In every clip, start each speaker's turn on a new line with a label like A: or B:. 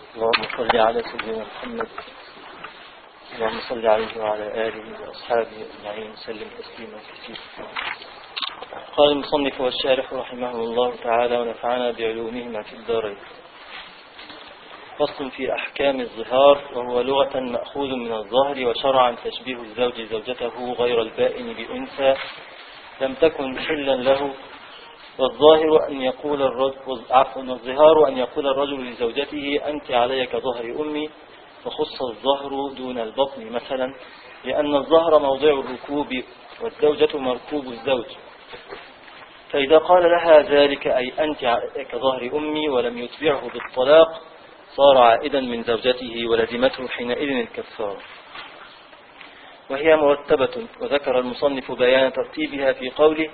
A: اللهم صل على سيدنا محمد اللهم صل عليه وعلى آله وأصحابه أجمعين وسلم تسليما كثيرا قال المصنف والشارح رحمه الله تعالى ونفعنا بعلومهما في الدارين فصل في أحكام الظهار وهو لغة مأخوذ من الظهر وشرعا تشبيه الزوج زوجته غير البائن بأنثى لم تكن حلا له والظاهر أن يقول الرجل عفوا الظهار أن يقول الرجل لزوجته أنت علي كظهر أمي فخص الظهر دون البطن مثلا لأن الظهر موضع الركوب والزوجة مركوب الزوج فإذا قال لها ذلك أي أنت كظهر أمي ولم يتبعه بالطلاق صار عائدا من زوجته ولزمته حينئذ الكفارة وهي مرتبة وذكر المصنف بيان ترتيبها في قوله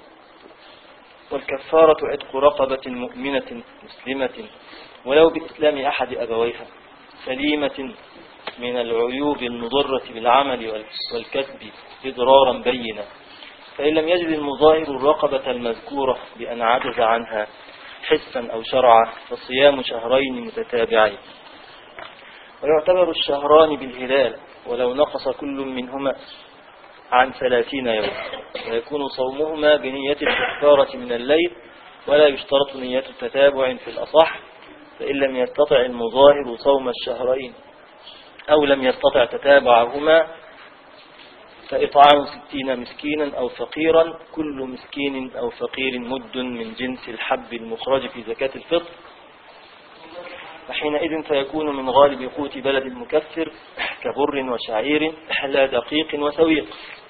A: والكفارة عتق رقبة مؤمنة مسلمة ولو بإسلام أحد أبويها سليمة من العيوب المضرة بالعمل والكسب إضرارا بينا فإن لم يجد المظاهر الرقبة المذكورة بأن عجز عنها حسا أو شرعا فصيام شهرين متتابعين ويعتبر الشهران بالهلال ولو نقص كل منهما عن ثلاثين يوم ويكون صومهما بنية الكفارة من الليل ولا يشترط نية التتابع في الأصح فإن لم يستطع المظاهر صوم الشهرين أو لم يستطع تتابعهما فإطعام ستين مسكينا أو فقيرا كل مسكين أو فقير مد من جنس الحب المخرج في زكاة الفطر فحينئذ فيكون من غالب قوت بلد المكفر كبر وشعير لا دقيق وسويق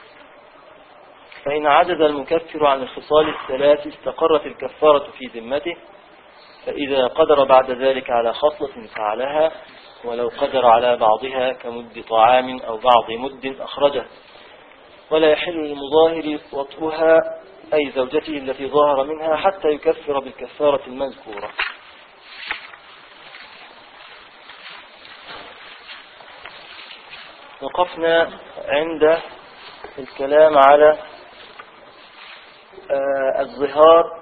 A: فإن عجز المكفر عن الخصال الثلاث استقرت الكفارة في ذمته فإذا قدر بعد ذلك على خصلة فعلها ولو قدر على بعضها كمد طعام أو بعض مد أخرجه ولا يحل للمظاهر وطئها أي زوجته التي ظهر منها حتى يكفر بالكفارة المذكورة وقفنا عند الكلام على آه، الظهار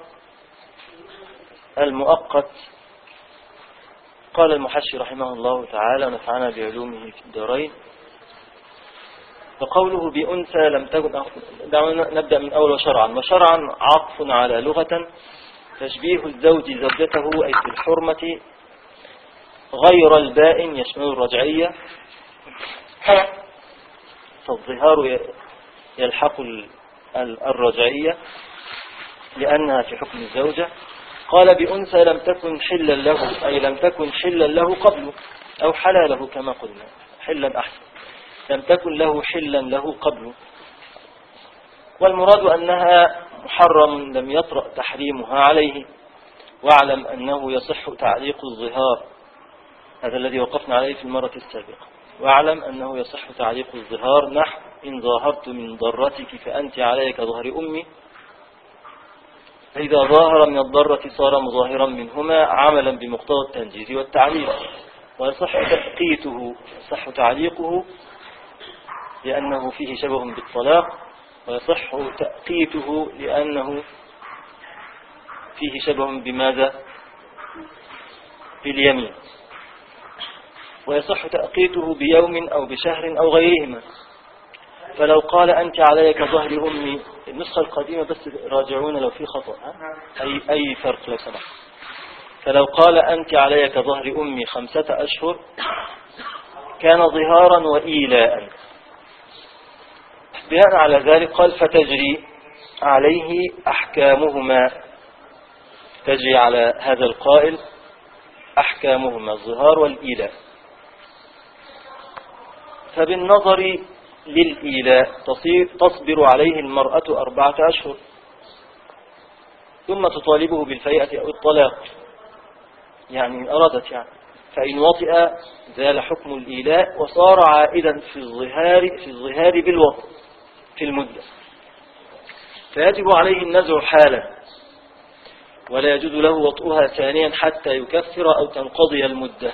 A: المؤقت قال المحشي رحمه الله تعالى ونفعنا بعلومه في الدارين فقوله بأنثى لم تكن دعونا نبدأ من أول وشرعا وشرعا عطف على لغة تشبيه الزوج زوجته أي في الحرمة غير البائن يشمل الرجعية فالظهار يلحق الرجعية لأنها في حكم الزوجة قال بأنثى لم تكن حلا له أي لم تكن حلا له قبل أو حلاله كما قلنا حلا أحسن لم تكن له حلا له قبل والمراد أنها محرم لم يطرأ تحريمها عليه واعلم أنه يصح تعليق الظهار هذا الذي وقفنا عليه في المرة السابقة واعلم أنه يصح تعليق الظهار نحو إن ظاهرت من ضرتك فأنت عليك ظهر أمي فإذا ظاهر من الضرة صار مظاهرا منهما عملا بمقتضى التنجيز والتعليق ويصح تفقيته يصح تعليقه لأنه فيه شبه بالطلاق ويصح تأقيته لأنه فيه شبه بماذا باليمين ويصح تأقيته بيوم أو بشهر أو غيرهما فلو قال أنت علي كظهر أمي النسخة القديمة بس راجعون لو في خطأ أي, أي فرق لو سمحت فلو قال أنت علي كظهر أمي خمسة أشهر كان ظهارا وإيلاء بناء على ذلك قال فتجري عليه أحكامهما تجري على هذا القائل أحكامهما الظهار والإيلاء فبالنظر للإيلاء تصبر عليه المرأة أربعة أشهر ثم تطالبه بالفيئة أو الطلاق يعني إن أرادت يعني فإن وطئ زال حكم الإيلاء وصار عائدا في الظهار في الظهار بالوطء في المدة فيجب عليه النزع حالا ولا يجوز له وطئها ثانيا حتى يكفر أو تنقضي المدة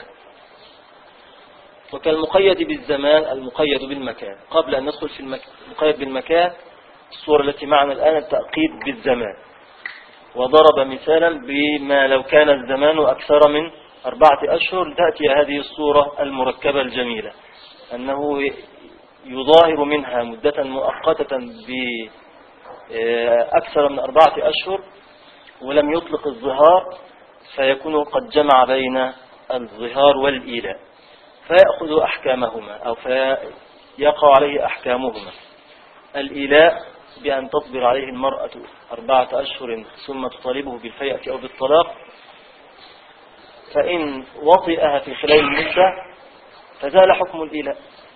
A: وكالمقيد بالزمان المقيد بالمكان قبل أن ندخل في المقيد بالمكان الصورة التي معنا الآن التأقيد بالزمان وضرب مثالا بما لو كان الزمان أكثر من أربعة أشهر تأتي هذه الصورة المركبة الجميلة أنه يظاهر منها مدة مؤقتة بأكثر من أربعة أشهر ولم يطلق الظهار فيكون قد جمع بين الظهار والإيلاء فيأخذ أحكامهما أو فيقع عليه أحكامهما الإيلاء بأن تصبر عليه المرأة أربعة أشهر ثم تطالبه بالفيئة أو بالطلاق فإن وطئها في خلال المدة فزال حكم الإيلاء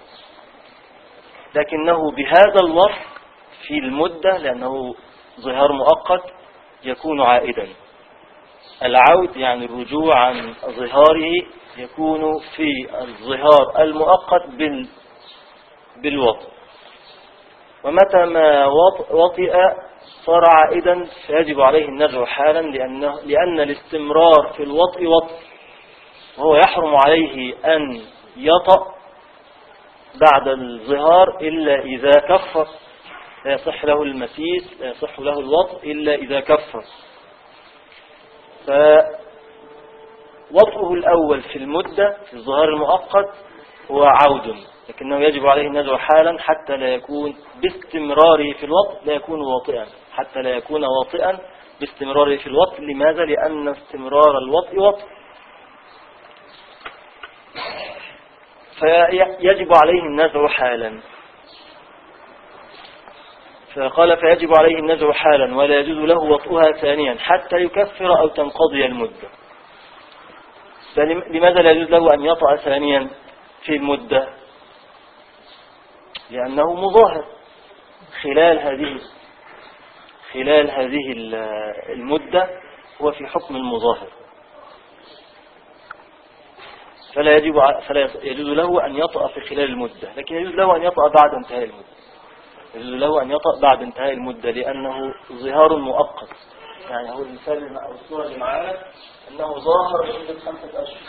A: لكنه بهذا الوصف في المدة لأنه ظهار مؤقت يكون عائدا العود يعني الرجوع عن ظهاره يكون في الظهار المؤقت بال بالوطء ومتى ما وطئ صار عائدا فيجب عليه النزع حالا لأنه لأن الاستمرار في الوطء وطء وهو يحرم عليه أن يطأ بعد الظهار إلا إذا كفر لا يصح له المسيس لا يصح له الوطء إلا إذا كفر فوطئه الأول في المدة في الظهار المؤقت هو عود لكنه يجب عليه النزع حالا حتى لا يكون باستمراره في الوطء لا يكون واطئا حتى لا يكون واطئا باستمراره في الوطء لماذا؟ لأن استمرار الوطء وطء فيجب عليه النزع حالا فقال فيجب عليه النزع حالا ولا يجوز له وطئها ثانيا حتى يكفر أو تنقضي المدة لماذا لا يجوز له أن يطأ ثانيا في المدة لأنه مظاهر خلال هذه خلال هذه المدة هو في حكم المظاهر فلا يجب فلا يجوز له أن يطأ في خلال المدة لكن يجوز له أن يطأ بعد انتهاء المدة يجوز له أن يطأ بعد انتهاء المدة لأنه ظهار مؤقت يعني هو المثال أو الصورة اللي معانا أنه ظاهر لمدة خمسة أشهر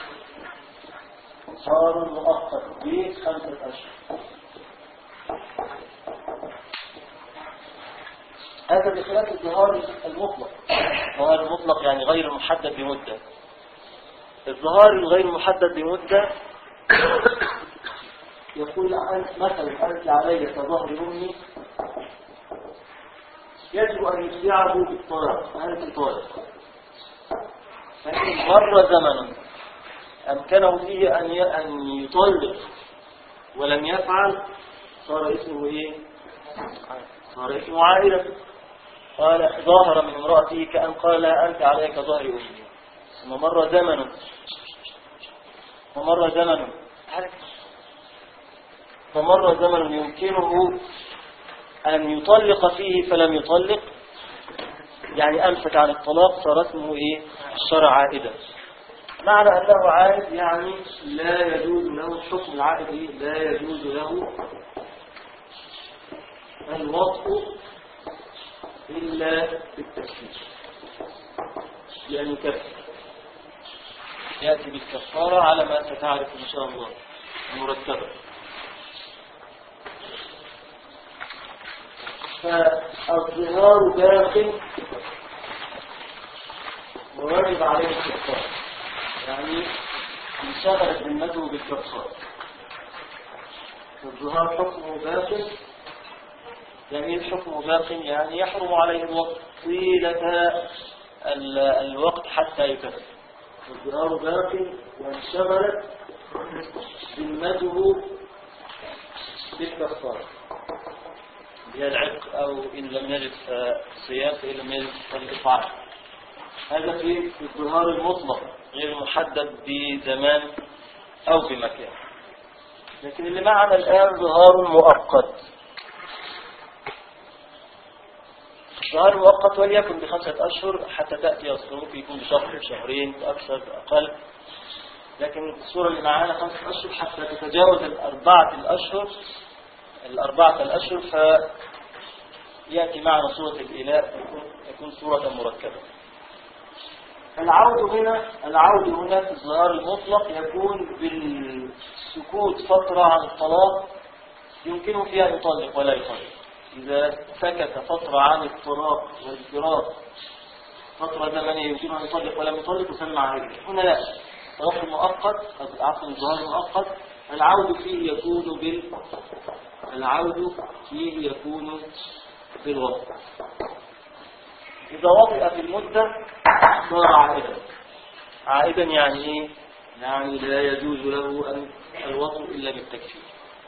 A: ظهار مؤقت بخمسة أشهر هذا بخلاف الظهار المطلق الظهار المطلق يعني غير محدد بمدة الظهار الغير محدد بمدة يقول مثلا أنت علي كظهر أمي يجب أن يتبعه بالطلاق أنت طالق فإن مر زمن أمكنه فيه أن أن يطلق ولم يفعل صار اسمه إيه؟ صار اسمه عائلة قال ظاهر من امرأته كأن قال أنت عليك ظهر أمي ثم مر زمن ومر زمن فمر زمن يمكنه أن يطلق فيه فلم يطلق يعني أمسك عن الطلاق صار اسمه إيه الشرع عائدا معنى أنه عائد يعني لا يجوز له الحكم العائد لا يجوز له الوطء إلا بالتكفير يعني يكفر يأتي بالكفارة على ما ستعرف إن شاء الله مرتبة فالظهار داخل وواجب عليه الكفارة يعني انشغلت ذمته بالكفارة الظهار حكمه باطل يعني الحكم باق يعني يحرم عليه الوقت طيلة الوقت حتى يكفر الظهار باق وانشغلت ذمته بالكفارة هي العتق أو إن لم يجد صيام فإن لم يجد فالإطعام هذا في الظهار المطلق غير محدد بزمان أو بمكان لكن اللي معنا الآن ظهار مؤقت شهر مؤقت وليكن بخمسة أشهر حتى تأتي أصل ممكن يكون بشهر شهرين أكثر أقل لكن الصورة اللي معانا خمسة أشهر حتى تتجاوز الأربعة الأشهر الأربعة الأشهر فيأتي معنا صورة الإله يكون صورة مركبة العود هنا العود هنا في الظهار المطلق يكون بالسكوت فترة عن الطلاق يمكنه فيها أن يطلق ولا يطلق إذا سكت فترة عن الطلاق والفراق فترة زمنية يمكنه أن يطلق ولم يطلق يسمى عائلة هنا لا الطلاق المؤقت عفوا الظهار المؤقت العود فيه يكون بال العود فيه يكون بالوقت إذا وطئ في المدة صار عائدا عائدا يعني إيه؟ يعني لا يجوز له أن الوطء إلا بالتكفير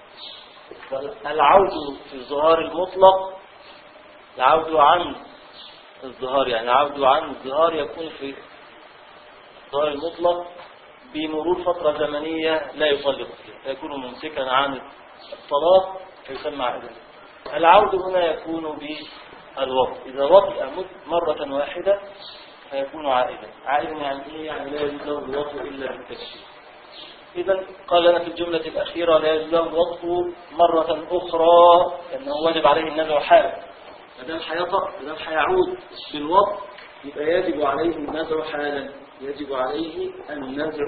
A: العود في الظهار المطلق العود عن الظهار يعني العود عن الظهار يكون في الظهار المطلق بمرور فترة زمنية لا يطلق فيها فيكون ممسكا عن الطلاق فيسمى عائدا العود هنا يكون بالوقت إذا وطئ مرة واحدة فيكون عائدا عائدا يعني إيه يعني لا يجوز له الوطء إلا بالتكشير إذا قال لنا في الجملة الأخيرة لا يجوز له الوطء مرة أخرى لأنه واجب عليه النزع حالا ما دام هيطأ ما دام هيعود بالوطء يبقى يجب عليه النزع حالا يجب عليه النزع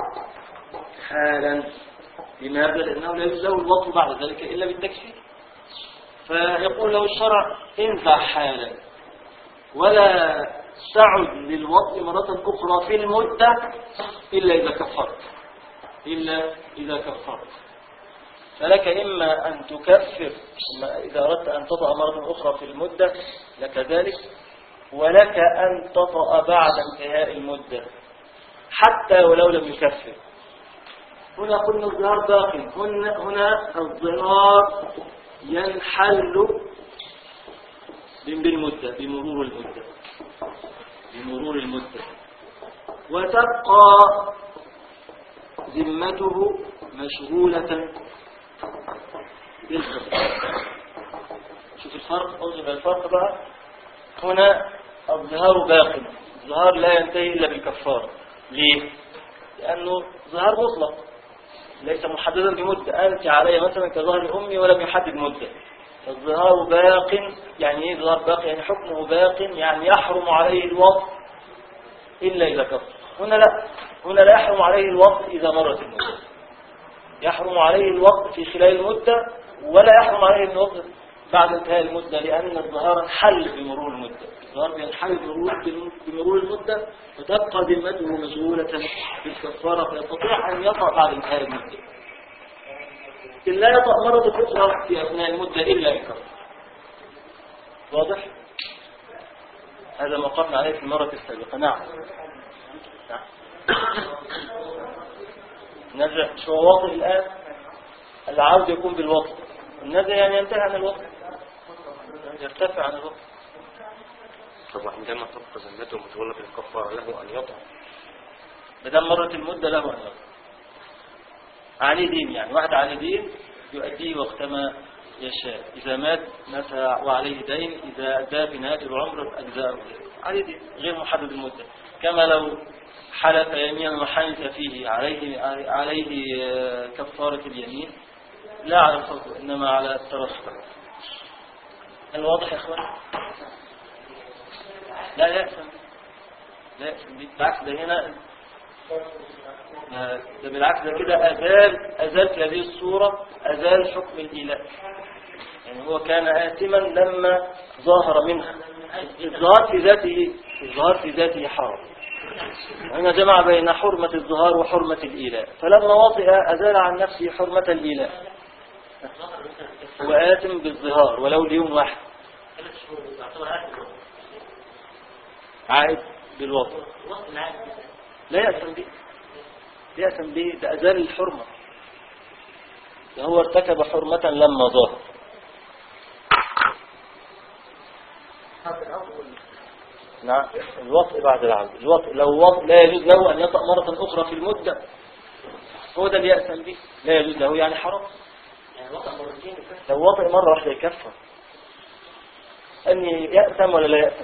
A: حالا لماذا؟ لأنه لا يجوز له الوطء بعد ذلك إلا بالتكفير فيقول له الشرع انزع حالا ولا تعد للوطء مرة أخرى في المدة إلا إذا كفرت إلا إذا كفرت فلك إما أن تكفر إذا أردت أن تطأ مرة أخرى في المدة لك ذلك ولك أن تطأ بعد انتهاء المدة حتى ولو لم يكفر هنا قلنا الظهار باقي هنا, هنا الظهار ينحل بالمدة بمرور المدة بمرور المدة وتبقى ذمته مشغولة بالخطأ شوف الفرق انظر الفرق بقى هنا الظهار باق الظهار لا ينتهي إلا بالكفارة ليه؟ لأنه ظهار مطلق ليس محددا بمدة أنت علي مثلا كظهر أمي ولم يحدد مدة الظهار باق يعني ايه ظهار باق يعني حكمه باق يعني يحرم عليه الوقت إلا إذا كفر هنا لا هنا لا يحرم عليه الوقت إذا مرت المدة يحرم عليه الوقت في خلال المدة ولا يحرم عليه الوقت بعد انتهاء المدة لأن الظهار انحل بمرور المدة الظهار بينحل بمرور المدة وتبقى ذمته مشغولة بالكفارة فيستطيع أن يطأ بعد انتهاء المدة لكن لا يطأ مرة أخرى في أثناء المدة إلا بكفر واضح؟ هذا ما قلنا عليه في المرة السابقة نعم نعم نزع شو واضح الآن العود يكون بالوقت النزع يعني ينتهي عن الوقت يرتفع عن الوقت
B: طبعا عندما تبقى ذمته مشغولة بالكفارة له أن يطعم
A: ما دام مرت المدة له أن يطعم عليه دين يعني واحد عليه دين يؤديه وقتما يشاء إذا مات مات وعليه دين إذا أدى في نهاية العمر أجزاءه عليه دين غير محدد المدة كما لو حلف يمينا وحنث فيه عليه عليه كفارة اليمين لا على الفضل إنما على الترصد الواضح يا أخوان لا يأسم لا يأسم بالعكس ده هنا ده بالعكس ده كده أزال أزال في هذه الصورة أزال حكم الإله يعني هو كان آثما لما ظاهر منها الظهار في ذاته الظهار في ذاته حرام هنا جمع بين حرمة الظهار وحرمة الإيلاء فلما وطئ أزال عن نفسه حرمة الإيلاء هو آثم بالظهار ولو ليوم واحد عائد بالوطن لا يأثم به يأثم به ده أزال الحرمة ده هو ارتكب حرمة لما ظهر نعم الوطء بعد العود الوطء لو وطء لا يجوز له أن يطأ مرة أخرى في المدة هو ده اللي يأثم به لا يجوز له يعني حرام لو وطئ مرة واحدة يكفر أن يأثم ولا لا يأثم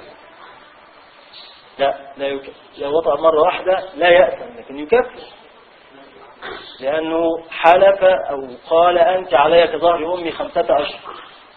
A: لا لا يكفر لو وطأ مرة واحدة لا يأثم لكن يكفر لأنه حلف أو قال أنت علي كظهر أمي خمسة أشهر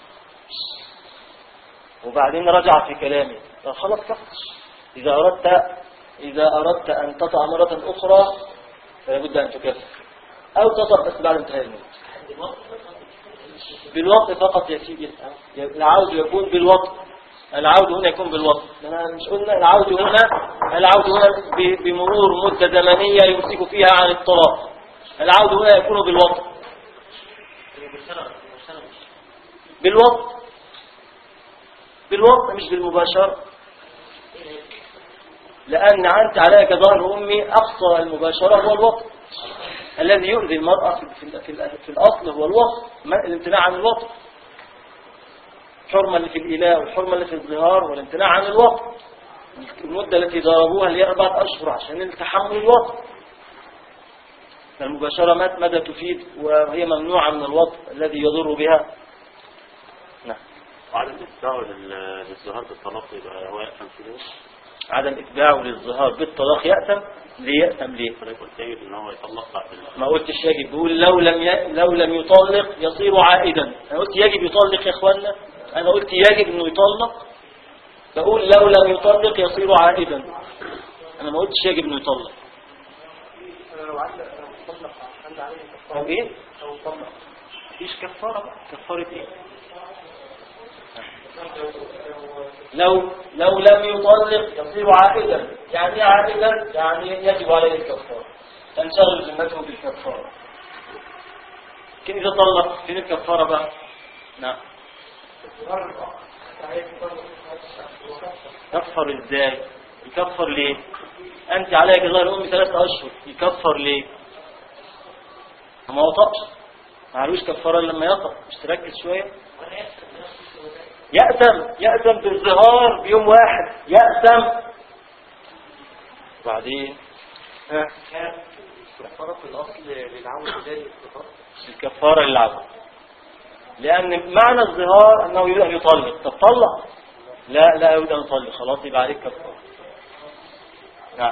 A: وبعدين رجع في كلامه فخلاص كفر إذا أردت إذا أردت أن تطأ مرة أخرى فلا بد أن تكفر أو تطأ بس بعد انتهاء الموت بالوقت فقط يا سيدي العود يكون بالوقت العود هنا يكون بالوصف أنا مش قلنا العود هنا العود هنا ب- بمرور مدة زمنية يمسك فيها عن الطلاق العود هنا يكون بالوصف بالوصف بالوصف مش بالمباشرة لأن أنت عليك ظهر أمي أقصى المباشرة هو الوصف الذي يؤذي المرأة في, في, في, في الأصل هو الوصف ما- الامتناع عن الوصف الحرمة اللي في الإله والحرمة اللي في الظهار والامتناع عن الوصف المدة التي ضربوها اللي هي أربعة أشهر عشان تحمل الوصف المباشرة مات مدى تفيد وهي ممنوعة من الوصف الذي يضر بها نعم
C: وعدم إتباعه لل- للظهار بالطلاق يبقى هو يأثم في ذلك
A: عدم إتباعه للظهار بالطلاق يأثم ليه يأثم ليه
C: فليك قلت يجب إن هو يطلق بعد ال-
A: ما قلتش يجب بقول لو لم ي... لو لم يطلق يصير عائدا انا قلت يجب يطلق يا اخوانا انا قلت يجب انه يطلق بقول لو لم يطلق يصير عائدا انا ما قلتش يجب انه يطلق او ايه مفيش كفاره بقى كفاره ايه لو لو لم يطلق يصير عائدا يعني ايه عائدا يعني يجب عليه الكفاره تنشغل ذمته بالكفاره كيف اذا طلق فين الكفاره بقى نعم كفر ازاي يكفر ليه انت عليك ظهر امي ثلاثة اشهر يكفر ليه ما وطأش ما علوش كفارة إلا لما يطأ مش تركز شوية يأتم يأتم بالظهار بيوم واحد يأتم بعدين ها
B: كفارة في الأصل للعون بداية الكفارة
A: الكفارة للعبد لأن معنى الظهار أنه يريد أن يطلق طب طلق لا لا يريد أن يطلق خلاص يبقى عليك كفارة نعم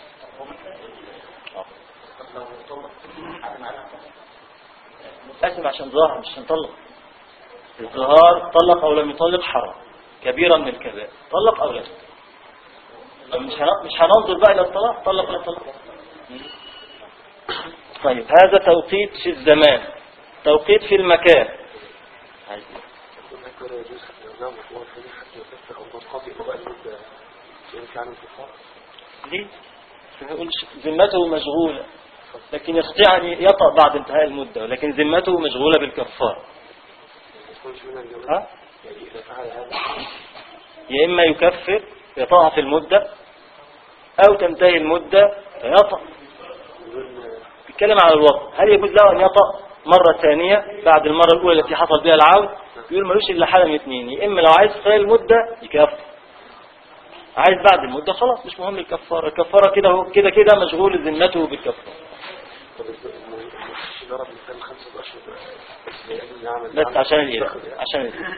A: أسم عشان ظاهر مش عشان طلق الظهار طلق أو لم يطلق حرام كبيرة من الكبائر طلق أو لا طب مش هن- مش هننظر بقى إلى الطلاق طلق ولا طلق طيب هذا توقيت في الزمان توقيت في المكان عايز إيه؟
B: ذكر يجوز النظام وهو في حتى يكفر أو تنقضي وبقى المدة يمشي عن الكفارة
A: ليه؟ ما يقولش ذمته مشغولة لكن يستطيع أن يطأ بعد انتهاء المدة ولكن ذمته مشغولة بالكفار
B: ما يكونش منها الجواز
A: ها؟
B: يعني إذا فعل هذا
A: يا إما يكفر يطأ في المدة أو تنتهي المدة فيطأ
B: بدون
A: بيتكلم على الوقت هل يجوز له أن يطأ مرة ثانية بعد المرة الأولى التي حصل بها العود يقول ملوش إلا حالة من اثنين يا إما لو عايز خلال المدة يكفر عايز بعد المدة خلاص مش مهم الكفارة الكفارة كده هو كده كده مشغول ذمته بالكفارة
B: طب مش ضرب مثال خمسة أشهر بس لأجل يعمل
A: بس عشان الإله عشان الإله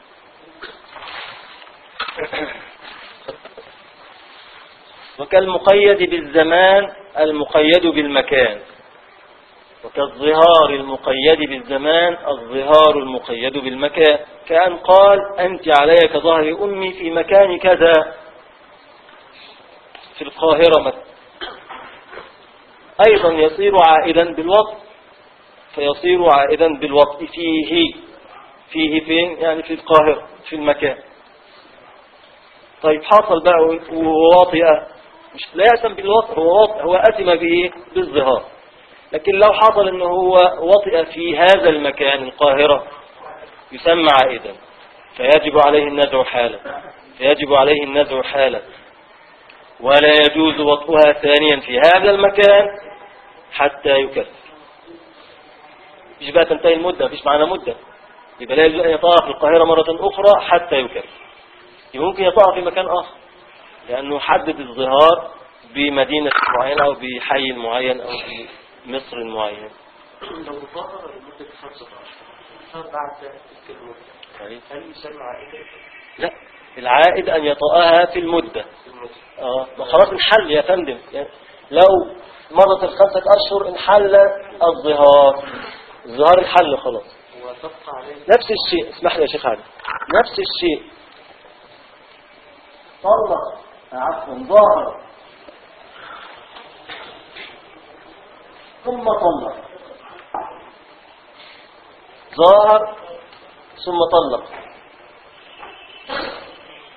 A: وكالمقيد بالزمان المقيد بالمكان وكالظهار المقيد بالزمان الظهار المقيد بالمكان كأن قال أنت علي كظهر أمي في مكان كذا في القاهرة مثلا أيضا يصير عائدا بالوقت فيصير عائدا بالوقت فيه فيه فين يعني في القاهرة في المكان طيب حصل بقى وواطئة مش لا يأتم بالوطء هو واطئ هو أتم بإيه بالظهار لكن لو حصل انه هو وطئ في هذا المكان القاهرة يسمى عائدا فيجب عليه النزع حالا فيجب عليه النزع حالا ولا يجوز وطئها ثانيا في هذا المكان حتى يكفر مش بقى تنتهي المدة مفيش معنا مدة يبقى لا يجوز أن يطأ في القاهرة مرة أخرى حتى يكفر يبقى ممكن يطأ في مكان آخر لأنه حدد الظهار بمدينة معينة أو بحي معين أو بمصر معين
B: لو ظهر لمدة خمسة أشهر بعد تلك المدة هل يسمى عائلة
A: لا العائد أن يطأها في المدة
B: في المدة؟
A: اه ما خلاص انحل يا فندم يعني لو مرت الخمسة أشهر انحل الظهار الظهار انحل خلاص
B: وتبقى عليه
A: نفس الشيء اسمح لي يا شيخ علي نفس الشيء طلق عفوا ظهر ثم طلق ظاهر ثم طلق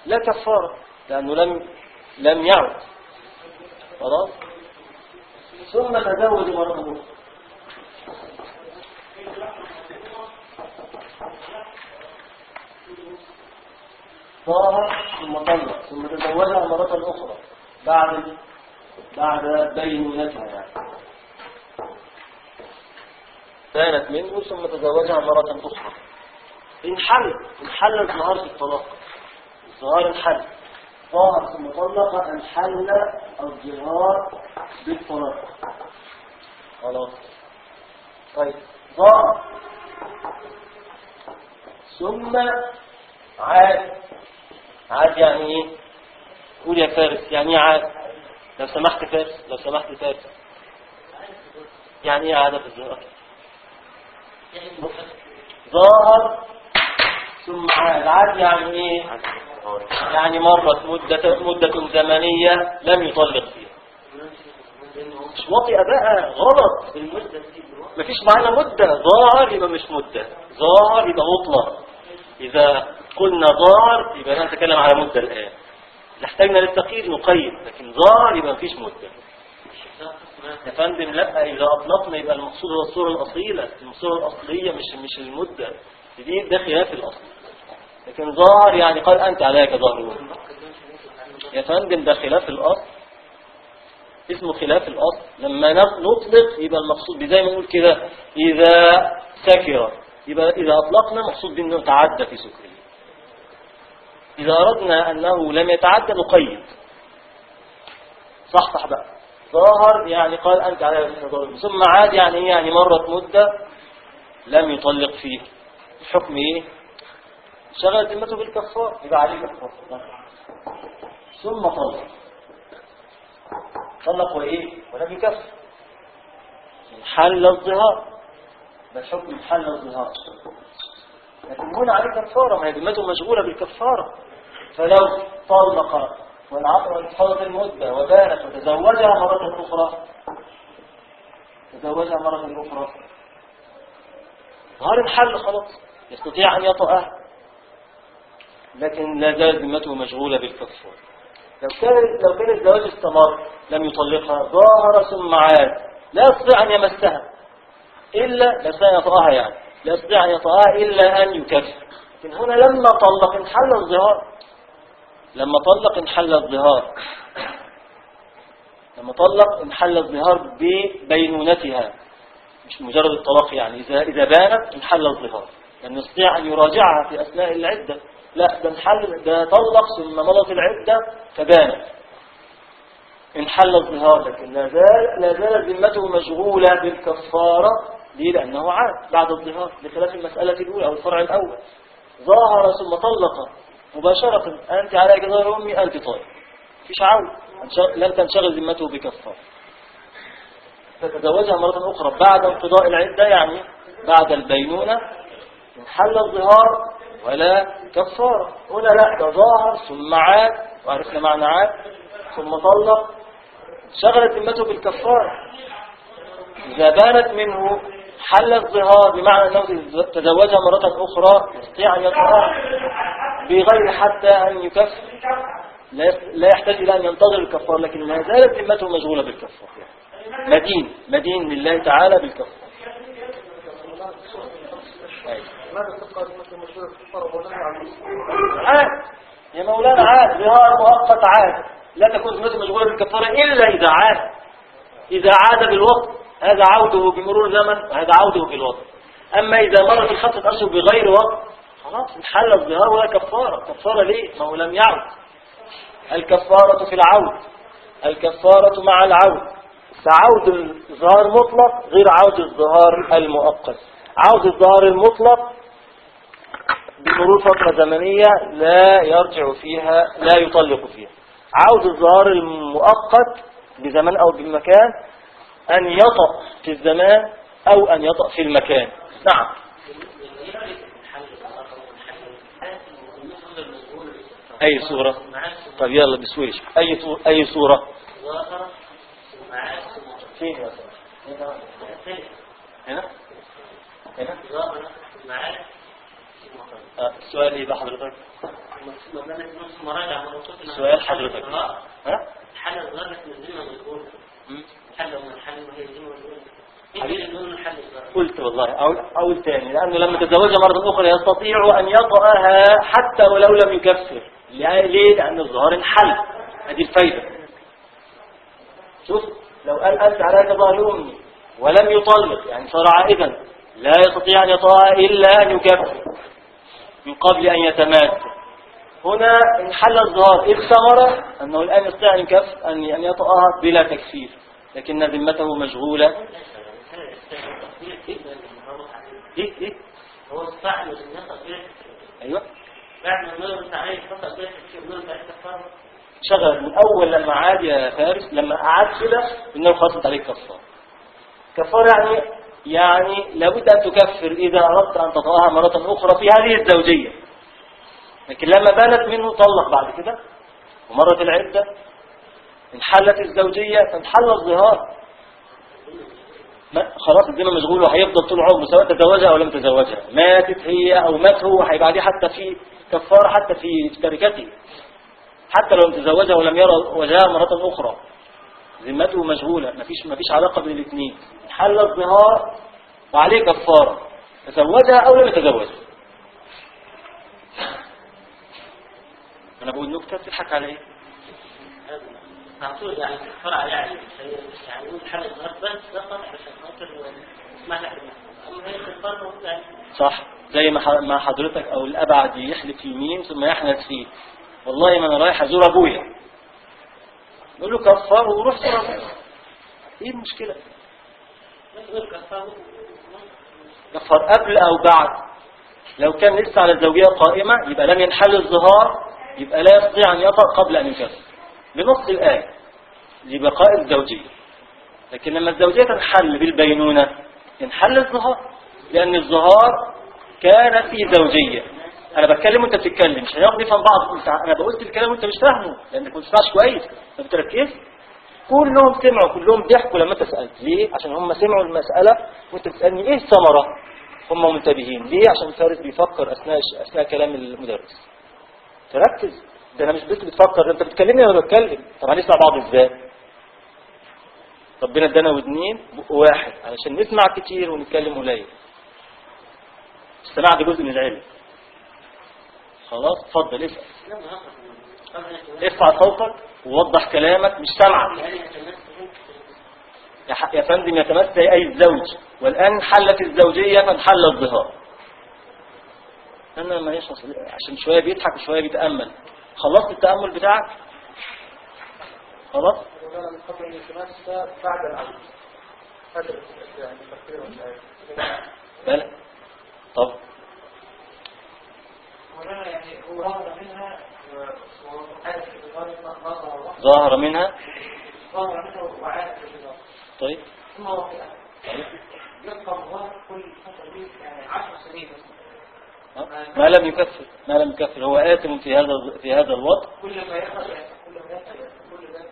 A: لا كفارة لأنه لم لم يعد خلاص ثم تزوج مرة أخرى طاهر ثم طلق ثم تزوجها مرة أخرى بعد بعد بينونتها يعني كانت منه ثم تزوجها مرة أخرى انحل انحل الظهار في الطلاق الظهار انحل ظهر ثم طلق انحل الظهار بالطلاق خلاص طيب ظهر ثم عاد عاد يعني ايه قول يا فارس يعني ايه عاد لو سمحت فارس لو سمحت فارس يعني ايه عاد في الظهار ظاهر ثم عاد عاد يعني ايه يعني مرت مدة مدة زمنية لم يطلق فيها مش وطئ بقى غلط مفيش معانا مدة ظاهر يبقى مش مدة ظاهر يبقى مطلق إذا قلنا ظاهر يبقى نتكلم على مدة الآن نحتاجنا للتقييد نقيد لكن ظاهر يبقى مفيش مدة يا فندم لا إذا أطلقنا يبقى المقصود هو الصورة الأصيلة الصورة الأصلية مش مش المدة دي ده خلاف الأصل لكن ظاهر يعني قال أنت عليك ظاهر يا فندم ده خلاف الأصل اسمه خلاف الأصل لما نطلق يبقى المقصود زي ما نقول كده إذا سكر يبقى إذا أطلقنا مقصود بأنه تعدى في سكره إذا أردنا أنه لم يتعدى نقيد صح صح بقى ظاهر يعني قال أنت على ثم عاد يعني إيه يعني مرت مدة لم يطلق فيه الحكم إيه شغل ذمته بالكفار يبقى عليه كفار ثم طلق طلق وإيه ولم يكفر حل الظهار ده حكم حل الظهار لكن هنا عليه كفارة ما هي ذمته مشغولة بالكفارة فلو طلق والعقل انحضت المدة وبانت وتزوجها مرة أخرى تزوجها مرة أخرى ظهر الحل خلاص يستطيع أن يطأها لكن لا زال ذمته مشغولة بالكفار لو كان لو كان الزواج استمر لم يطلقها ظاهر ثم عاد لا يستطيع أن يمسها إلا لا يستطيع أن يطأها يعني لا يستطيع أن يطأها إلا أن يكفر لكن هنا لما طلق انحل الظهار لما طلق انحل الظهار لما طلق انحل الظهار ببينونتها مش مجرد الطلاق يعني إذا إذا بانت انحل الظهار لم يستطيع أن يراجعها في أثناء العدة لا ده انحل ده طلق ثم مضت العدة فبانت انحل الظهار لكن لا زال لا زالت ذمته مشغولة بالكفارة ليه لأنه عاد بعد الظهار بخلاف المسألة الأولى أو الفرع الأول ظاهر ثم طلق مباشرة أنت على جدار أمي أنت طالب فيش عود لم تنشغل ذمته بكفارة فتزوجها مرة أخرى بعد انقضاء العدة يعني بعد البينونة انحل الظهار ولا كفارة هنا لا ده ظاهر ثم عاد وعرفنا معنى عاد ثم طلق شغلت ذمته بالكفارة إذا بانت منه حل الظهار بمعنى أنه تزوجها مرة أخرى يستطيع أن يطلقها بغير حتى أن يكفر لا يحتاج إلى أن ينتظر الكفار لكن ما زالت ذمته مشغولة بالكفار مدين مدين لله تعالى بالكفار عاد يا مولانا عاد ظهار مؤقت عاد لا تكون ذمته مشغولة بالكفارة إلا إذا عاد إذا عاد بالوقت هذا عوده بمرور زمن وهذا عوده بالوقت أما إذا مرت الخمسة أشهر بغير وقت خلاص انحل الظهار ولا كفارة كفارة ليه ما هو لم يعد الكفارة في العود الكفارة مع العود فعود الظهار مطلق غير عود الظهار المؤقت عود الظهار المطلق بمرور فترة زمنية لا يرجع فيها لا يطلق فيها عود الظهار المؤقت بزمان أو بمكان أن يطأ في الزمان أو أن يطأ في المكان نعم أي صورة طب يلا بسويش أي صورة أي صورة فين يا هنا هنا آه، السؤال ايه بقى حضرتك
B: لو كانت نص مراجعة من وصلت إلى
A: سؤال حضرتك ها
B: حل الظاهر من الذمة والأولى
A: مم.
B: حل من الحل وهي الذمة والأولى
A: حبيبي.
B: يمكن أن نحل الظاهر
A: قلت والله أو أو تاني لأنه لما تزوجها مرة أخرى يستطيع أن يطأها حتى ولو لم يكفر ليه؟ ليه؟ لأن الظهار انحل هذه الفايدة شوف لو قال أنت عليك ظهر أمي ولم يطلق يعني صار عائدا لا يستطيع أن يطأها إلا أن يكفر من قبل أن يتمات هنا انحل الظهار إذ ثمر أنه الآن يستطيع أن يكف أن أن يطأها بلا تكفير لكن ذمته مشغولة إيه إيه
B: هو الصعب من الناس أصبحت
A: أيوه
B: بعد ما النور بتاع عليه فترة أصبحت في النور بتاع الكفار
A: شغل من أول لما عاد يا فارس لما قعد كده إنه خلصت عليك كفار كفار يعني يعني لابد أن تكفر إذا أردت أن تطأها مرة أخرى في هذه الزوجية لكن لما بانت منه طلق بعد كده ومرت العدة انحلت الزوجية فانحل الظهار ما خلاص الذمة مشغول وهيفضل طول عمره سواء تزوجها أو لم تزوجها ماتت هي أو مات هو هيبقى عليه حتى في كفارة حتى في في تركته حتى لو تزوجها ولم يرى وجهها مرة أخرى ذمته مشغولة مفيش مفيش علاقة بين الاثنين حل الظهار وعليه كفارة تزوجها أو لم يتزوجها أنا بقول نكتة تضحك على إيه؟
B: معصود يعني كفار على يعني يعني يقول حل الظهر بس فقط عشان خاطر ما تحرم أما هي كفار موجودة يعني
A: صح زي ما ح- ما حضرتك أو الأبعد يحلف يمين ثم يحنث فيه والله ما أنا رايح أزور أبويا نقول له كفار وروح زور أبويا إيه المشكلة؟
B: يقول كفار
A: كفر قبل أو بعد لو كان لسه على الزوجية قائمة يبقى لم ينحل الظهار يبقى لا يستطيع أن يطأ قبل أن يكفر بنص الآية لبقاء الزوجية لكن لما الزوجية تنحل بالبينونة ينحل الظهار لأن الظهار كان في زوجية أنا بتكلم وأنت بتتكلم مش هناخد نفهم بعض أنت أنا بقولت الكلام وأنت مش فاهمه لأنك ما بتسمعش كويس ما بتركزش كلهم سمعوا كلهم ضحكوا لما انت سألت ليه عشان هم سمعوا المسألة وانت بتسألني ايه الثمرة هم منتبهين ليه عشان الفارس بيفكر أثناء أثناء كلام المدرس تركز ده انا مش بس بتفكر ده انت بتكلمني وانا بتكلم طب هنسمع بعض ازاي ربنا ادانا ودنين بق واحد علشان نسمع كتير ونتكلم قليل السماع ده جزء من العلم خلاص اتفضل اسال ارفع صوتك ووضح كلامك مش سامعك يا, ح- يا فندم يتمثل أي الزوج والآن حلت الزوجية فانحل الظهار أنا ما يشخص عشان شوية بيضحك وشوية بيتأمل خلصت التأمل بتاعك خلاص
D: وكان من قبل الالتماس بعد العود هذا يعني تقريبا الآية.
A: بلى طب
D: هنا يعني هو ظهر منها وعاد في الظهر ظهر
A: ظاهر منها
D: ظهر منها وعاد في الظهر
A: طيب
D: ثم وقع يبقى الظهر كل فترة دي يعني 10 سنين مثلا
A: ها؟ ما لم يكفر ما لم يكفر هو آثم في هذا في هذا الوضع
D: كل ما يخرج كل ما يخرج كل ده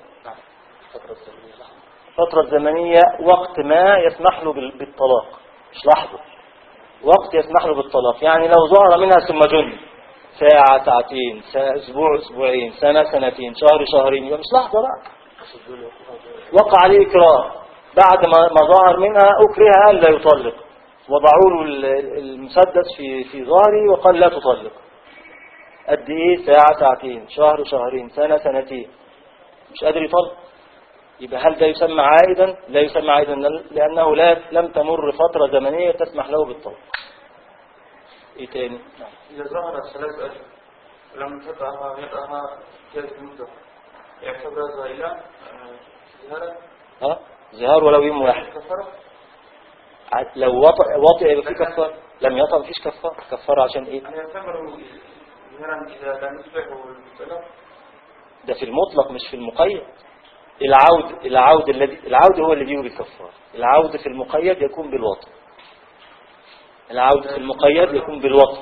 A: الفترة الزمنية وقت ما يسمح له بال- بالطلاق مش لحظة وقت يسمح له بالطلاق يعني لو ظهر منها ثم جن ساعة ساعتين سا- أسبوع أسبوعين سنة سنتين شهر شهرين يبقى مش لحظة بقى وقع عليه إكراه بعد ما ما ظهر منها أكره أن لا يطلق وضعوا له ال- المسدس في في ظهري وقال لا تطلق قد إيه ساعة ساعتين شهر شهرين سنة سنتين مش قادر يطلق يبقى هل ده يسمى عائدا لا يسمى عائدا لأنه لا لم تمر فترة زمنية تسمح له بالطلاق ايه تاني نعم.
D: إذا ظهر ثلاث أشهر ولم تدعها يدعها ثلاث مدة يعتبر زائلة زهرة
A: ها ظهار ولو يوم واحد
D: كفرة
A: ع- لو وطئ وطئ يبقى في كفار لم يطئ مفيش كفار كفار عشان ايه
D: يعني يعتبر زهرا إذا لم يصبح المطلق
A: ده في المطلق مش في المقيد العود العود الذي العود هو اللي بيوجب الكفار العود في المقيد يكون بالوطء العود في المقيد يكون بالوطء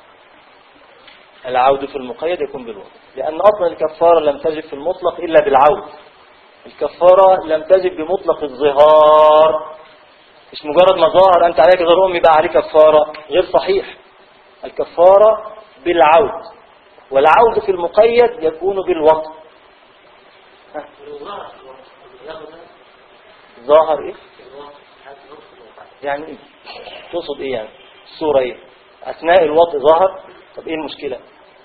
A: العود في المقيد يكون بالوطء لأن أصلا الكفارة لم تجب في المطلق إلا بالعود الكفارة لم تجب بمطلق الظهار مش مجرد ما ظهر أنت عليك غير أمي بقى عليك كفارة غير صحيح الكفارة بالعود والعود في المقيد يكون بالوطن
B: الظاهر ياخد
A: ظاهر ايه
B: الوقت هذا نص الوقت
A: يعني ايه تقصد ايه يعني الصورة ايه اثناء الوطء ظهر طب ايه المشكلة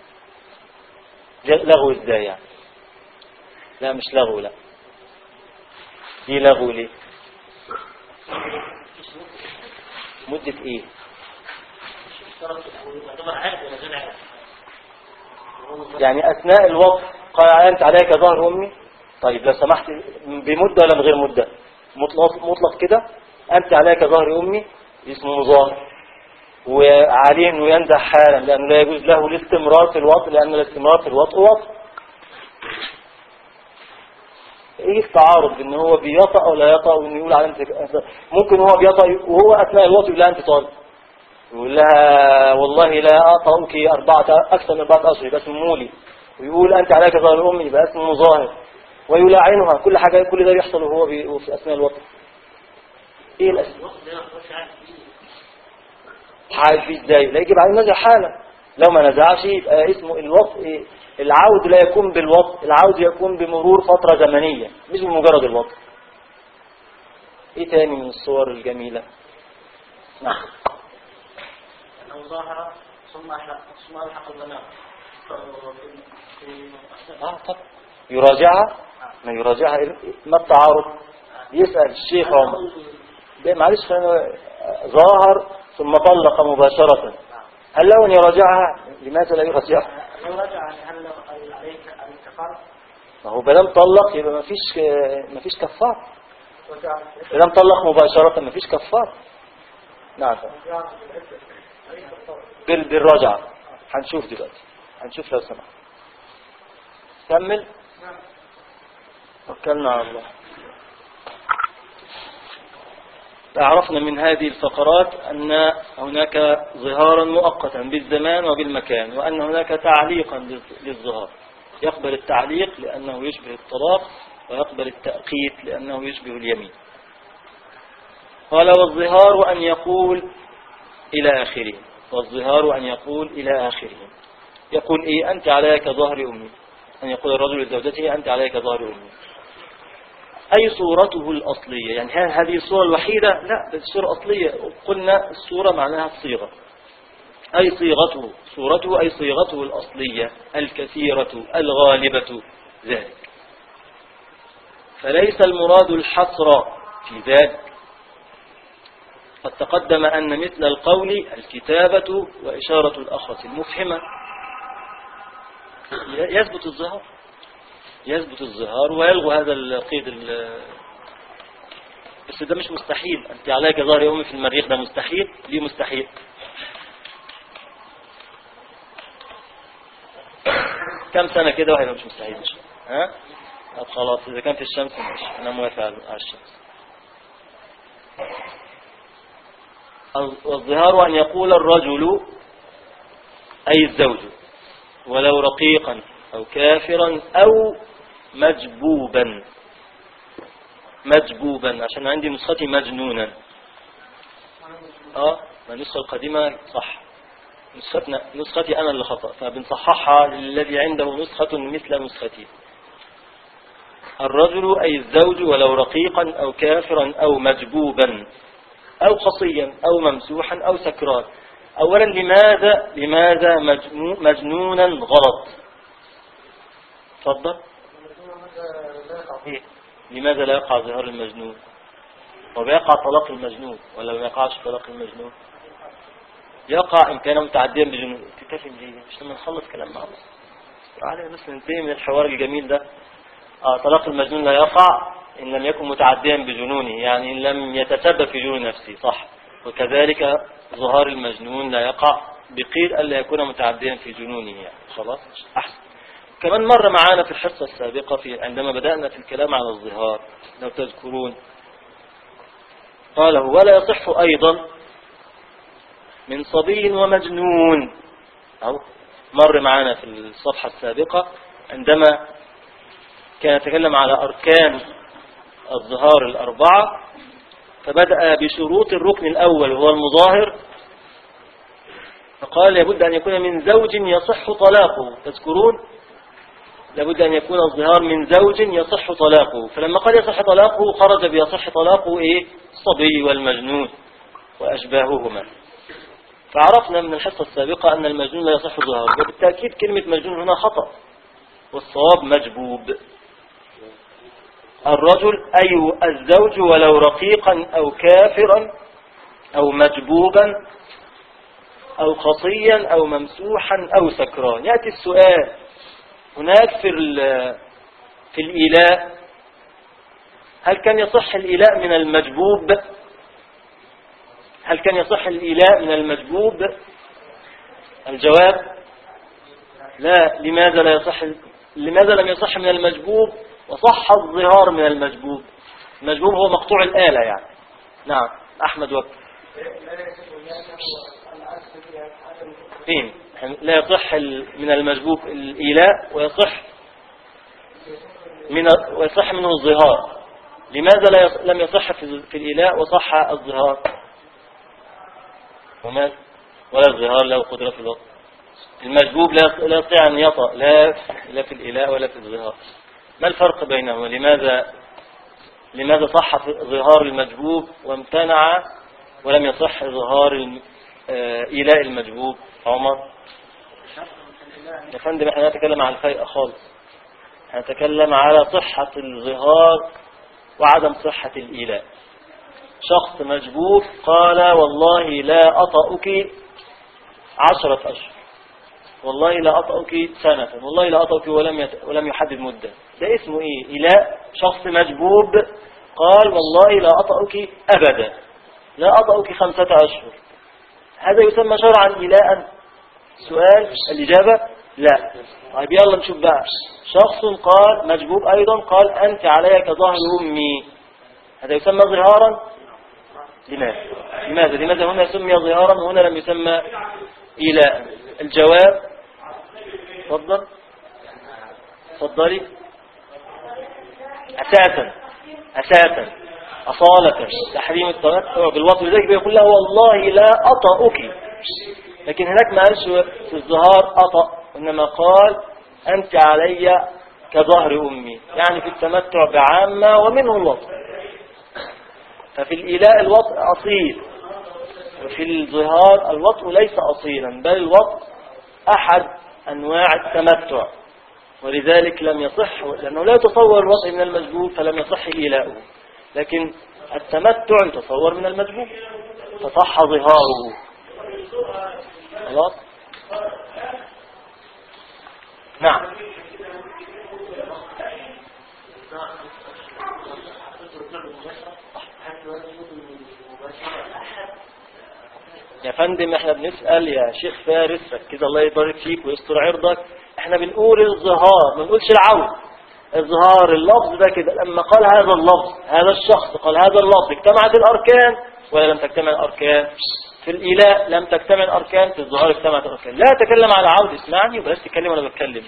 A: ج- لغو ازاي يعني لا مش لغو لا دي لغو ليه مدة ايه
B: اشترط يعتبر عارف ولا غير عارف
A: يعني اثناء الوطء قال انت عليك ظهر امي طيب لو سمحت بمدة ولا من غير مدة مطلق, مطلق كده انت عليك ظهر امي اسمه مظاهر وعليه انه ينزح حالا لانه لا يجوز له الاستمرار في الوطء لان الاستمرار في الوطء وطء ايه التعارض بان هو بيطأ او لا يطأ وانه يقول على انت ممكن هو بيطأ وهو اثناء الوطء يقول لها انت طالب يقول لها والله لا أطأك أربعة أكثر من أربعة أشهر يبقى اسمه مولي ويقول أنت عليك ظهر أمي يبقى اسمه مظاهر ويلاعنها كل حاجة كل ده بيحصل وهو بي- وهو في أثناء الوطن إيه الأسباب؟
B: الوقت ده ما تخش عارف فيه
A: عارف فيه إزاي؟ لا يجب عليه نزع حالا لو ما نزعش يبقى اسمه الوطء العود لا يكون بالوطء العود يكون بمرور فترة زمنية مش بمجرد الوطء إيه تاني من الصور الجميلة؟ نعم
B: أنه ظاهر ثم أحلق ثم ألحق البنات
A: اه طب يراجعها ما يراجعها إيه- ما التعارض يسأل الشيخ عمر ده معلش خلينا- ظاهر ثم طلق مباشرة هل له أن يراجعها لماذا لا يراجعها
B: لو رجع هل هل عليك الكفار
A: ما هو بلام طلق يبقى ما فيش ما فيش كفار بلام طلق مباشرة ما فيش كفار نعم بال بالرجعة هنشوف دلوقتي هنشوف لو سمحت كمل توكلنا على الله عرفنا من هذه الفقرات أن هناك ظهارا مؤقتا بالزمان وبالمكان وأن هناك تعليقا للظ- للظهار يقبل التعليق لأنه يشبه الطلاق ويقبل التأقيت لأنه يشبه اليمين قال والظهار أن يقول إلى آخره والظهار أن يقول إلى آخره يقول إيه أنت عليك ظهر أمي أن يقول الرجل لزوجته أنت عليك ظهر أمي أي صورته الأصلية يعني هل هذه الصورة الوحيدة لا بل الصورة الأصلية قلنا الصورة معناها الصيغة أي صيغته صورته أي صيغته الأصلية الكثيرة الغالبة ذلك فليس المراد الحصر في ذلك قد تقدم أن مثل القول الكتابة وإشارة الأخرة المفهمة يثبت الظهار يثبت الظهار ويلغو هذا القيد ال- بس ده مش مستحيل أنت عليك ظهر يومي في المريخ ده مستحيل ليه مستحيل كم سنة كده واحد مش مستحيل مش ها طب خلاص إذا كان في الشمس ماشي أنا موافق على على الشمس والظهار أن يقول الرجل أي الزوج ولو رقيقا أو كافرا أو مجبوبا مجبوبا عشان عندي نسختي مجنونا اه ما النسخة القديمة صح نسختنا نسختي أنا اللي خطأ فبنصححها للذي عنده نسخة مثل نسختي الرجل أي الزوج ولو رقيقا أو كافرا أو مجبوبا أو قصيا أو ممسوحا أو سكران أولا لماذا لماذا مجنو- مجنونا غلط تفضل إيه؟ لماذا لا يقع ظهار المجنون وبيقع طلاق المجنون ولا ما يقعش طلاق المجنون يقع إن كان متعديا بجنون تكفي ليه مش لما نخلص كلام مع بعض علينا بس ننتهي من الحوار الجميل ده آه طلاق المجنون لا يقع إن لم يكن متعديا بجنونه يعني إن لم يتسبب في جنون نفسه صح وكذلك ظهار المجنون لا يقع بقيد ألا يكون متعديا في جنونه يعني خلاص أحسن كمان مر معانا في الحصة السابقة في عندما بدأنا في الكلام على الظهار لو تذكرون قاله ولا يصح أيضا من صبي ومجنون أو مر معانا في الصفحة السابقة عندما كان يتكلم على أركان الظهار الأربعة فبدأ بشروط الركن الأول وهو المظاهر فقال لابد أن يكون من زوج يصح طلاقه تذكرون لابد أن يكون الظهار من زوج يصح طلاقه فلما قال يصح طلاقه خرج بيصح طلاقه إيه الصبي والمجنون وأشباههما فعرفنا من الحصة السابقة أن المجنون لا يصح ظهاره وبالتأكيد كلمة مجنون هنا خطأ والصواب مجبوب الرجل أي الزوج ولو رقيقا أو كافرا أو مجبوبا أو خطيا أو ممسوحا أو سكران يأتي السؤال هناك في ال- في الإيلاء هل كان يصح الإيلاء من المجبوب هل كان يصح الإيلاء من المجبوب الجواب لا لماذا لا يصح لماذا لم يصح من المجبوب وصح الظهار من المجبوب المجبوب هو مقطوع الآلة يعني نعم أحمد وقت فين لا يصح ال- من المجبوب الإيلاء ويصح من ويصح منه الظهار لماذا لا يص- لم يصح في في الإيلاء وصح الظهار وما ولا الظهار له قدرة في الوقت المجبوب لا لا يستطيع أن يطأ لا لا في الإيلاء ولا في الظهار ما الفرق بينهما لماذا لماذا صح في ظهار المجبوب وامتنع ولم يصح ظهار الم- آه، إيلاء المجبوب عمر يا فندم احنا نتكلم عن الفرق خالص هنتكلم على صحة الظهار وعدم صحة الإيلاء شخص مجبوب قال والله لا أطأك عشرة أشهر والله لا أطأك سنة والله لا أطأك ولم يت... ولم يحدد مدة ده اسمه إيه إيلاء شخص مجبوب قال والله لا أطأك أبدا لا أطأك خمسة أشهر هذا يسمى شرعا إيلاء سؤال الإجابة لا طيب يلا نشوف بقى شخص قال مجبوب أيضا قال أنت علي كظهر أمي هذا يسمى ظهارا لماذا لماذا لماذا هنا سمي ظهارا وهنا لم يسمى إيلاء الجواب تفضل تفضلي أساسا أساسا أصالة تحريم التمتع بالوطن لذلك بيقول له والله لا أطأك لكن هناك ما قالش في الظهار أطأ إنما قال أنت علي كظهر أمي يعني في التمتع بعامة ومنه الوطن ففي الإيلاء الوطء أصيل وفي الظهار الوطء ليس أصيلا بل الوطء أحد أنواع التمتع ولذلك لم يصح لأنه لا يتصور الوطء من المجبوب فلم يصح إيلاؤه لكن التمتع يتصور من المجبوب فصح ظهاره خلاص نعم يا فندم احنا بنسأل يا شيخ فارس ركز الله يبارك فيك ويستر عرضك احنا بنقول الظهار ما بنقولش العود الظهار اللفظ ده كده لما قال هذا اللفظ هذا الشخص قال هذا اللفظ اجتمعت الاركان ولا لم تجتمع الاركان في الإيلاء لم تجتمع الاركان في الظهار اجتمعت الاركان لا اتكلم على عود اسمعني وبلاش تتكلم وانا بتكلم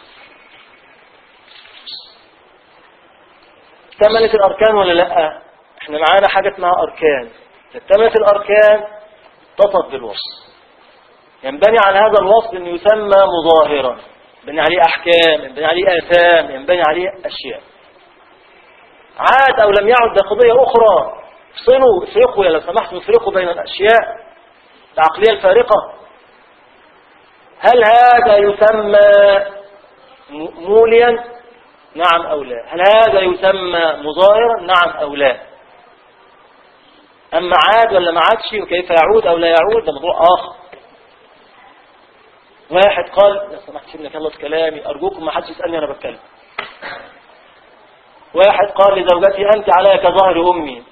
A: اكتملت الاركان ولا لا احنا معانا حاجه اسمها اركان اكتملت الاركان اتصف بالوصف ينبني على هذا الوصف أن يسمى مظاهرا ينبني عليه أحكام ينبني عليه آثام ينبني عليه أشياء عاد أو لم يعد ده قضية أخرى افصلوا افرقوا يا لو سمحتوا افرقوا بين الأشياء العقلية الفارقة هل هذا يسمى م- موليا نعم أو لا هل هذا يسمى مظاهرا نعم أو لا أما عاد ولا ما عادش وكيف يعود أو لا يعود ده موضوع آخر واحد قال لو سمحت سيبني اخلص كلامي أرجوكم ما حدش يسألني أنا بتكلم واحد قال لزوجتي أنت علي كظهر أمي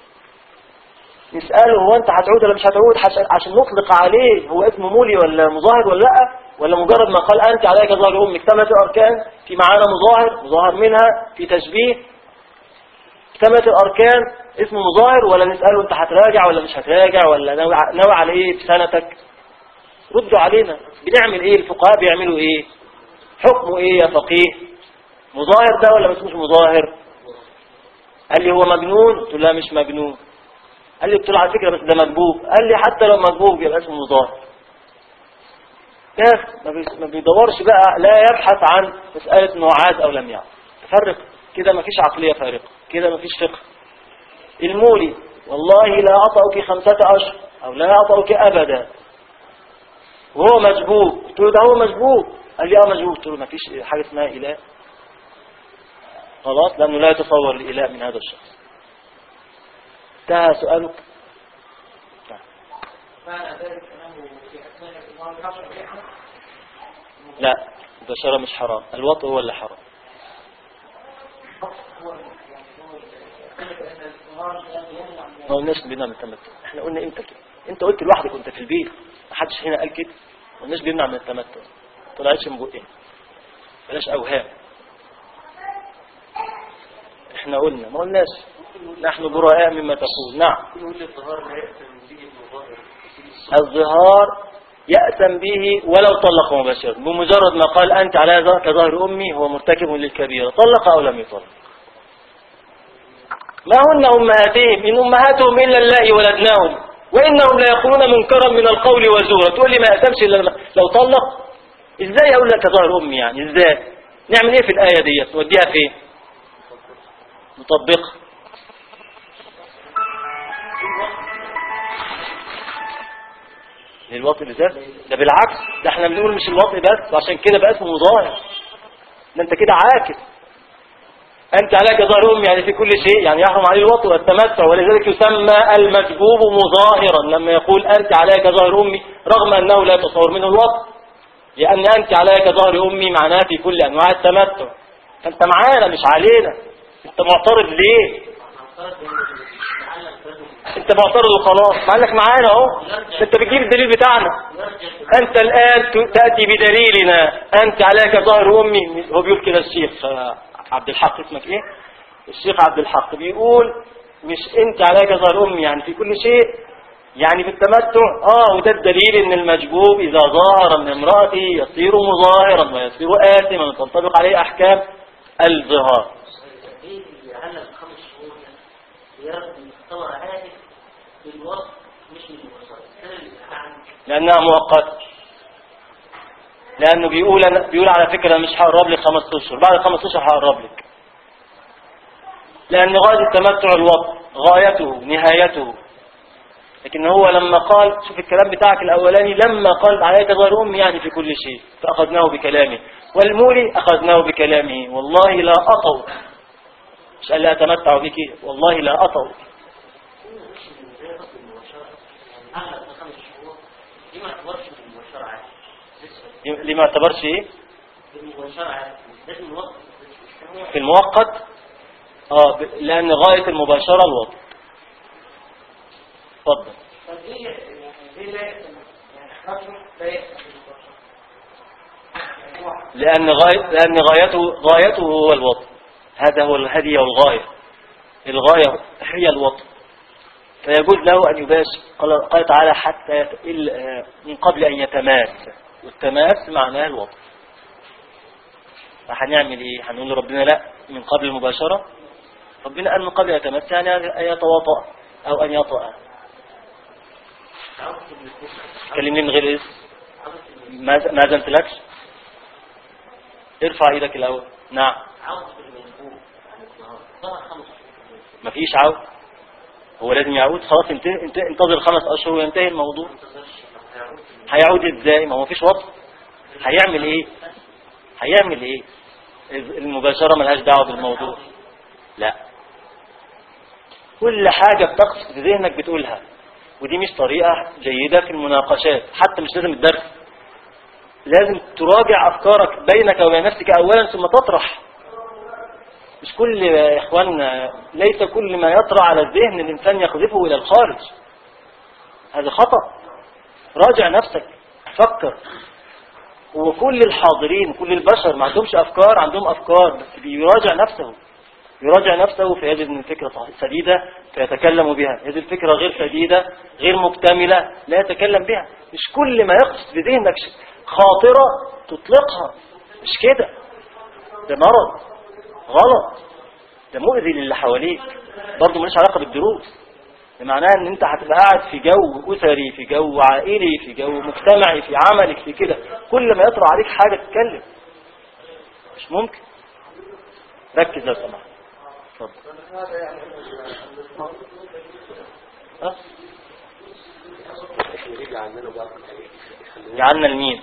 A: نسأله هو أنت هتعود ولا مش هتعود عشان, عشان نطلق عليه هو اسمه مولي ولا مظاهر ولا لا ولا مجرد ما قال أنت علي كظهر أمي اكتملت الأركان في معانا مظاهر مظاهر منها في تشبيه اكتملت الأركان اسمه مظاهر ولا نسأله أنت هتراجع ولا مش هتراجع ولا ناوي ناوي على إيه في سنتك ردوا علينا بنعمل إيه الفقهاء بيعملوا إيه حكمه إيه يا فقيه مظاهر ده ولا ما اسموش مظاهر قال لي هو مجنون قلت له لا مش مجنون قال لي قلت له على فكرة بس ده مجبوب قال لي حتى لو مجبوب يبقى اسمه مظاهر كاف ما بي- ما بيدورش بقى لا يبحث عن مسألة انه عاد او لم يعد تفرق كده ما فيش عقلية فارقة كده ما فيش فقه المولي والله لا أطأك خمسة أشهر أو لا أطأك أبدا وهو مجبوب قلت له ده هو مجبوب قال لي اه مجبوب قلت له ما فيش حاجة اسمها إله خلاص لأنه لا يتصور الإله من هذا الشخص انتهى سؤالك
B: معنى ذلك أنه في أثناء الإمام العشر يحرم
A: لا البشرة مش حرام الوطء هو اللي حرام
B: هو يعني هو يختلف أن الإمام لا يمنع من
A: ما قلناش بيمنع من التمتع احنا قلنا انت كده انت قلت لوحدك وانت في البيت ما حدش هنا قال كده ما قلناش بيمنع من التمتع ما طلعتش من بقنا بلاش اوهام احنا قلنا ما قلناش نحن براء مما تقول نعم
C: يقول لي الظهار لا يأتم به المظاهر
A: الظهار يأتم به ولو طلق مباشرة بمجرد ما قال أنت على ظهر كظهر أمي هو مرتكب للكبيرة طلق أو لم يطلق ما هن أمهاتهم إن أمهاتهم إلا الله ولدناهم وإنهم لا يقولون منكرا من القول وزورا تقول لي ما أتمش إلا لما- لو طلق إزاي أقول لك كظهر أمي يعني إزاي نعمل إيه في الآية دي نوديها فين نطبقها للوطء بالذات ده بالعكس ده احنا بنقول مش الوطء بس وعشان كده بقى اسمه مظاهر ده انت كده عاكس انت عليك ظهر امي يعني في كل شيء يعني يحرم عليه الوطء والتمتع ولذلك يسمى المجبوب مظاهرا لما يقول انت عليك ظهر امي رغم انه لا يتصور منه الوطء لان انت عليك ظهر امي معناها في كل انواع التمتع فانت معانا مش علينا انت معترض ليه انت معترض وخلاص مع انك معانا اهو انت بتجيب الدليل بتاعنا انت الان ت- تاتي بدليلنا انت عليك ظهر امي هو بيقول كده الشيخ آه، عبد الحق اسمك ايه الشيخ عبد الحق بيقول مش انت عليك ظهر امي يعني في كل شيء يعني في التمتع اه وده الدليل ان المجبوب اذا ظاهر من امرأته يصير مظاهرا ويصير آثما وتنطبق عليه احكام الظهار
B: ايه اللي علق خمس شهور ده يرد مستوى عالي في الوصف مش من الوسط السنه اللي عن
A: لأنها مؤقتة لأنه بيقول أنا بيقول على فكرة مش هقرب لك خمس أشهر بعد خمس أشهر هقرب لك لأن غاية التمتع الوطن غايته نهايته لكن هو لما قال شوف الكلام بتاعك الأولاني لما قال عليك ظهر أمي يعني في كل شيء فأخذناه بكلامه والمولي أخذناه بكلامه والله لا أطوا مش قال لا أتمتع بك والله لا أطوا
B: علق خمس شهور دي ما اعتبرش من المباشره عادي
A: لما اعتبرش إيه
B: المباشره عادي لازم الوصف
A: في المؤقت اه ب- لأن غاية المباشرة الوضع اتفضل
B: طب ايه يعني ليه لا يأتم يعني 11 لا يأتم بالمباشره يعني هو
A: لأن غاية لأن غايته غايته هو الوضع هذا هو هذه هي الغاية الغاية هي الوضع فيجوز له أن يباشر قال, قال تعالى حتى يت... إل- آه، من قبل أن يتماس والتماس معناه الوضع فهنعمل إيه هنقول لربنا لا من قبل المباشرة ربنا قال من قبل أن يتماس يعني أن يتواطأ أو أن يطأ
B: عاوز الاثنين
A: كلمني من غير اسم
B: عاوز
A: ما ما أذنتلكش ارفع ايدك الأول نعم
B: عاوز المنبوب ظهر خمس شهور
A: مفيش عود هو لازم يعود خلاص انتهي انت- انتظر خمس اشهر وينتهي الموضوع
B: ما انتظرش طب هيعود
A: هيعود ازاي ما هو مفيش وقت هيعمل ايه هيعمل ايه المباشرة ملهاش دعوة بالموضوع لا كل حاجة بتقصد في ذهنك بتقولها ودي مش طريقة جيدة في المناقشات حتى مش لازم الدرس لازم تراجع أفكارك بينك وبين نفسك أولا ثم تطرح مش كل يا إخواننا ليس كل ما يطرأ على الذهن الإنسان يقذفه إلى الخارج هذا خطأ راجع نفسك فكر وكل الحاضرين كل البشر ما عندهمش أفكار عندهم أفكار بس بيراجع نفسه يراجع نفسه فيجد أن الفكرة سديدة فيتكلم بها يجد الفكرة غير سديدة غير مكتملة لا يتكلم بها مش كل ما يقصد في ذهنك خاطرة تطلقها مش كده ده مرض غلط ده مؤذي للي حواليك برضه ملوش علاقة بالدروس ده معناه ان انت هتبقى قاعد في جو اسري في جو عائلي في جو مجتمعي في عملك في كده كل ما يطرأ عليك حاجة تتكلم مش ممكن ركز لو سمحت اتفضل
D: هذا يعني الإسلام
A: ها؟
E: احنا يجي عندنا بقى خلينا
A: جعلنا المين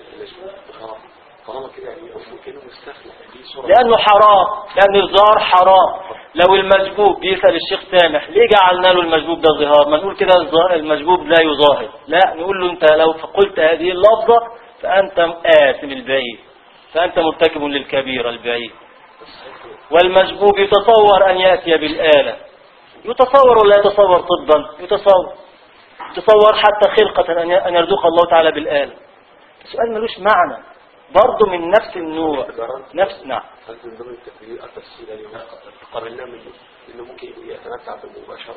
E: خلاص طالما كده يعني اصلا كانه مستخلف دي صوره
A: لأنه حرام لأن الظهار حرام لو المجبوب بيسأل الشيخ سامح ليه جعلنا له المجبوب ده ظهار ما نقول كده الظهار- المجبوب لا يظاهر لا نقول له انت لو قلت هذه اللفظة فأنت آثم البعيد فأنت مرتكب للكبيرة البعيد والمجبوب يتصور أن يأتي بالآلة يتصور ولا يتصور طبا يتصور يتصور حتى خلقة أن أن يرزق الله تعالى بالآلة السؤال ملوش معنى برضه من نفس النوع نفس نعم
E: هل من ضمن التفسير التفسير اللي قررناه منه انه ممكن يتمتع بالمباشره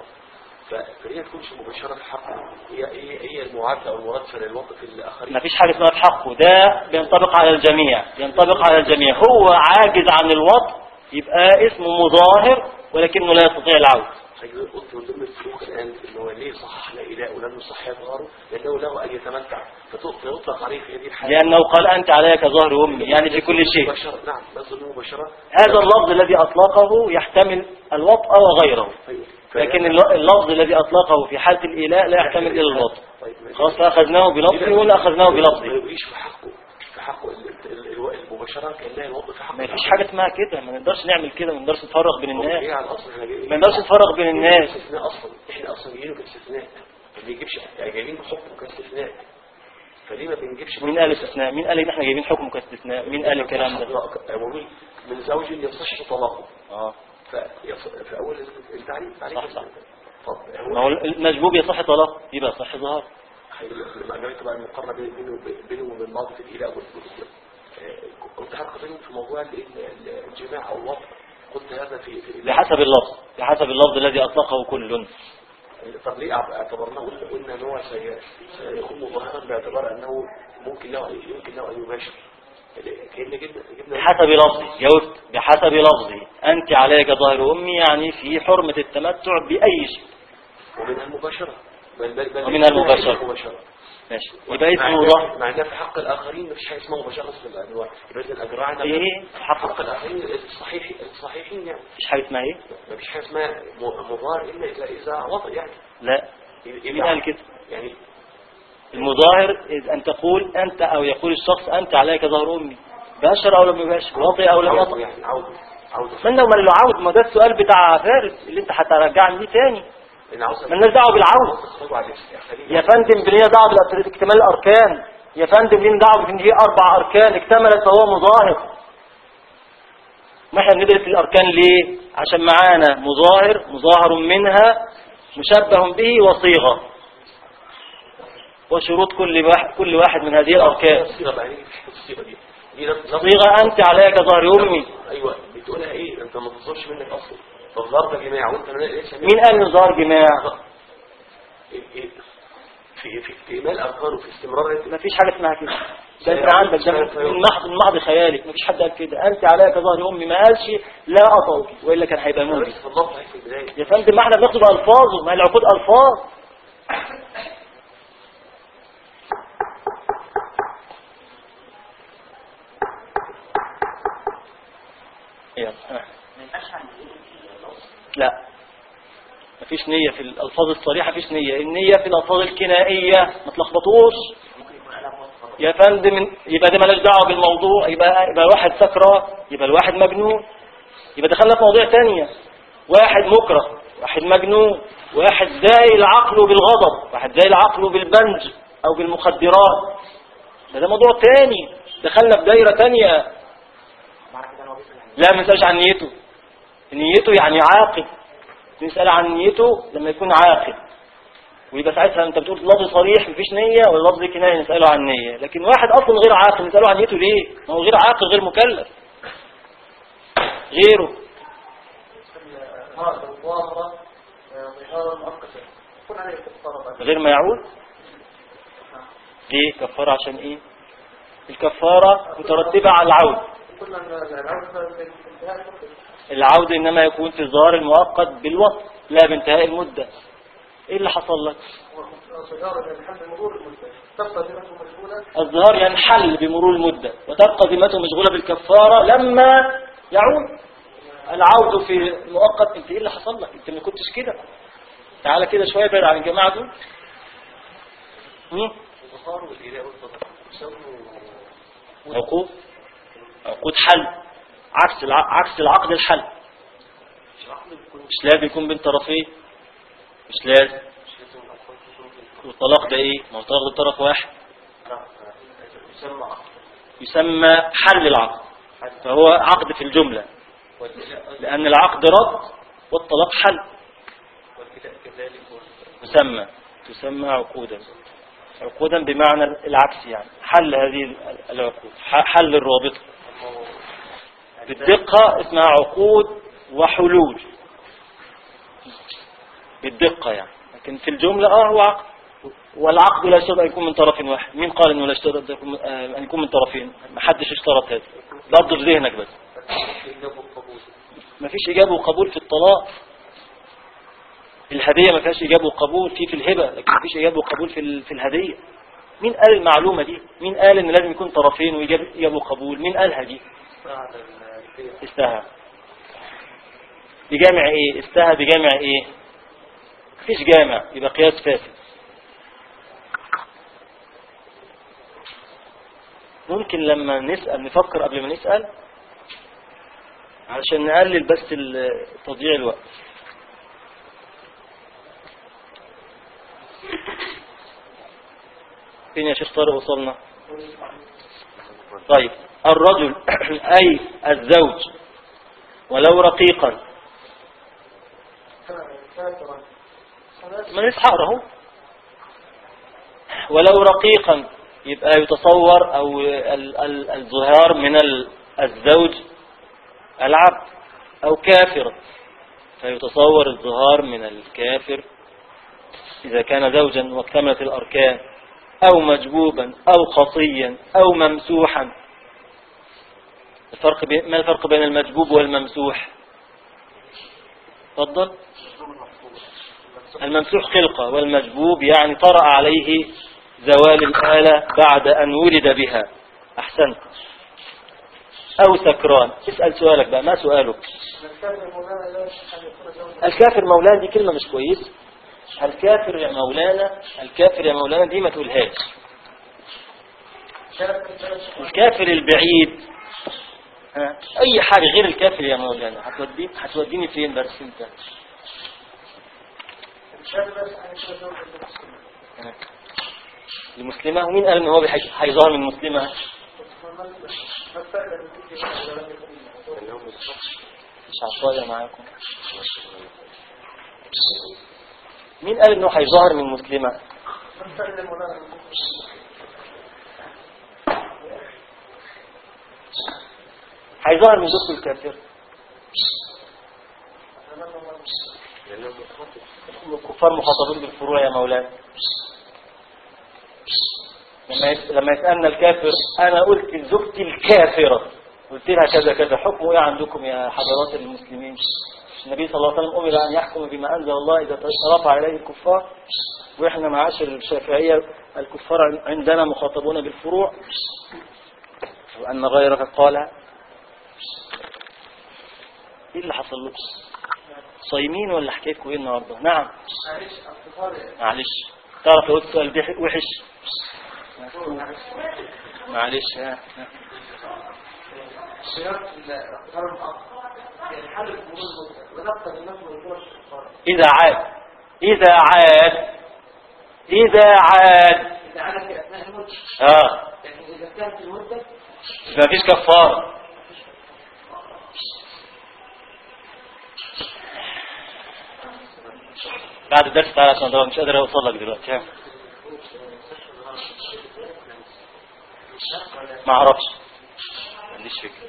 E: فهي تكونش مباشره في حقه هي هي هي المعادله او المرادفه للوقف الاخرين
A: ما فيش حاجة اسمها في حقه ده بينطبق على الجميع ينطبق على الجميع هو عاجز عن الوضع يبقى اسمه مظاهر ولكنه لا يستطيع العودة
E: أيوة قلت من ضمن السلوك الآن إن هو ليه صحح لا إله ولم يصحح غاره لأنه له أن يتمتع فيطلق عليه في هذه الحالة
A: لأنه قال أنت علي كظهر أمي يعني في كل شيء
E: مباشرة نعم بس مباشرة
A: هذا اللفظ الذي أطلقه يحتمل الوطأ وغيره
E: أيوة.
A: لكن الل- اللفظ الذي أطلقه في حالة الإيلاء لا يحتمل إلا الوطأ
E: طيب ماشي.
A: خلاص فأخذناه بلفظه ولا أخذناه
E: ما
A: بلفظه
E: يبقيش في حقه في حقه ال- ال- ال- المباشرة كان لا الوضع في حقه
A: ما فيش حاجة اسمها كده ما نقدرش نعمل كده ما نقدرش نفرق بين
E: هو
A: الناس
E: إيه على الأصل إحنا جايين-
A: ما نقدرش نفرق بين الناس
E: استثناء أصلا إحنا أصلا جايينه كاستثناء ما بيجيبش يعني جايين بحكم كاستثناء فليه ما بنجيبش
A: مين قال استثناء مين قال ان احنا جايبين حكم كاستثناء مين قال الكلام ده
E: أقول من زوج يصح طلاقه
A: اه
E: فيص- في أول التعريف تعريف
A: صح، صح.
E: طب
A: ما هو المجبوب يصح طلاق يبقى صح ظهر
E: لما جاءت بقى المقارنة بين- بينه بينه وبين بعض في الإله والجزء قلت حق بينهم في موضوع ال- ال- الجماع أو الوضع قلت هذا في في
A: بحسب اللفظ بحسب اللفظ الذي اطلقه كل
E: طب ليه اعت- اعتبرناه قلنا قلنا ان هو سي- سيكون مظاهرا باعتبار انه ممكن له يمكن له ان يباشر كأن جبنا جبنا
A: بحسب لفظي جاوبت بحسب لفظي انت عليك ظاهر امي يعني في حرمة التمتع باي شيء
E: ومنها المباشرة بل بل بل
A: ومنها المباشرة.
E: المباشرة
A: ماشي يبقى
E: مع
A: اسمه
E: إن-
A: ظاهر
E: مع ان في حق الاخرين مفيش حاجه اسمها مباشره اصلا الانواع يبقى اذا اجرعنا
A: ايه حق
E: حق الاخرين الصحيح الصحيحين يعني
A: مفيش حاجة اسمها ايه
E: مفيش حاجه اسمها م- مظاهر الا اذا اذا وضع يعني
A: لا
E: إذا-
A: مين قال كده
E: يعني
A: المظاهر إذ أن تقول أنت أو يقول الشخص أنت عليك ظهر أمي باشر أو لم يباشر وطئ أو لم
E: عودة
A: يطئ
E: يعني عودة عودة
A: من لو ما له عود ما ده السؤال بتاع فارس اللي انت هترجعني ليه تاني
E: إن عاوز
A: مالناش دعوه بالعود
E: طبعا على الاستخدام.
A: يا فندم ليه دعوه بالأرك- باكتمال الاركان يا فندم ليه دعوه بان هي اربع اركان اكتملت فهو مظاهر ما احنا بندرس الاركان ليه عشان معانا مظاهر مظاهر منها مشبه به وصيغه وشروط كل واحد كل واحد من هذه الاركان
E: الصيغة بقى نيجي في الصيغة دي دي لفظ- لفظ-
A: صيغه انت عليك ظهر امي
E: ايوه بتقولها ايه انت ما تصدرش منك اصلا فالضرب يا جماعه وانت ليس
A: مين قال ان ظهر جماع
E: في في استئمال اركانه في استمرار
A: ما فيش حاجة اسمها كده ده انت عندك ده من من محض من محض خيالك ما فيش حد قال كده انت عليك ظهر امي ما قالش لا اطوك والا كان هيبقى موجي
E: بس الله في البدايه
A: يا فندم ما احنا بناخد الفاظه ما هي العقود الفاظ يلا ها. لا مفيش نية في الألفاظ الصريحة مفيش نية النية في الألفاظ الكنائية ما تلخبطوش يا فندم يبقى ده مالهاش دعوة بالموضوع يبقى يبقى الواحد سكرة يبقى الواحد مجنون يبقى دخلنا في مواضيع تانية واحد مكره واحد مجنون واحد زايل عقله بالغضب واحد زايل عقله بالبنج أو بالمخدرات ده ده موضوع تاني دخلنا في دايرة تانية لا ما نسألش عن نيته نيته يعني عاقل نسأل عن نيته لما يكون عاقل ويبقى ساعتها انت بتقول لفظ صريح مفيش نية ولا لفظ كناية نسأله عن نية لكن واحد اصلا غير عاقل نسأله عن نيته ليه ما هو غير عاقل غير مكلف غيره
D: هذا الظاهرة ظهارا مؤقتا يكون عليه كفارة بعد
A: غير ما يعود ليه كفارة عشان ايه الكفارة مترتبة على العود
D: قلنا ان العودة في انتهاء المدة
A: العود انما يكون في الظاهر المؤقت بالوقت لا بانتهاء المدة ايه اللي حصل لك
F: صغار الحمد المرور المدة تبقى ذمته مشغولة
A: الظهار ينحل بمرور المدة وتبقى ذمته مشغولة بالكفارة لما يعود العود في مؤقت انت ايه اللي حصل لك انت ما كنتش كده تعالى كده شوية بعيد عن الجماعة دول مم؟
E: الظهار والإيلاء والصدقة يسموا
A: عقود عقود حل عكس الع... عكس العقد الحل مش لازم يكون بين طرفين مش لازم والطلاق ده ايه ما هو الطلاق ده طرف واحد
E: يسمى عقد
A: يسمى حل العقد فهو عقد في الجملة
E: والإيلاء
A: لأن العقد رد والطلاق حل
E: والإيلاء كذلك
A: تسمى تسمى عقودا عقودا بمعنى العكس يعني حل هذه العقود ح- حل الرابطة بالدقة اسمها عقود وحلول بالدقة يعني لكن في الجملة اه هو عقد والعقد لا يشترط أن يكون من طرف واحد مين قال أنه لا يشترط أن يكون- آه، أن يكون من طرفين ما حدش اشترط هذا برضه في ذهنك بس
E: الإيلاء والقبول
A: ما فيش إجابة وقبول في الطلاق الهدية ما فيهاش إجابة وقبول في في الهبة لكن ما فيش إجابة وقبول في ال- في الهدية مين قال المعلومة دي مين قال إن لازم يكون طرفين وإجابة إجابة وقبول مين قالها دي
E: بعد البيع
A: استهى بجامع إيه استهى بجامع إيه مفيش جامع يبقى قياس فاسد ممكن لما نسأل نفكر قبل ما نسأل علشان نقلل بس ال- تضييع الوقت فين يا شيخ طارق وصلنا طيب الرجل أي الزوج ولو رقيقا ما نسحق اهو ولو رقيقا يبقى يتصور او ال- ال- الظهار من ال- الزوج العبد او كافر فيتصور الظهار من الكافر اذا كان زوجا واكتملت الاركان او مجبوبا او خصيا او ممسوحا الفرق بين ما الفرق بين المجبوب والممسوح تفضل الممسوح خلقة والمجبوب يعني طرأ عليه زوال الآلة بعد أن ولد بها أحسنت أو سكران اسأل سؤالك بقى ما سؤالك الكافر مولانا دي كلمة مش كويس الكافر يا مولانا الكافر يا مولانا دي ما تقولهاش الكافر البعيد ها، أي حاجة غير الكافر يا مولانا هتودي هتوديني فين بس أنت ها. المسلمة ومين قال ان هو بيحي- هيظهر من مسلمة مش عصاية معاكم مين قال انه هيظهر من مسلمة هيظهر من دخل الكافر الكفار مخاطبين بالفروع يا مولانا لما يس- لما يسألنا الكافر أنا قلت لزوجتي الكافرة قلت لها كذا كذا حكمه إيه عندكم يا حضرات المسلمين النبي صلى الله عليه وسلم أمر أن يحكم بما أنزل الله إذا رفع إليه الكفار وإحنا معاشر الشافعية الكفار عندنا مخاطبون بالفروع وأن غيرك قالها إيه اللي حصل لكم صايمين ولا حكايتكم إيه النهاردة نعم معلش تعرف لو قلت سؤال بيح- وحش معلش ها ها.
F: صياغة الاقترار المؤقت يعني حل الأمور المدة ونبقى بالنسبة للفرص الكفار
A: إذا عاد إذا عاد إذا عاد
F: إذا عاد في أثناء المدة
A: آه
F: يعني إذا كانت المدة
A: ما فيش كفارة بعد الدرس تعالى عشان أدور، مش قادر أوصل لك دلوقتي ها. ما أعرفش ما عنديش فكرة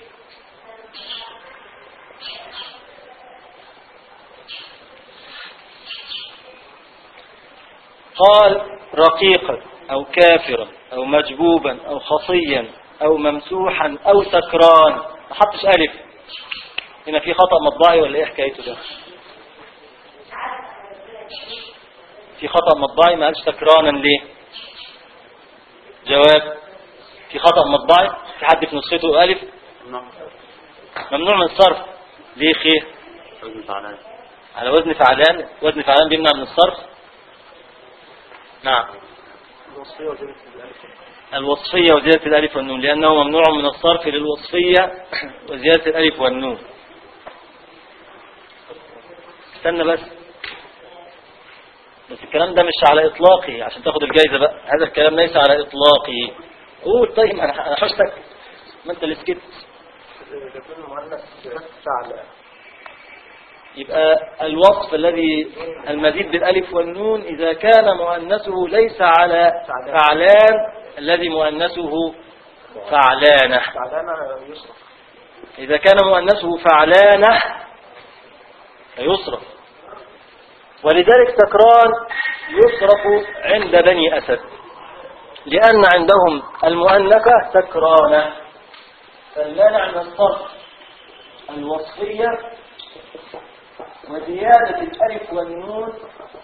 A: قال رقيقا أو كافرا أو مجبوبا أو خصيا أو ممسوحا أو سكران ما حطش ألف هنا في خطأ مطبعي ولا إيه حكايته ده في خطأ مطبعي ما قالش سكرانا ليه جواب في خطأ مطبعي في حد في نسخته ألف
C: نعم
A: ممنوع من الصرف ليه خير
C: وزن فعلان
A: على وزن فعلان وزن فعلان بيمنع من الصرف نعم الوصفية وزيادة الألف والنون لأنه ممنوع من الصرف للوصفية وزيادة الألف والنون استنى بس بس الكلام ده مش على إطلاقه عشان تاخد الجايزة بقى هذا الكلام ليس على إطلاقه قول طيب أنا أنا حشتك ما أنت اللي سكت
F: يكون المؤنث فعل
A: يبقى الوصف الذي المزيد بالالف والنون إذا كان مؤنثه ليس على فعلان الذي مؤنثه فعلانة
F: فعلانة يصرف
A: إذا كان مؤنثه فعلانة فيصرف ولذلك سكران يصرف عند بني أسد لأن عندهم المؤنثة سكرانة فالمانع من الصرف الوصفية وزيادة الألف والنون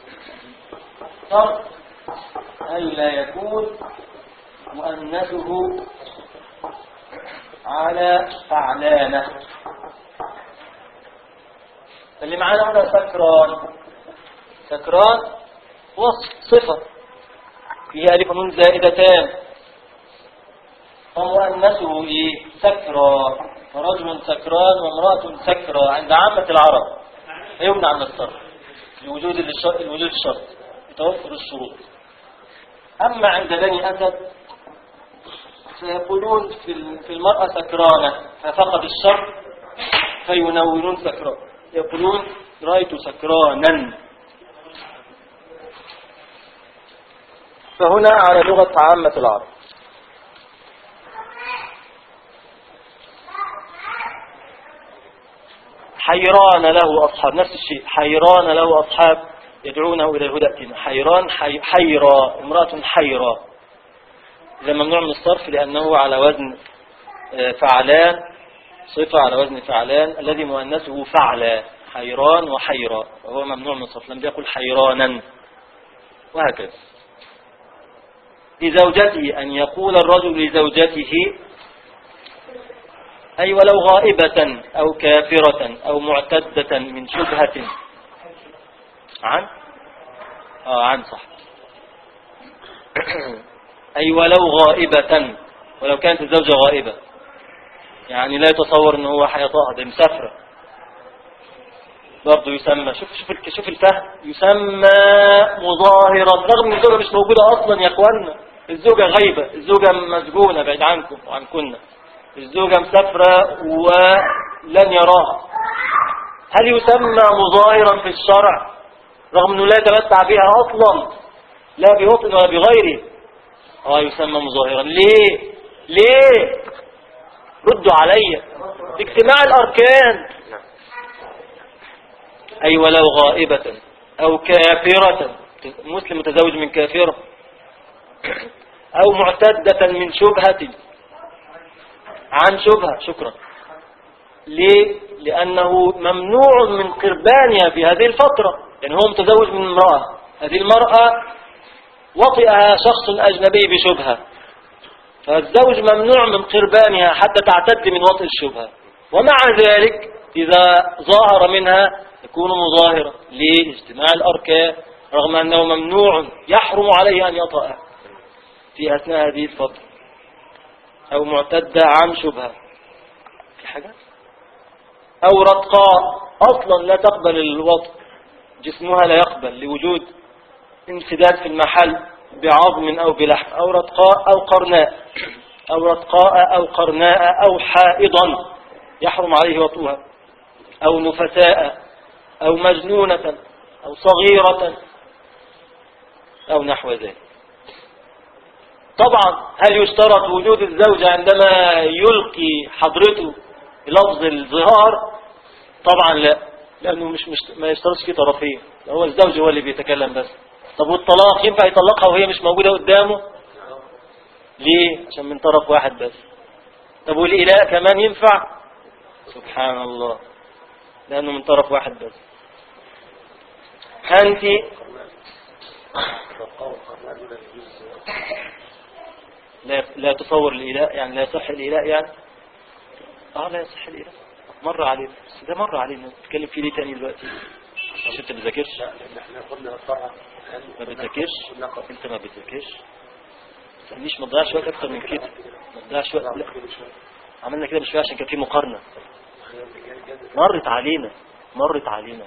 A: شرط ألا يكون مؤنثه على فعلانة اللي معانا هنا سكران سكران وصف صفة فيها ألف ونون زائدتان ومؤنثه إيه؟ سكرى فرجل سكران وامرأة سكرى عند عامة العرب يمنع من الصرف لوجود الشرط لوجود الشرط لتوفر الشروط أما عند بني أسد سيقولون في ال- في المرأة سكرانة ففقد الشرط فينونون سكران يقولون رأيت سكرانا فهنا على لغة عامة العرب حيران له أصحاب نفس الشيء حيران له أصحاب يدعونه إلى الهدى ائتنا حيران حي حيرى امرأة حيرى إذا ممنوع من الصرف لأنه على وزن آه، فعلان صفة على وزن فعلان الذي مؤنثه فعلا حيران وحيرى وهو ممنوع من الصرف لم يقل حيرانا وهكذا لزوجته أن يقول الرجل لزوجته أي ولو غائبة أو كافرة أو معتدة من شبهة عن آه عن صح أي ولو غائبة ولو كانت الزوجة غائبة يعني لا يتصور أنه هو حيطاء ده مسافرة برضه يسمى شوف شوف الك- شوف الفهم يسمى مظاهرا رغم ان الزوجة مش موجودة أصلا يا أخوانا الزوجة غايبة الزوجة مسجونة بعيد عنكم وعن كنا الزوجة مسافرة ولن يراها هل يسمى مظاهرا في الشرع رغم انه لا يتمتع بها اصلا لا بوطن ولا بغيره اه يسمى مظاهرا ليه ليه ردوا علي اجتماع الاركان اي ولو غائبة او كافرة مسلم متزوج من كافرة او معتدة من شبهة عن شبهة شكرا ليه لأنه ممنوع من قربانها في هذه الفترة يعني هو متزوج من امرأة هذه المرأة وطئها شخص أجنبي بشبهة فالزوج ممنوع من قربانها حتى تعتد من وطئ الشبهة ومع ذلك إذا ظاهر منها يكون مظاهرا لاجتماع الأركان رغم أنه ممنوع يحرم عليه أن يطأها في أثناء هذه الفترة أو معتدة عن شبهة في حاجة أو رتقاء أصلا لا تقبل الوطء جسمها لا يقبل لوجود انسداد في المحل بعظم أو بلحم أو رتقاء أو قرناء أو رتقاء أو قرناء أو حائضا يحرم عليه وطئها أو نفساء أو مجنونة أو صغيرة أو نحو ذلك طبعا هل يشترط وجود الزوجة عندما يلقي حضرته لفظ الظهار طبعا لا لأنه مش, مش ما يشترطش فيه طرفين هو الزوج هو اللي بيتكلم بس طب والطلاق ينفع يطلقها وهي مش موجودة قدامه ليه عشان من طرف واحد بس طب والإلاء كمان ينفع سبحان الله لأنه من طرف واحد بس أنت
E: فقالوا قالوا لا يجوز الزواج
A: لا لا تصور الإله يعني لا يصح الإله يعني اه لا يصح الإله مر علينا بس ده مر علينا تتكلم فيه ليه تاني دلوقتي عشان انت ما بتذاكرش
E: لا لان احنا قلنا الطاعه
A: ما بتذاكرش
E: قلنا قبل
A: انت ما بتذاكرش ما تسألنيش ما تضيعش وقت اكتر من كده ما تضيعش وقت لا عملنا كده مش عشان كان في مقارنة مرت علينا مرت علينا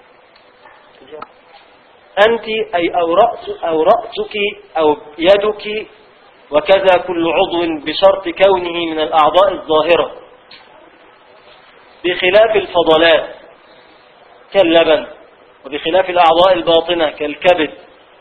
A: أنت أي أو, رأس أو رأسك أو يدك وكذا كل عضو بشرط كونه من الأعضاء الظاهرة بخلاف الفضلات كاللبن وبخلاف الأعضاء الباطنة كالكبد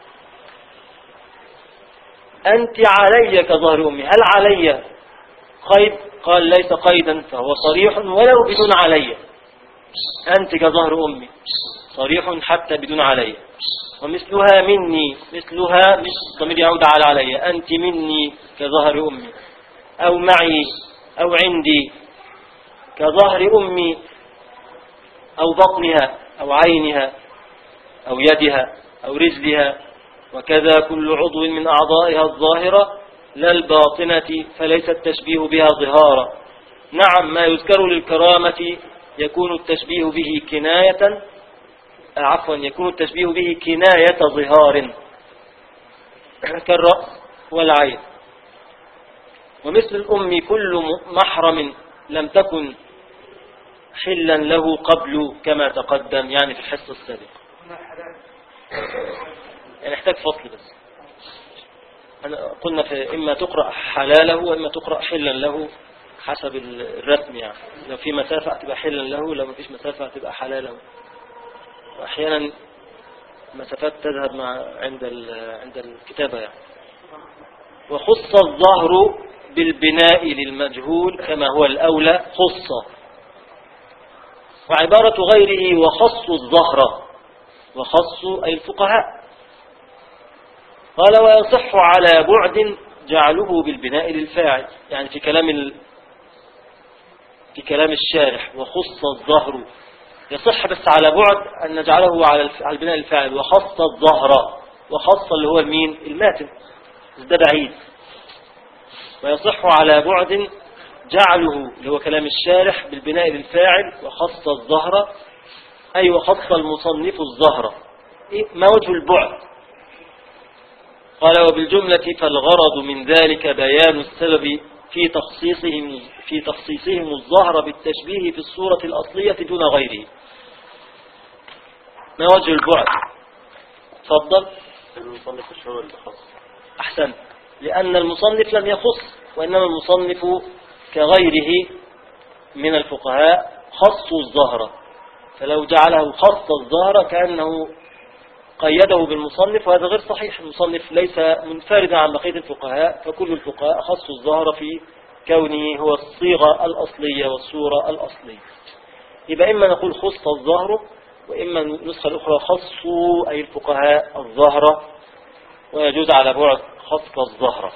A: أنت علي كظهر أمي هل علي قيد قال ليس قيدا فهو صريح ولو بدون علي أنت كظهر أمي صريح حتى بدون علي ومثلها مني مثلها مش ضمير يعود على علي أنت مني كظهر أمي أو معي أو عندي كظهر أمي أو بطنها أو عينها أو يدها أو رجلها وكذا كل عضو من أعضائها الظاهرة لا الباطنة فليس التشبيه بها ظهارا نعم ما يذكر للكرامة يكون التشبيه به كناية آه، عفوا يكون التشبيه به كناية ظهار كالرأس والعين ومثل الأم كل محرم لم تكن حلا له قبل كما تقدم يعني في الحصة السابقة يعني نحتاج فصل بس أنا قلنا في إما تقرأ حلاله وإما تقرأ حلا له حسب الرسم يعني لو في مسافة هتبقى حلا له لو ما فيش مسافة هتبقى حلاله وأحيانا مسافات تذهب مع عند ال- عند الكتابة يعني وخص الظهر بالبناء للمجهول كما هو الأولى خص وعبارة غيره وخص الظهر وخص أي الفقهاء قال ويصح على بعد جعله بالبناء للفاعل يعني في كلام ال... في كلام الشارح وخص الظهر يصح بس على بعد أن نجعله على الف- على البناء للفاعل وخص الظهر وخص اللي هو المين الماتن بس ده بعيد ويصح على بعد جعله اللي هو كلام الشارح بالبناء للفاعل وخص الظهر أي وخص المصنف الظهر إيه؟ ما وجه البعد قال وبالجملة فالغرض من ذلك بيان السبب في تخصيصهم في تخصيصهم الظهر بالتشبيه في الصورة الأصلية دون غيره ما وجه البعد تفضل
C: المصنف مش هو اللي خاص
A: أحسن لأن المصنف لم يخص وإنما المصنف كغيره من الفقهاء خصوا الظهر فلو جعله خص الظهر كأنه قيده بالمصنف وهذا غير صحيح المصنف ليس منفردا عن بقية الفقهاء فكل الفقهاء خصوا الظهر في كونه هو الصيغة الأصلية والصورة الأصلية يبقى إما نقول خص الظهر وإما النسخة الأخرى خصوا أي الفقهاء الظهر ويجوز على بعد خص الظهر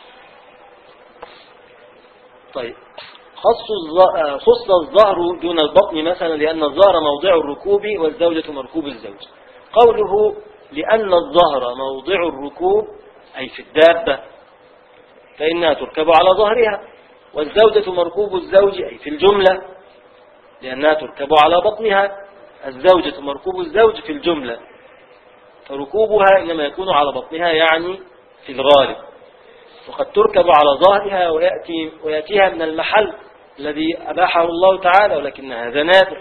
A: طيب خص الظ- آه، خص الظهر دون البطن مثلا لأن الظهر موضع الركوب والزوجة مركوب الزوج قوله لأن الظهر موضع الركوب أي في الدابة فإنها تركب على ظهرها والزوجة مركوب الزوج أي في الجملة لأنها تركب على بطنها الزوجة مركوب الزوج في الجملة فركوبها إنما يكون على بطنها يعني في الغالب وقد تركب على ظهرها ويأتي ويأتيها من المحل الذي أباحه الله تعالى ولكن هذا نادر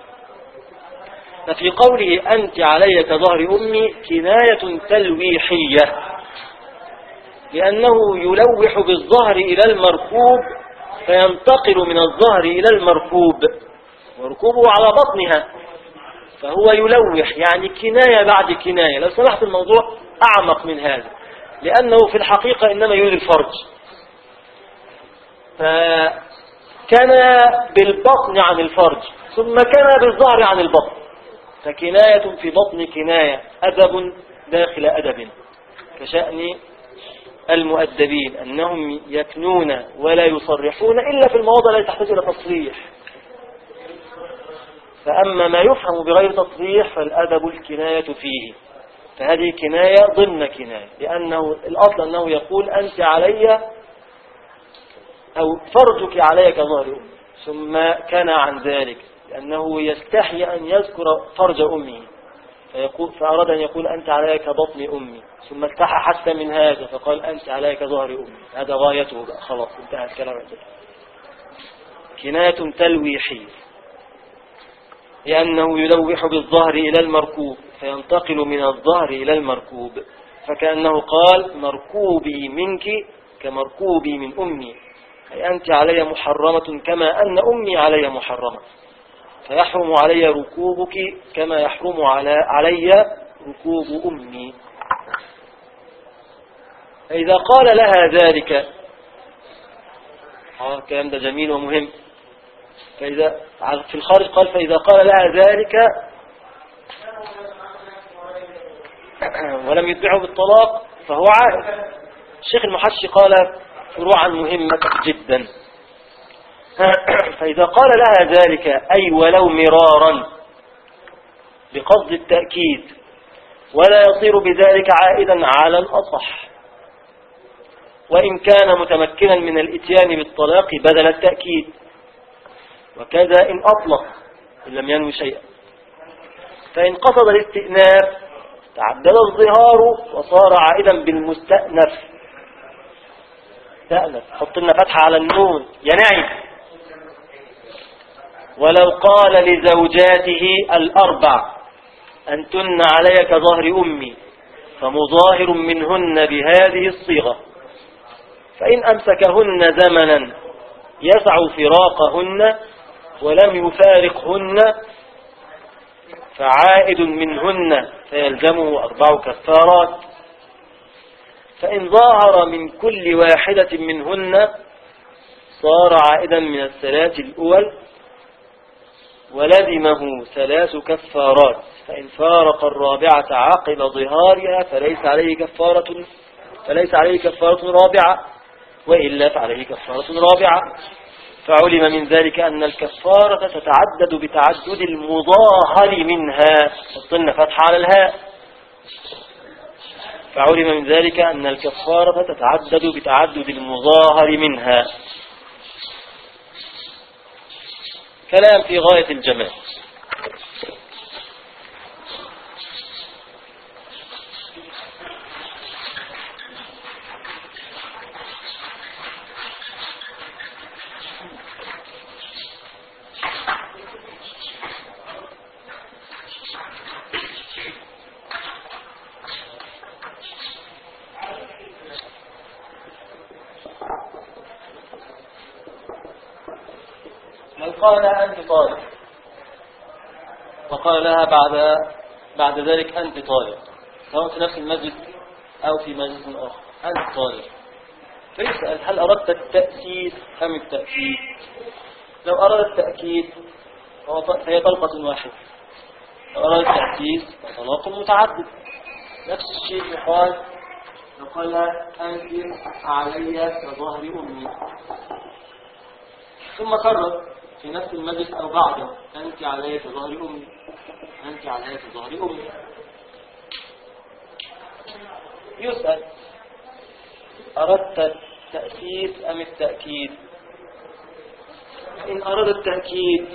A: ففي قوله أنت علي كظهر أمي كناية تلويحية لأنه يلوح بالظهر إلى المركوب فينتقل من الظهر إلى المركوب وركوبه على بطنها فهو يلوح يعني كناية بعد كناية لو سمحت الموضوع أعمق من هذا لأنه في الحقيقة إنما يريد الفرج فكان بالبطن عن الفرج ثم كان بالظهر عن البطن فكناية في بطن كناية أدب داخل أدب كشأن المؤدبين أنهم يكنون ولا يصرحون إلا في المواضع التي تحتاج إلى تصريح فأما ما يفهم بغير تصريح فالأدب الكناية فيه فهذه كناية ضمن كناية لأنه الأصل أنه يقول أنت علي أو فرجك علي كظهر أمي ثم كان عن ذلك لأنه يستحي أن يذكر فرج أمه فيقول فأراد أن يقول أنت علي كبطن أمي ثم استحى حتى من هذا فقال أنت علي كظهر أمي هذا غايته بقى خلاص انتهى الكلام عندك كناية تلويحية لأنه يلوح بالظهر إلى المركوب فينتقل من الظهر إلى المركوب فكأنه قال مركوبي منك كمركوبي من أمي أي أنت علي محرمة كما أن أمي علي محرمة فيحرم علي ركوبك كما يحرم على علي ركوب أمي فإذا قال لها ذلك اه الكلام ده جميل ومهم فإذا في الخارج قال فإذا قال لها ذلك ولم يتبعه بالطلاق فهو عائد الشيخ المحشي قال فروعا مهمة جدا فإذا قال لها ذلك أي ولو مرارا بقصد التأكيد ولا يصير بذلك عائدا على الأصح وإن كان متمكنا من الاتيان بالطلاق بدل التأكيد وكذا إن أطلق إن لم ينوي شيئا فإن قصد الاستئناف تعدد الظهار وصار عائدا بالمستأنف استأنف حط لنا فتحة على النون ينعي ولو قال لزوجاته الأربع أنتن علي كظهر أمي فمظاهر منهن بهذه الصيغة فإن أمسكهن زمنا يسع فراقهن ولم يفارقهن فعائد منهن فيلزمه أربع كفارات فإن ظاهر من كل واحدة منهن صار عائدا من الثلاث الأول ولزمه ثلاث كفارات فإن فارق الرابعة عقب ظهارها فليس عليه كفارة فليس عليه كفارة رابعة وإلا فعليه كفارة رابعة فعلم من ذلك أن الكفارة تتعدد بتعدد المظاهر منها حطلنا فتح على الهاء فعلم من ذلك أن الكفارة تتعدد بتعدد المظاهر منها كلام في غاية الجمال من قال لها أنت طالب وقال لها بعد بعد ذلك أنت طالب سواء في نفس المسجد أو في مجلس آخر أنت طالب فيسأل هل أردت التأسيس أم التأكيد لو أراد التأكيد فهو ط- فهي طلقة واحدة لو أراد التأسيس فطلاق متعدد نفس الشيء يقال لو قال لها أنت علي كظهر أمي ثم كرر في نفس المجلس أو بعده أنت علي كظهر أمي أنت علي كظهر أمي يسأل أردت التأسيس أم التأكيد إن أراد التأكيد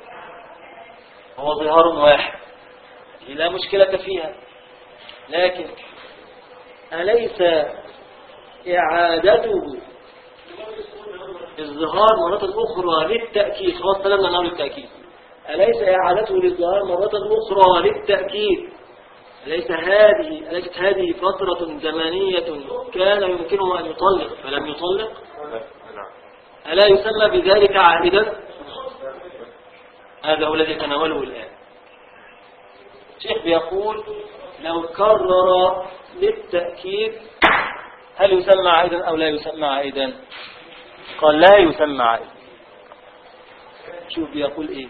A: هو ظهار واحد هي لا مشكلة فيها لكن أليس إعادته الظهار مرة أخرى للتأكيد خلاص سلمنا نوع التأكيد أليس إعادته للظهار مرة أخرى للتأكيد أليس هذه أليست هذه فترة زمنية كان يمكنه أن يطلق فلم يطلق ألا يسمى بذلك عائدا هذا هو الذي تناوله الآن الشيخ بيقول لو كرر للتأكيد هل يسمى عائدا أو لا يسمى عائدا قال لا يسمى عائدا شوف بيقول ايه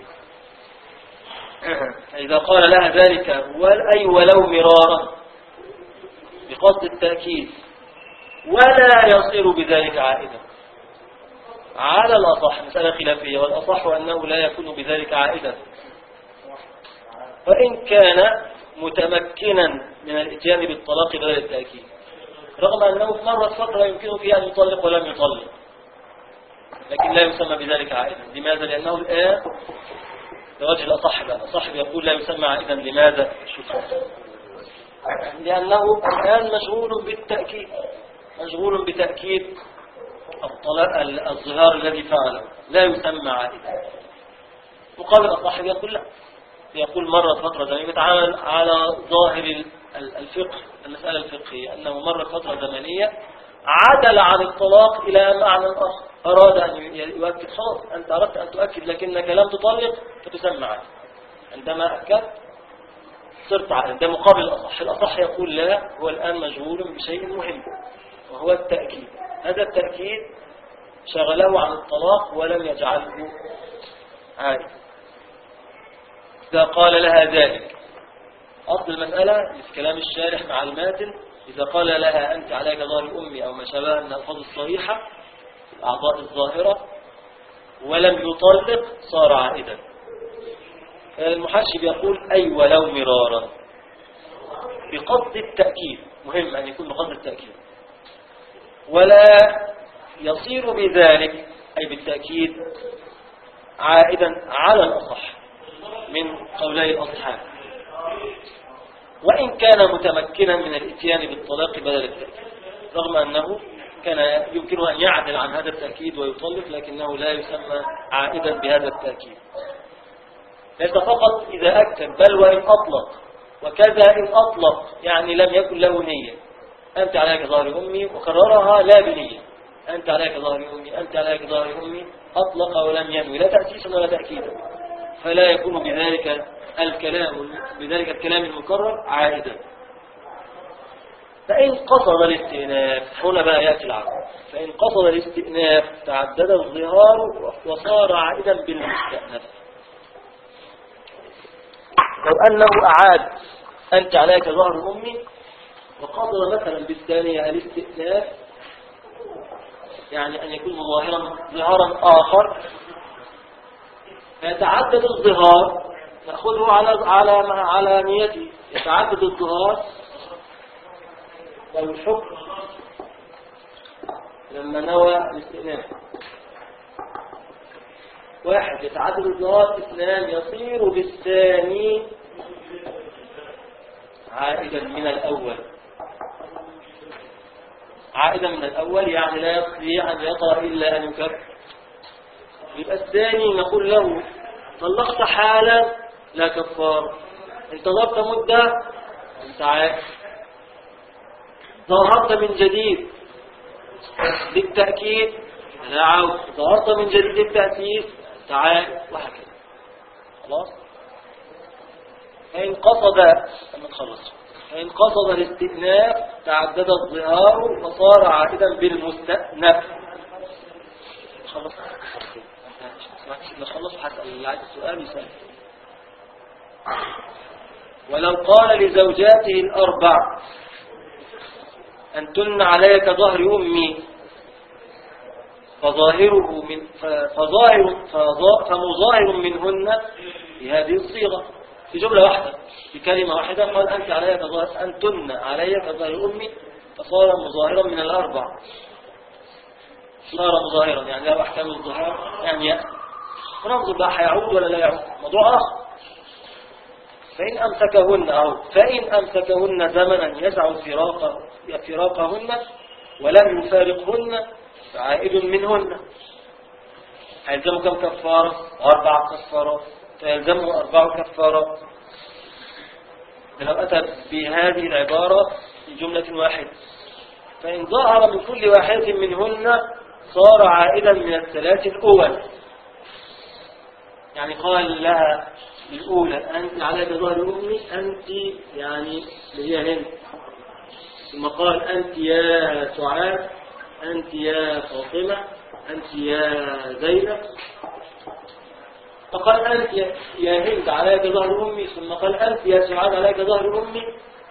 A: إذا قال لها ذلك ول- أي ولو مرارا بقصد التأكيد ولا يصير بذلك عائدا على الأصح مسألة خلافية والأصح أنه لا يكون بذلك عائدا وإن كان متمكنا من الاتيان بالطلاق بدل التأكيد رغم أنه في مرة فترة يمكنه فيها أن يطلق ولم يطلق لكن لا يسمى بذلك عائدا لماذا؟ لأنه الآن بوجه الأصح بقى الأصح يقول لا يسمى عائدا لماذا؟ شكرا لأنه الآن مشغول بالتأكيد مشغول بتأكيد الطلاق ال- الظهار الذي فعله لا يسمى عائدا مقابل الأصح يقول لا يقول مرة فترة زمنية يتعامل على ظاهر ال- ال- الفقه المسألة الفقهية أنه مرة فترة زمنية عدل عن الطلاق إلى معنى آخر أراد أن ي- يؤكد خلاص أنت أردت أن تؤكد لكنك لم تطلق فتسمى عائد عندما أكدت صرت عائد ده مقابل الأصح الأصح يقول لا هو الآن مشغول بشيء مهم وهو التأكيد هذا التأكيد شغله عن الطلاق ولم يجعله عائد إذا قال لها ذلك أصل المسألة في كلام الشارح مع الماتن إذا قال لها أنت عليك ظهر أمي أو ما شابه من الألفاظ الصريحة الأعضاء الظاهرة ولم يطلق صار عائدا المحشي يقول أي ولو مرارا بقصد التأكيد مهم أن يكون بقصد التأكيد ولا يصير بذلك أي بالتأكيد عائدا على الأصح من قولي الأصحاب وإن كان متمكنا من الاتيان بالطلاق بدل التأكيد رغم أنه كان يمكنه أن يعدل عن هذا التأكيد ويطلق لكنه لا يسمى عائدا بهذا التأكيد ليس فقط إذا أكد بل وإن أطلق وكذا إن أطلق يعني لم يكن له نية أنت عليك ظهر أمي وكررها لا بنية أنت عليك ظهر أمي أنت عليك ظهر أمي أطلق ولم ينوي لا تأسيسا ولا تأكيدا فلا يكون بذلك الكلام بذلك الكلام المكرر عائدا فإن قصد الاستئناف هنا بقى يأتي العقل فإن قصد الاستئناف تعدد الظهار وصار عائدا بالمستأنف لو أنه أعاد أنت عليك ظهر أمي وقصد مثلا بالثانية الاستئناف يعني أن يكون ظاهرا ظهارا آخر فيتعدد الظهار نأخذه على على على نيته يتعدد الظهار لو الحكم لما نوى الاستئناف واحد يتعدد الظهار اثنان يصير بالثاني عائدا من الأول عائدا من الأول يعني لا يستطيع أن يطأ إلا أن يكفر يبقى الثاني نقول له طلقت حالا لا كفار انتظرت مدة انت عائد ظهرت من جديد بالتأكيد لا عود ظهرت من جديد للتأسيس تعال وهكذا خلاص فإن قصد لما تخلص فإن قصد الاستئناف تعدد الظهار وصار عائدا بالمستأنف خلص نخلص حتى اللي عايز السؤال يسأل ولو قال لزوجاته الأربع أنتن عليك ظهر أمي فظاهره من فظاهر فظا- فمظاهر منهن بهذه الصيغة في جملة واحدة في كلمة واحدة قال أنت عليك ظاهر أنتن عليك ظاهر أمي فصار مظاهرا من الأربع صار مظاهرا يعني له أحكام الظهار يعني يأتي وننظر بقى هيعود ولا لا يعود موضوع آخر فإن أمسكهن أو فإن أمسكهن زمنا يسع فراق فراقهن ولم يفارقهن فعائد منهن هيلزمه كم كفارة؟ أربع كفارات فيلزمه أربع كفارات لو أتى بهذه العبارة في جملة واحدة فإن ظهر من كل واحدة منهن صار عائدا من الثلاث الأول يعني قال لها الأولى أنت عليك ظهر أمي أنت يعني اللي هي هند ثم قال أنت يا سعاد أنت يا فاطمة أنت يا زينب فقال أنت يا- يا هند عليك ظهر أمي ثم قال أنت يا سعاد عليك ظهر أمي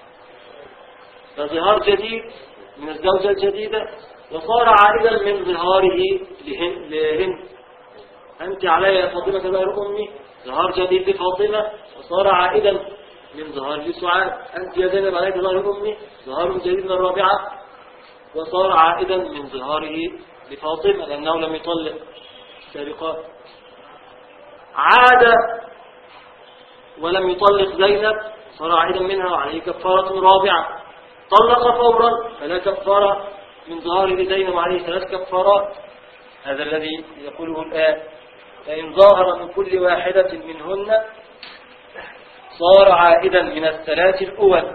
A: فظهار جديد من الزوجة الجديدة وصار عائدا من ظهاره لهن- لهند أنت علي يا فاطمة ظهر أمي ظهار جديد لفاطمة وصار عائدا من ظهار لسعاد أنت يا زينب عليك ظهر أمي ظهار جديد من الرابعة وصار عائدا من ظهاره لفاطمة لأنه لم يطلق سابقا عاد ولم يطلق زينب صار عائدا منها وعليه كفارة رابعة طلق فورا فلا كفارة من ظهاره زينب وعليه ثلاث كفارات هذا الذي يقوله الآن فإن ظاهر من كل واحدة منهن صار عائدا من الثلاث الأول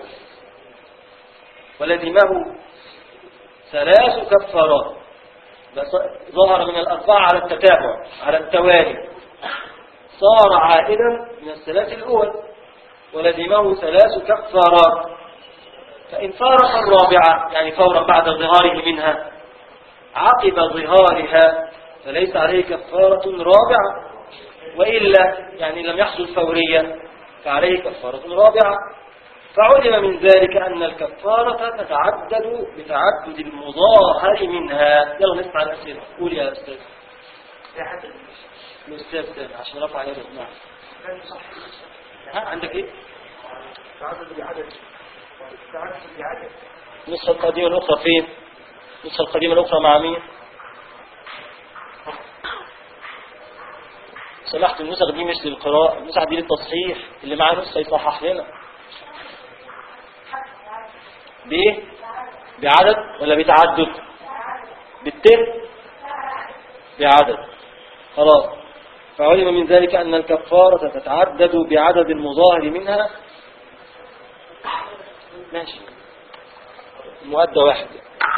A: ولزمه ثلاث كفارات بس ظهر من الأربعة على التتابع على التوالي صار عائدا من الثلاث الأول ولزمه ثلاث كفارات فإن فارق الرابعة يعني فورا بعد ظهاره منها عقب ظهارها فليس عليه كفارة رابعة وإلا يعني لم يحصل فوريا فعليه كفارة رابعة فعلم من ذلك أن الكفارة تتعدد بتعدد المظاهر منها يلا نسمع الأسئلة قول يا أستاذ الأستاذ سامي عشان رفع يده نعم ها عندك إيه؟ النسخة القديمة الأخرى فين؟ النسخة القديمة الأخرى مع مين؟ سمحت النسخ دي مش للقراءة النسخ دي للتصحيح اللي معاه نسخة يصحح لنا بإيه؟ بعدد ولا بتعدد؟ بالتم بعدد خلاص فعلم من ذلك أن الكفارة تتعدد بعدد المظاهر منها ماشي مؤدى واحد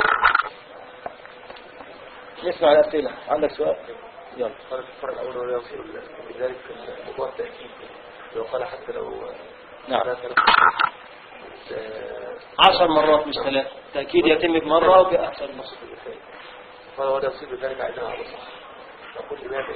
A: نسمع الأسئلة عندك سؤال يلا
E: قال في الفرق الأول ولا يصير بذلك موضوع التأكيد لو قال حتى لو
A: نعم
E: لا ثلاث آه،
A: عشر مرات مش ثلاثة تأكيد يتم بمرة وبأكثر من مرة
E: قال ولا يصير بذلك عندنا على صح فقل لماذا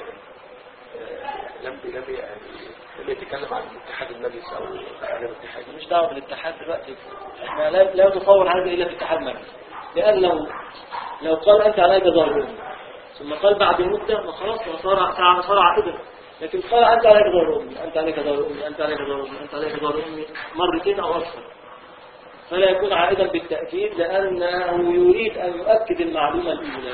E: آه، لم لم يعني لم يتكلم عن اتحاد المجلس أو عن الاتحاد
A: مش دعوة بالاتحاد دلوقتي احنا لا, لا يتصور هذا إلا في اتحاد مجلس لأنه لو قال أنت عليك ظاهر أمي ثم قال بعد مدة ما خلاص ما صار صار صار عائدا لكن قال أنت عليك ظاهر أمي أنت عليك ظاهر أمي أنت عليك ظاهر أمي أنت عليك ظاهر أمي مرتين أو أكثر فلا يكون عائدا بالتأكيد لأنه يريد أن يؤكد المعلومة الأولى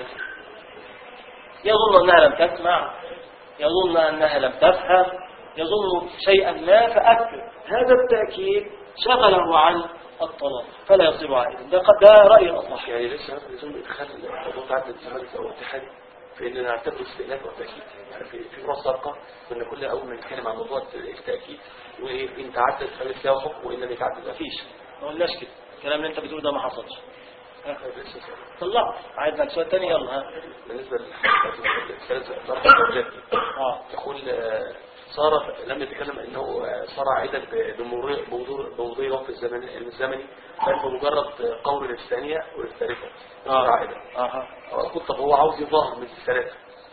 A: يظن أنها لم تسمع يظن أنها لم تفهم يظن شيئا ما فأكد هذا التأكيد شغله عن الطلاق فلا يصير عائدا ده, قد- ده رأي الأصح
E: يعني لسه هذا لازم يدخل موضوع تعدد المجلس أو الاتحاد في ان نعتبر استئناف والتأكيد يعني في في مرة سابقة كنا كل أول ما نتكلم عن موضوع التأكيد وإيه إن تعدد فليس له حكم وإن لم يتعدد مفيش
A: ما قلناش كده الكلام اللي انت بتقوله ده ما حصلش ها؟
E: لسه سؤال.
A: طلعت عايزنا سؤال تاني يلا ها
E: بالنسبة للثلاث زوجات
A: اه
E: تقول آه، صار لم يتكلم انه آه، صار عائدا بمرور- بمرور بمضي وقت الزمن الزمني بل بمجرد قول للثانية وللثالثة صار عائدا
A: اها
E: أقول طب هو عاوز يظهر من الثلاثة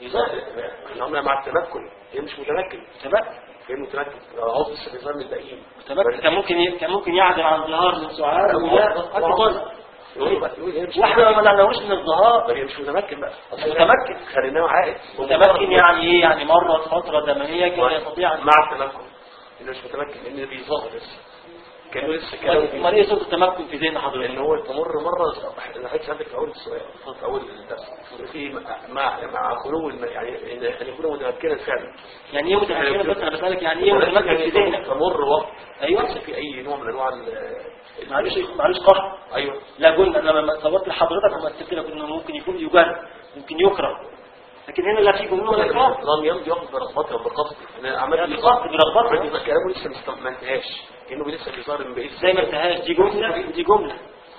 E: احنا قلنا مع التمكن هي مش متمكن
A: تمام
E: هي متمكن لو عاوز لسه يظهر من الباقيين
A: تمام كان ممكن ي- كان ممكن يعدل عن ظهار من سعاد ولا أكبر.
E: يقول بقى- يقول هي مش
A: واحنا ما منعناهوش من الظهار
E: بل هي مش متمكن بقى أصل
A: متمكن.
E: خليناه عائد
A: متمكن يعني ايه يعني مرة فترة زمنية كان يستطيع أن
E: مع التمكن انه مش متمكن انه بيظهر لسه كانه لسه كلامه
A: امال ايه صوت التمكن في ذهن
E: ان
A: حضرتك
E: هو تمر مره انا حضرتك سالتك في اول السؤال في اول الدرس في مع مع خلو الم- يعني إن- ان يكون متمكنا فعلا
A: يعني ايه متمكن بس انا بسألك يعني ايه متمكن في ذهنك
E: تمر وقت
A: ايوه
E: ليس في اي نوع من انواع ال-
A: معلش معلش قهر
E: ايوه
A: لا قلنا انا لما صورت لحضرتك وما قلت لك انه ممكن يكون يجهل ممكن يكره لكن هنا لا في جنون ولا اكراه
E: لم يمضي وقت برغبته وبقصد انا عمال
A: يعني بقصد برغبته.
E: عمال يظهر كلامه لسه مست- ما انتهاش كانه لسه بيظهر من بعيد
A: زي ما انتهاش دي جملة ودي جملة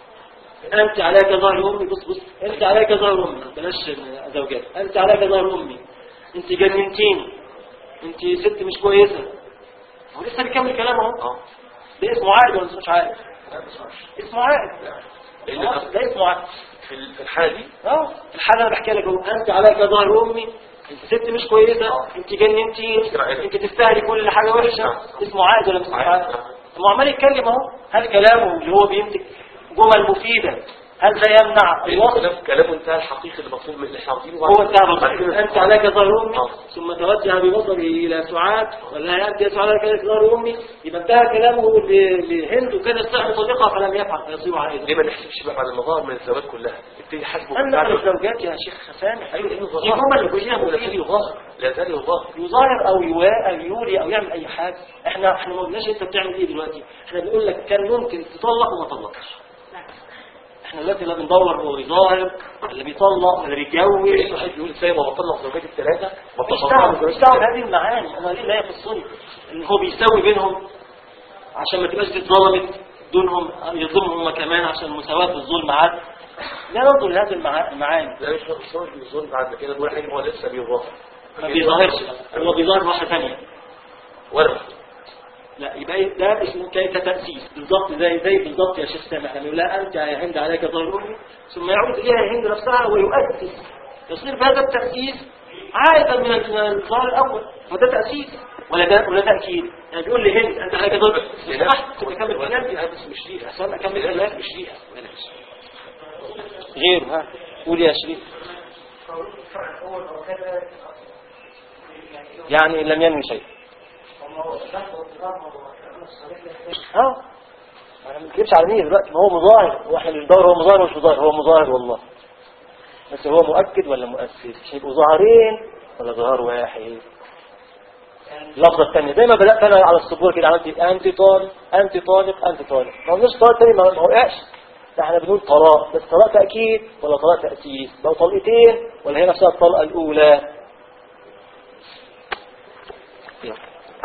A: أنت عليك ظهر أمي بص بص أنت عليك ظهر أمي بلاش زوجات أنت عليك ظهر أمي أنت جننتيني أنت ست مش كويسة هو لسه بيكمل كلامه اهو
E: اه
A: ده اسمه عائد ولا اسمه عائد؟ اسمه عائد
E: لان
A: آه، ده اسمه عائد
E: في ال- في الحاله دي
A: اه الحاجة أنا بحكي لك اهو أنت عليك ظهر أمي أنت ست مش كويسة أنت جننتيني أنت تستاهلي كل حاجة وحشة اسمه عائد ولا مش اسمه عائد؟ هو عمال يتكلم اهو هل كلامه اللي هو بيمسك جمل مفيدة
G: هل ده يمنع الوصل
E: كلام كلامه انتهى الحقيقي المطلوب من اللي احنا عاوزينه
G: هو انتهى
E: بعد
G: بصره
E: كده
G: أنت عليك ظهر أمي
E: آه.
G: ثم توجه ببصره إلى سعاد ولا يأتي سعاد عليك ظهر أمي يبقى انتهى كلامه ل- لهند وكان يصح صديقها فلم يفعل فيصيب عليه
E: ليه ما نحسبش بقى على المظاهر من الزواج كلها ابتدي حاسبه
G: أنا من الزوجات يا شيخ سامح
E: ايوه لانه
G: دي هما اللي كلها
E: ولا
G: مفيد
E: زال يظاهر لا زال يظاهر
G: يظاهر او يوا او يولي او يعمل اي حاجه احنا احنا ما قلناش انت بتعمل ايه دلوقتي احنا بنقول لك كان ممكن تطلق وما طلقش احنا دلوقتي لا بندور هو يظاهر ولا بيطلق ولا بيتجوز
E: لانه حد يقول ازاي ما بطلق زوجات الثلاثه ما
G: مش دعوه مش دعوه بهذه المعاني انا ليه لا يخصني ان هو بيساوي بينهم عشان ما تبقاش دي اتظلمت دونهم أو يظلمهم هم كمان عشان المساواه في الظلم عدل لا ننظر لهذه المعا- المعاني
E: لا مش مش هو بيظن بعد كده بقول حاجه هو لسه بيظاهر
G: ما بيظاهرش هو بيظاهر واحده ثانيه
E: ولا
G: لا يبقى ده اسمه كي- كتأسيس بالضبط زي زي بالضبط يا شيخ سامح لما يقول لها أنت يا هند عليك ظهر أمي ثم يعود إليها هند نفسها ويؤسس يصير بهذا التأسيس عائدا من ال- من الظهر الأول فده تأسيس ولا ده ولا تأكيد يعني بيقول لي هند أنت عليك ظهر سمحت تكمل كلامي
E: بس مش ليها
G: عشان أكمل كلامي
E: مش ليها معلش.
G: غيره ها قول يا شريف يعني إن لم ينوي شيء اه انا ما بنتكلمش على مين دلوقتي ما هو مظاهر هو احنا مش بندور هو مظاهر ولا مش مظاهر هو مظاهر والله بس هو مؤكد ولا مؤسس مش هيبقوا ظاهرين ولا ظهر واحد اللفظة الثانية زي ما بدأت أنا على السبورة كده عملت إيه؟ أنت طالق أنت طالق أنت طالق ما قلناش طالق تاني ما ما وقعش ده احنا بنقول طلاق بس طلاق تأكيد ولا طلاق تأسيس لو طلقتين ولا هي نفسها الطلقة الأولى يلا.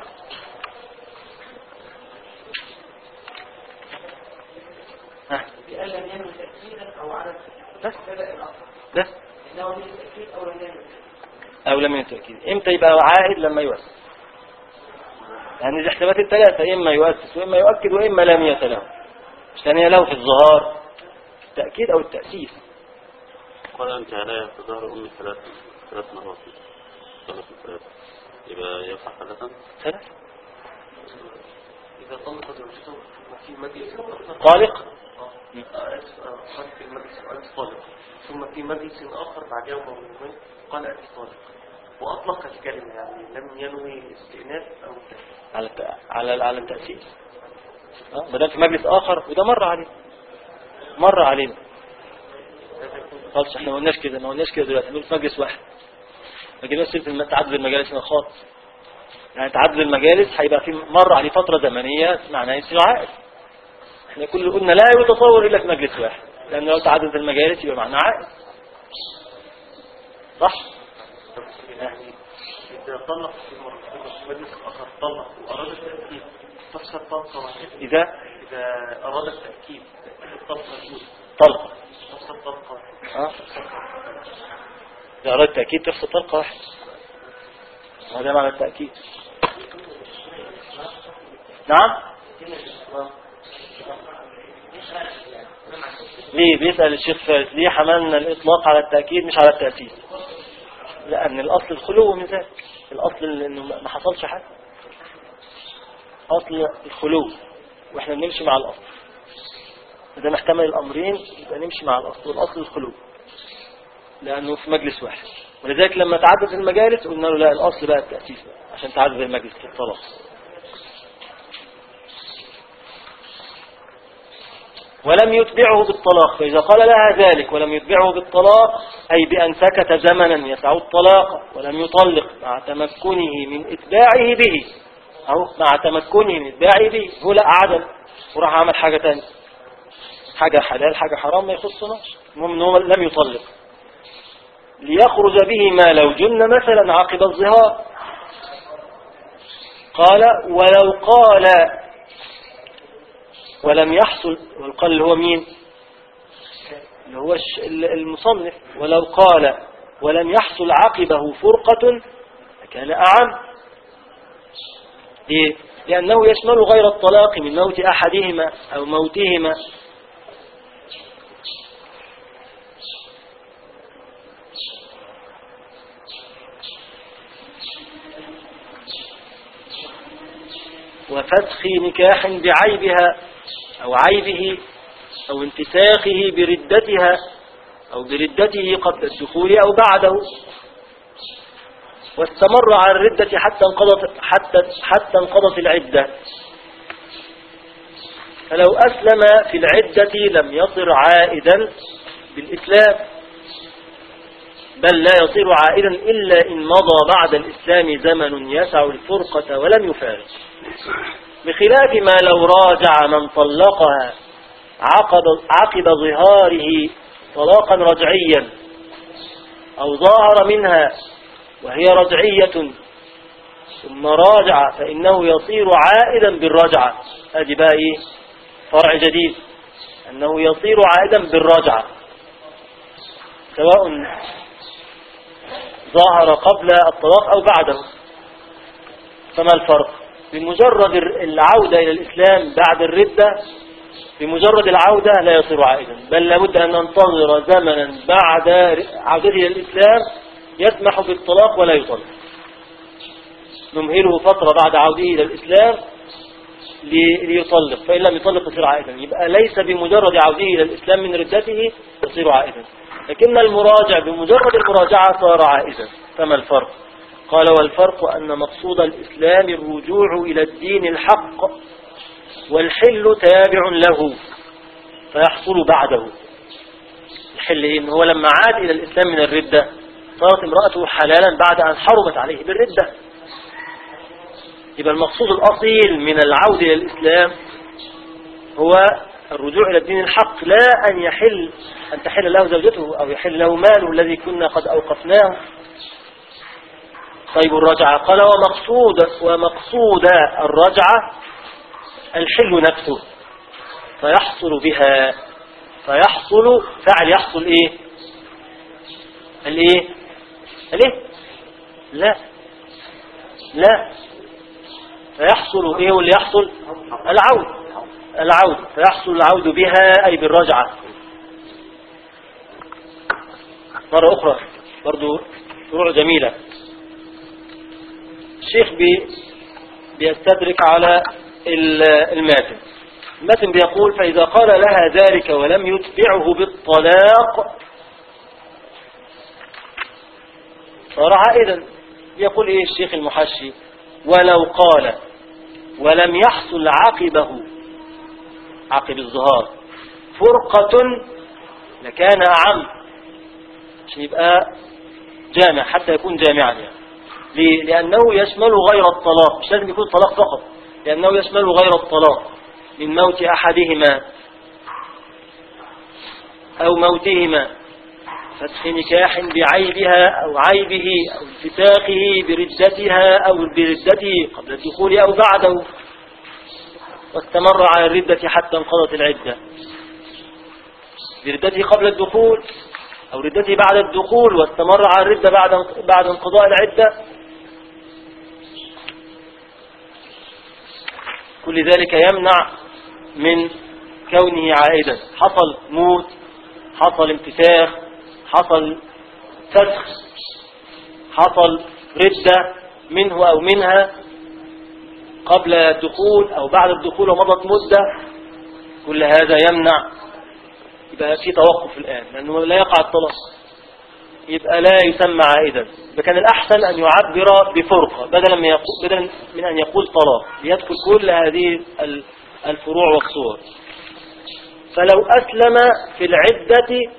G: ها
F: بأن لم ينوي تأكيدا أو عدم
G: بس
F: بدأ الأصل
G: بس
F: إنه من التأكيد أو لم ينوي
G: أو لم يتأكيد إمتى يبقى عائد لما يؤسس يعني الاحتمالات الثلاثة إما يؤسس وإما يؤكد وإما لم يتله مش ثانية له في الظهار التأكيد أو التأسيس
C: قال أنت علي في ظهر أمي ثلاث ثلاث مرات ثلاث ثلاث يبقى يصح ثلاثا
G: ثلاثة
E: إذا طلقت زوجته في مجلس
G: طالق
E: قال في المجلس وأنت طالق ثم في مجلس آخر بعد يوم أو يومين قال أنت طالق وأطلق الكلمة يعني لم ينوي استئناف أو تأكيد
G: على الت- على على التأسيس اه ما دام في مجلس آخر وده مر علينا مر علينا خلاص احنا ما قلناش كده ما قلناش كده دلوقتي نقول في مجلس واحد ما جبناش سيره الم- تعدد المجالس هنا خالص يعني تعدد المجالس هيبقى في مر عليه فترة زمنية معناها يصير عائد احنا كل قلنا لا يتصور الا في مجلس واحد لان لو تعدد المجالس يبقى معناه عائد صح
E: يعني إذا طلق في مرة في مجلس آخر طلق وأراد التأكيد تفسر طلقة واحدة
G: اذا
E: إذا أراد التأكيد الطلقة الأولى
G: طلق
E: تفسر طلقة واحدة
G: اه إذا أردت تأكيد تفصل طلقة واحدة هذا معنى التأكيد نعم ليه بيسأل الشيخ فارس ليه حملنا الإطلاق على التأكيد مش على التأسيس لأن الأصل الخلو من ذلك الأصل إنه ما حصلش حاجة أصل الخلو وإحنا بنمشي مع الأصل إذا محتمل الأمرين يبقى نمشي مع الأصل والأصل الخلو لأنه في مجلس واحد ولذلك لما تعدد المجالس قلنا له لا الأصل بقى التأسيس بقى عشان تعدد المجلس في الطلاق ولم يتبعه بالطلاق فإذا قال لها ذلك ولم يتبعه بالطلاق أي بأن سكت زمنا يسع الطلاق ولم يطلق مع تمكنه من إتباعه به أو مع تمكنه من إتباعه به هو لا عدل وراح عمل حاجة تانية حاجة حلال حاجة حرام ما يخصناش المهم ان هو لم يطلق ليخرج به ما لو جن مثلا عقب الظهار قال ولو قال ولم يحصل والقال اللي هو مين اللي هو الش- المصنف ولو قال ولم يحصل عقبه فرقة كان أعم ليه؟ لأنه يشمل غير الطلاق من موت أحدهما أو موتهما وفسخ نكاح بعيبها أو عيبه أو انتساخه بردتها أو بردته قبل الدخول أو بعده واستمر على الردة حتى انقضت حتى حتى انقضت العدة فلو أسلم في العدة لم يصر عائدا بالإسلام بل لا يصير عائدا إلا إن مضى بعد الإسلام زمن يسع الفرقة ولم يفارق بخلاف ما لو راجع من طلقها عقب, عقب ظهاره طلاقا رجعيا أو ظاهر منها وهي رجعية ثم راجع فإنه يصير عائدا بالرجعة هذه بقى إيه فرع جديد أنه يصير عائدا بالرجعة سواء ظهر قبل الطلاق أو بعده فما الفرق بمجرد العودة إلى الإسلام بعد الردة بمجرد العودة لا يصير عائدا بل لابد أن ننتظر زمنا بعد عودته إلى الإسلام يسمح بالطلاق ولا يطلق نمهله فترة بعد عوده إلى الإسلام لي- ليطلق فإن لم يطلق يصير عائدا يبقى ليس بمجرد عوده إلى الإسلام من ردته يصير عائدا لكن المراجع بمجرد المراجعة صار عائدا فما الفرق قال والفرق أن مقصود الإسلام الرجوع إلى الدين الحق والحل تابع له فيحصل بعده الحل إيه؟ إن هو لما عاد إلى الإسلام من الردة صارت امرأته حلالا بعد أن حرمت عليه بالردة يبقى المقصود الأصيل من العودة إلى الإسلام هو الرجوع إلى الدين الحق لا أن يحل أن تحل له زوجته أو يحل له ماله الذي كنا قد أوقفناه طيب الرجعة قال ومقصود ومقصود الرجعة الحل نفسه فيحصل بها فيحصل فعل يحصل ايه الايه الايه لا لا فيحصل ايه واللي يحصل العود العود فيحصل العود بها اي بالرجعة مرة اخرى برضو فروع جميلة الشيخ بي بيستدرك على ال- الماتن الماتن بيقول فإذا قال لها ذلك ولم يتبعه بالطلاق صار عائدا يقول ايه الشيخ المحشي ولو قال ولم يحصل عقبه عقب الظهار فرقة لكان أعم عشان يبقى جامع حتى يكون جامعا يعني ليه؟ لأنه يشمل غير الطلاق مش لازم يكون طلاق فقط لأنه يشمل غير الطلاق من موت أحدهما أو موتهما فتح نكاح بعيبها أو عيبه أو انفتاقه بردتها أو بردته قبل الدخول أو بعده واستمر على الردة حتى انقضت العدة بردته قبل الدخول أو ردته بعد الدخول واستمر على الردة بعد بعد انقضاء العدة كل ذلك يمنع من كونه عائدا حصل موت حصل انتفاخ حصل فسخ حصل ردة منه أو منها قبل الدخول أو بعد الدخول ومضت مدة كل هذا يمنع يبقى في توقف الآن لأنه لا يقع الطلاق يبقى لا يسمى عائدا فكان الأحسن أن يعبر بفرقة بدلا من, يقول بدلا من أن يقول طلاق ليدخل كل هذه ال- الفروع والصور فلو أسلم في العدة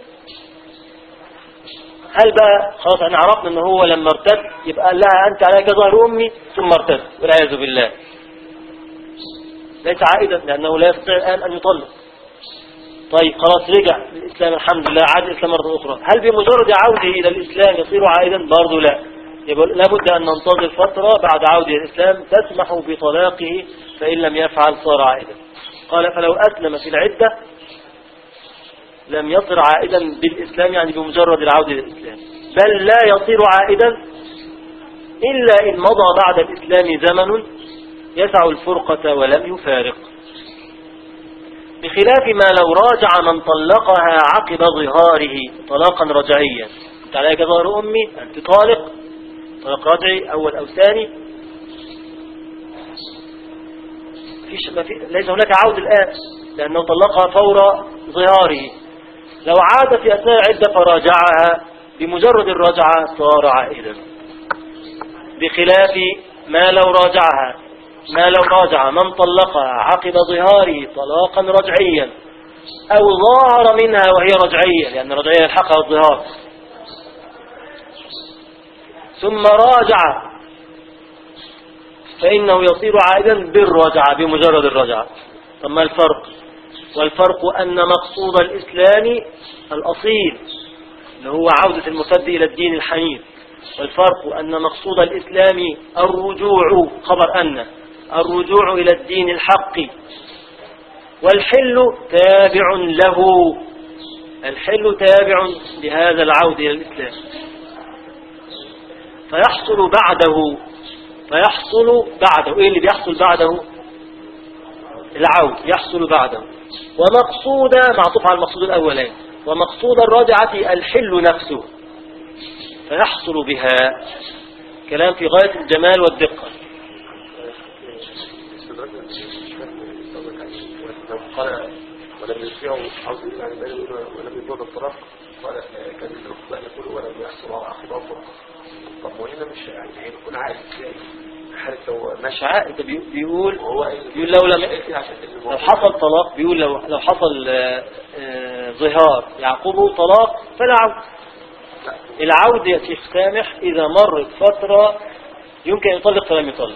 G: هل بقى خلاص احنا عرفنا ان هو لما ارتد يبقى قال لها انت عليك ظهر امي ثم ارتد والعياذ بالله ليس عائدا لانه لا يستطيع الان ان يطلق طيب خلاص رجع للإسلام الحمد لله عاد الإسلام مرة أخرى هل بمجرد عوده إلى الإسلام يصير عائدا برضه لا يبقى لابد أن ننتظر فترة بعد عوده إلى الإسلام تسمح بطلاقه فإن لم يفعل صار عائدا قال فلو أسلم في العدة لم يصر عائدا بالإسلام يعني بمجرد العودة إلى الإسلام بل لا يصير عائدا إلا إن مضى بعد الإسلام زمن يسع الفرقة ولم يفارق بخلاف ما لو راجع من طلقها عقب ظهاره طلاقا رجعيا انت عليك ظهر امي انت طالق طلاق رجعي اول او ثاني فيش ما في ليس هناك عود الان لأنه طلقها فور ظهاره لو عاد في أثناء العدة فراجعها بمجرد الرجعة صار عائدا بخلاف ما لو راجعها ما لو راجع من طلقها عقب ظهاره طلاقا رجعيا أو ظاهر منها وهي رجعية لأن الرجعية يلحقها الظهار ثم راجع فإنه يصير عائدا بالرجعة بمجرد الرجعة ثم الفرق والفرق أن مقصود الإسلام الأصيل اللي هو عودة المرتد إلى الدين الحنيف والفرق أن مقصود الإسلام الرجوع خبر أن الرجوع إلى الدين الحق والحل تابع له الحل تابع لهذا العود إلى الإسلام فيحصل بعده فيحصل بعده إيه اللي بيحصل بعده العود يحصل بعده ومقصود معطوف على المقصود الأولين ومقصود الرجعة الحل نفسه فيحصل بها كلام في غاية الجمال والدقة
E: لو قال ولم يسمعوا عاوز يقول عن ذلك ولم يبلغ الطرف قال آه، كان الركبة يقول ولم يحصل على أخبار فرقة طب ما هنا مش يعني هيكون عائد ازاي حالة لو
G: مش
E: ماشي
G: عائد بي- بيقول
E: وهو
G: بيقول لو لم
E: عشان
G: لو حصل طلاق بيقول لو لو حصل آه، آه، ظهار يعقبه طلاق فلا عود العود يا شيخ سامح إذا مرت فترة يمكن أن يطلق فلم يطلق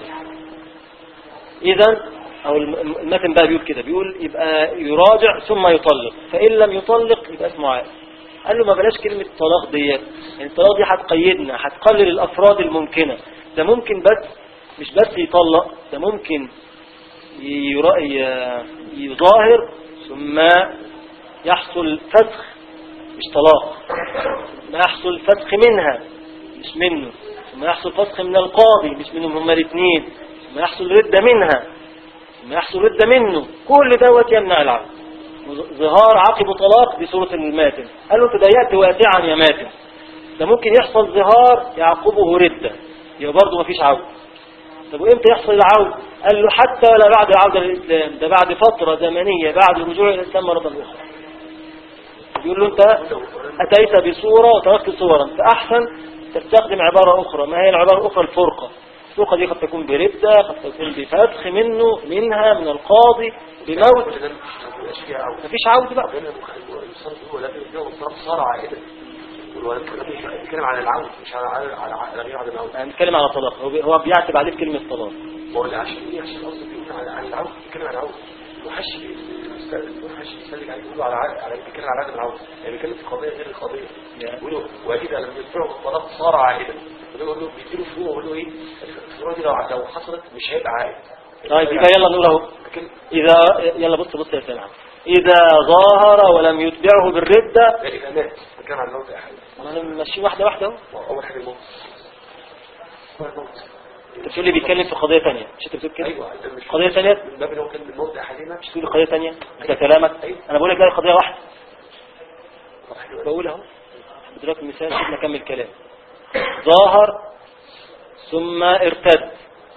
G: إذا أو الم- المتن بقى بيقول كده بيقول يبقى يراجع ثم يطلق فإن لم يطلق يبقى اسمه عائد قال له ما بلاش كلمة طلاق ديت يعني الطلاق دي هتقيدنا هتقلل الأفراد الممكنة ده ممكن بس مش بس يطلق ده ممكن يرا- ي- يظاهر ثم يحصل فسخ مش طلاق ثم يحصل فسخ منها مش منه ثم يحصل فسخ من القاضي مش منهم هما الاثنين ثم يحصل ردة منها ثم يحصل ردة منه كل دوت يمنع العقد ظهار عقب طلاق دي صورة الماتن قال له انت ضيقت واسعا يا ماتن ده ممكن يحصل ظهار يعقبه ردة يبقى برضه مفيش عود طب وامتى يحصل العود قال له حتى ولا بعد العودة للإسلام ده بعد فترة زمنية بعد الرجوع إلى الإسلام مرة أخرى يقول له أنت أتيت بصورة وتركت صورا فأحسن تستخدم عبارة أخرى ما هي العبارة الأخرى الفرقة الفرقة دي قد تكون بردة قد تكون بفتح منه منها من القاضي بموت
E: كل ده مش مبقاش فيها عود
G: مفيش عود بقى
E: ربنا المصرف هو لم يبلغ الطرف صار عائدا ولكن بيتكلم عن العود مش على على على على غير عدم العود
G: هنتكلم على طلاق هو بي- هو بيعتب عليه بكلمة طلاق
E: هو اللي عشان ايه عشان قصدي بيقول عن عن العود بيتكلم عن العود وحش وحش يسلك عليه يقول على عاد- على بيتكلم على عدم العود يعني بيتكلم في قضيه غير القضيه يقولوا واذا لم يدفعه الطلاق صار عائدا يقول له بيديله فروع يقول له ايه الفروع دي لو لو حصلت مش هيبقى عائد
G: طيب يبقى يلا نقول اهو
E: لكن
G: إذا يلا بص بص يا سامع إذا ظاهر ولم يتبعه بالردة
E: اذا مات بيتكلم عن الموت يا حبيبي
G: أنا ماشيين واحدة واحدة أهو
E: اول حاجه الموت هو الموت
G: أنت بتقول لي بيتكلم في قضية ثانية مش أنت بتقول كده
E: ايوه ده مش
G: قضية ثانية
E: من باب ان هو كلمه الموت احدنا
G: مش تقول قضية ثانية ده كلامك أنا بقول لك لا قضية واحدة بقول أهو دلوقتي مثال سيبنا نكمل كلام ظاهر ثم ارتد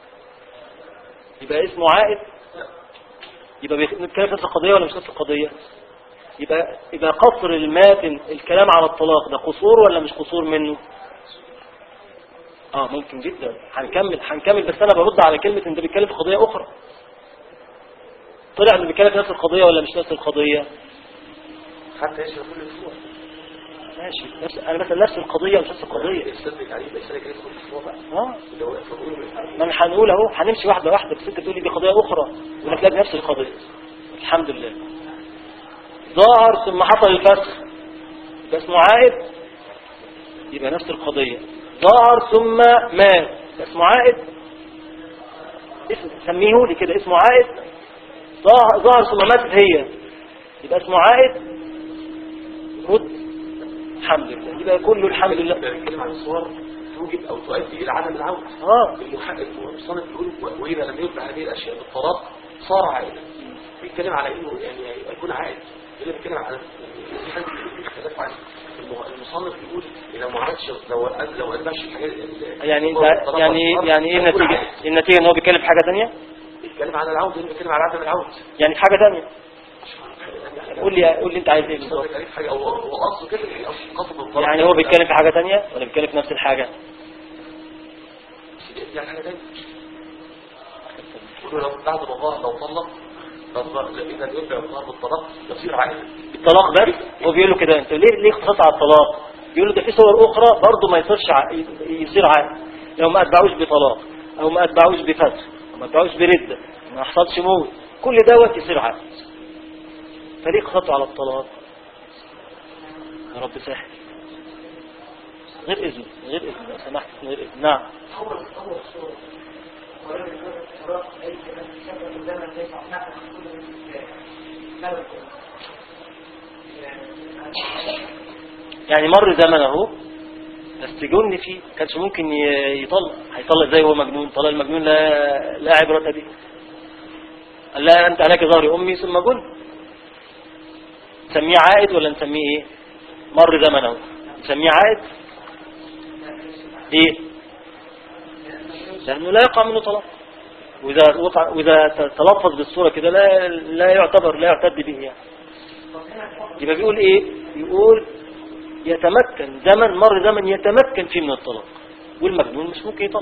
G: يبقى اسمه عائد يبقى بنتكلم في نفس القضية ولا مش نفس القضية يبقى يبقى قصر الماتن الكلام على الطلاق ده قصور ولا مش قصور منه اه ممكن جدا هنكمل هنكمل بس انا برد على كلمة انت بتتكلم في قضية اخرى طلع انه بيتكلم في نفس القضية ولا مش نفس القضية
E: حتى يشرب كل اسبوع
G: ماشي نفس انا مثلا نفس القضية مش نفس القضية
E: يستدرك عليه بس انا كده كل اسبوع بقى
G: اه
E: اللي هو يفرقون
G: ما انا هنقول اهو هنمشي واحدة واحدة بس انت تقولي دي قضية اخرى ولك لا نفس القضية الحمد لله ظاهر ثم حصل الفسخ يبقى اسمه عائد يبقى نفس القضية ظاهر ثم مات يبقى اسمه عائد اسم سميه لي كده اسمه عائد ظاهر ظاهر ثم ماتت هي يبقى اسمه عائد رد الحمد لله يبقى كله الحمد لله
E: بنتكلم عن صور توجب او تؤدي الى عدم العودة
G: اه
E: المحقق المصنف بيقول واذا لم يتبع هذه الاشياء بالطلاق صار عائدا بيتكلم على انه يعني يكون عائد اللي بيتكلم على في حد في اختلاف عن الم- المصنف بيقول لو ما عملش لو لو قال ماشي الحاجات ال-
G: يعني
E: الطلاق
G: ده
E: والطلاق
G: يعني
E: والطلاق
G: يعني ايه
E: هيكون
G: النتيجة
E: عائد.
G: النتيجة ان هو بيتكلم في حاجة تانية
E: بيتكلم عن العودة اللي بيتكلم على عدم العودة
G: يعني في حاجة تانية
E: مش
G: قول لي قول لي انت عايز ايه بالظبط
E: بالظبط يعني حاجة هو هو أصله كده يعني أصل قصد الطلاق
G: يعني هو بيتكلم في حاجة تانية ولا بيتكلم في نفس الحاجة
E: يعني حاجة تانية يقول لو بعد ما ظهر لو طلق لو ظهر إذا يرجع الظهر بالطلاق يصير عائلة
G: الطلاق بس هو بيقول له كده انت ليه ليه اختصاص على الطلاق بيقول له ده في صور اخرى برضه ما يصيرش ع- يصير عائل لو ما اتبعوش بطلاق او ما اتبعوش بفتح او ما اتبعوش برده ما حصلش موت كل دوت يصير عائل فليه اقتصاصه على الطلاق يا رب سهل غير اذن غير اذن لو سمحت غير اذن نعم
F: أول أول صورة ولم يكن الصراط أي كلام سبب الزمن ليس نحن كل من
G: يعني مر زمن اهو بس جن فيه كانش ممكن ي- يطلق هيطلق زي هو مجنون طلق المجنون لا لا عبرة به قال لا انت عليك ظهر امي ثم جن نسميه عائد ولا نسميه ايه مر زمن اهو نسميه عائد ليه لانه لا يقع منه طلاق واذا وقع واذا تلفظ بالصوره كده لا لا يعتبر لا يعتد به يعني يبقى بيقول ايه بيقول يتمكن زمن مر زمن يتمكن فيه من الطلاق والمجنون مش ممكن يطلق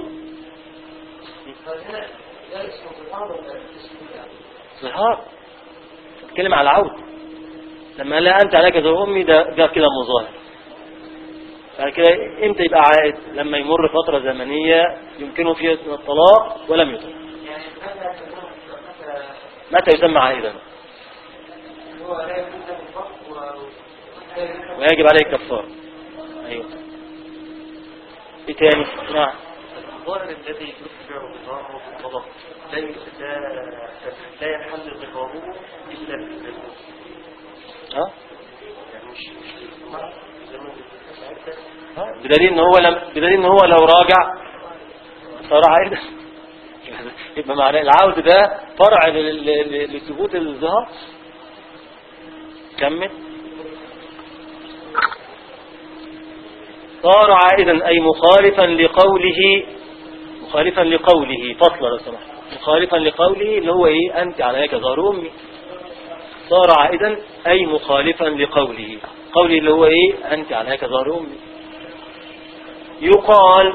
G: ظهار تتكلم على العود لما لا انت عليك زي امي ده ده كده مظاهر بعد كده امتى يبقى عائد لما يمر فترة زمنية يمكنه فيها الطلاق ولم يطلق
F: يعني ماذا تكون
G: متى يسمى عائدا
F: هو لا يكون له فرق و-
G: ويجب عليه كفارة ايوه ايه تاني نعم
H: الظاهر الذي يتبع ظاهره بالطلاق لا لا لا يحل ظهاره الا بالمجنون
G: ها
H: يعني مش مش زي ما قلت
G: ها؟ بدليل ان هو لم بدليل ان هو لو راجع صار عائدا يبقى معنى العود ده فرع لل- لل- لثبوت الظهار كمل صار عائدا أي مخالفا لقوله مخالفا لقوله فصل لو سمحت مخالفا لقوله اللي هو ايه أنت عليك ظهر أمي صار عائدا أي مخالفا لقوله قوله اللي هو ايه أنت عليك ظهر أمي يقال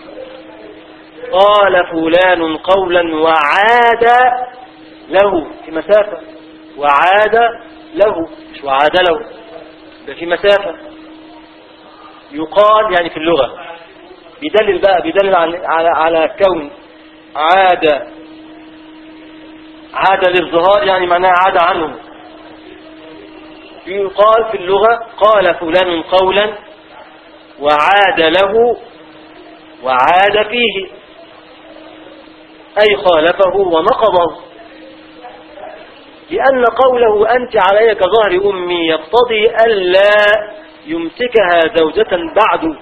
G: قال فلان قولا وعاد له في مسافة وعاد له مش وعاد له ده في مسافة يقال يعني في اللغة بيدلل بقى بيدلل على على, على كون عاد عاد للظهار يعني معناه عاد عنه يقال في اللغة قال فلان قولا وعاد له وعاد فيه أي خالفه ونقضه لأن قوله أنت علي كظهر أمي يقتضي ألا يمسكها زوجة بعد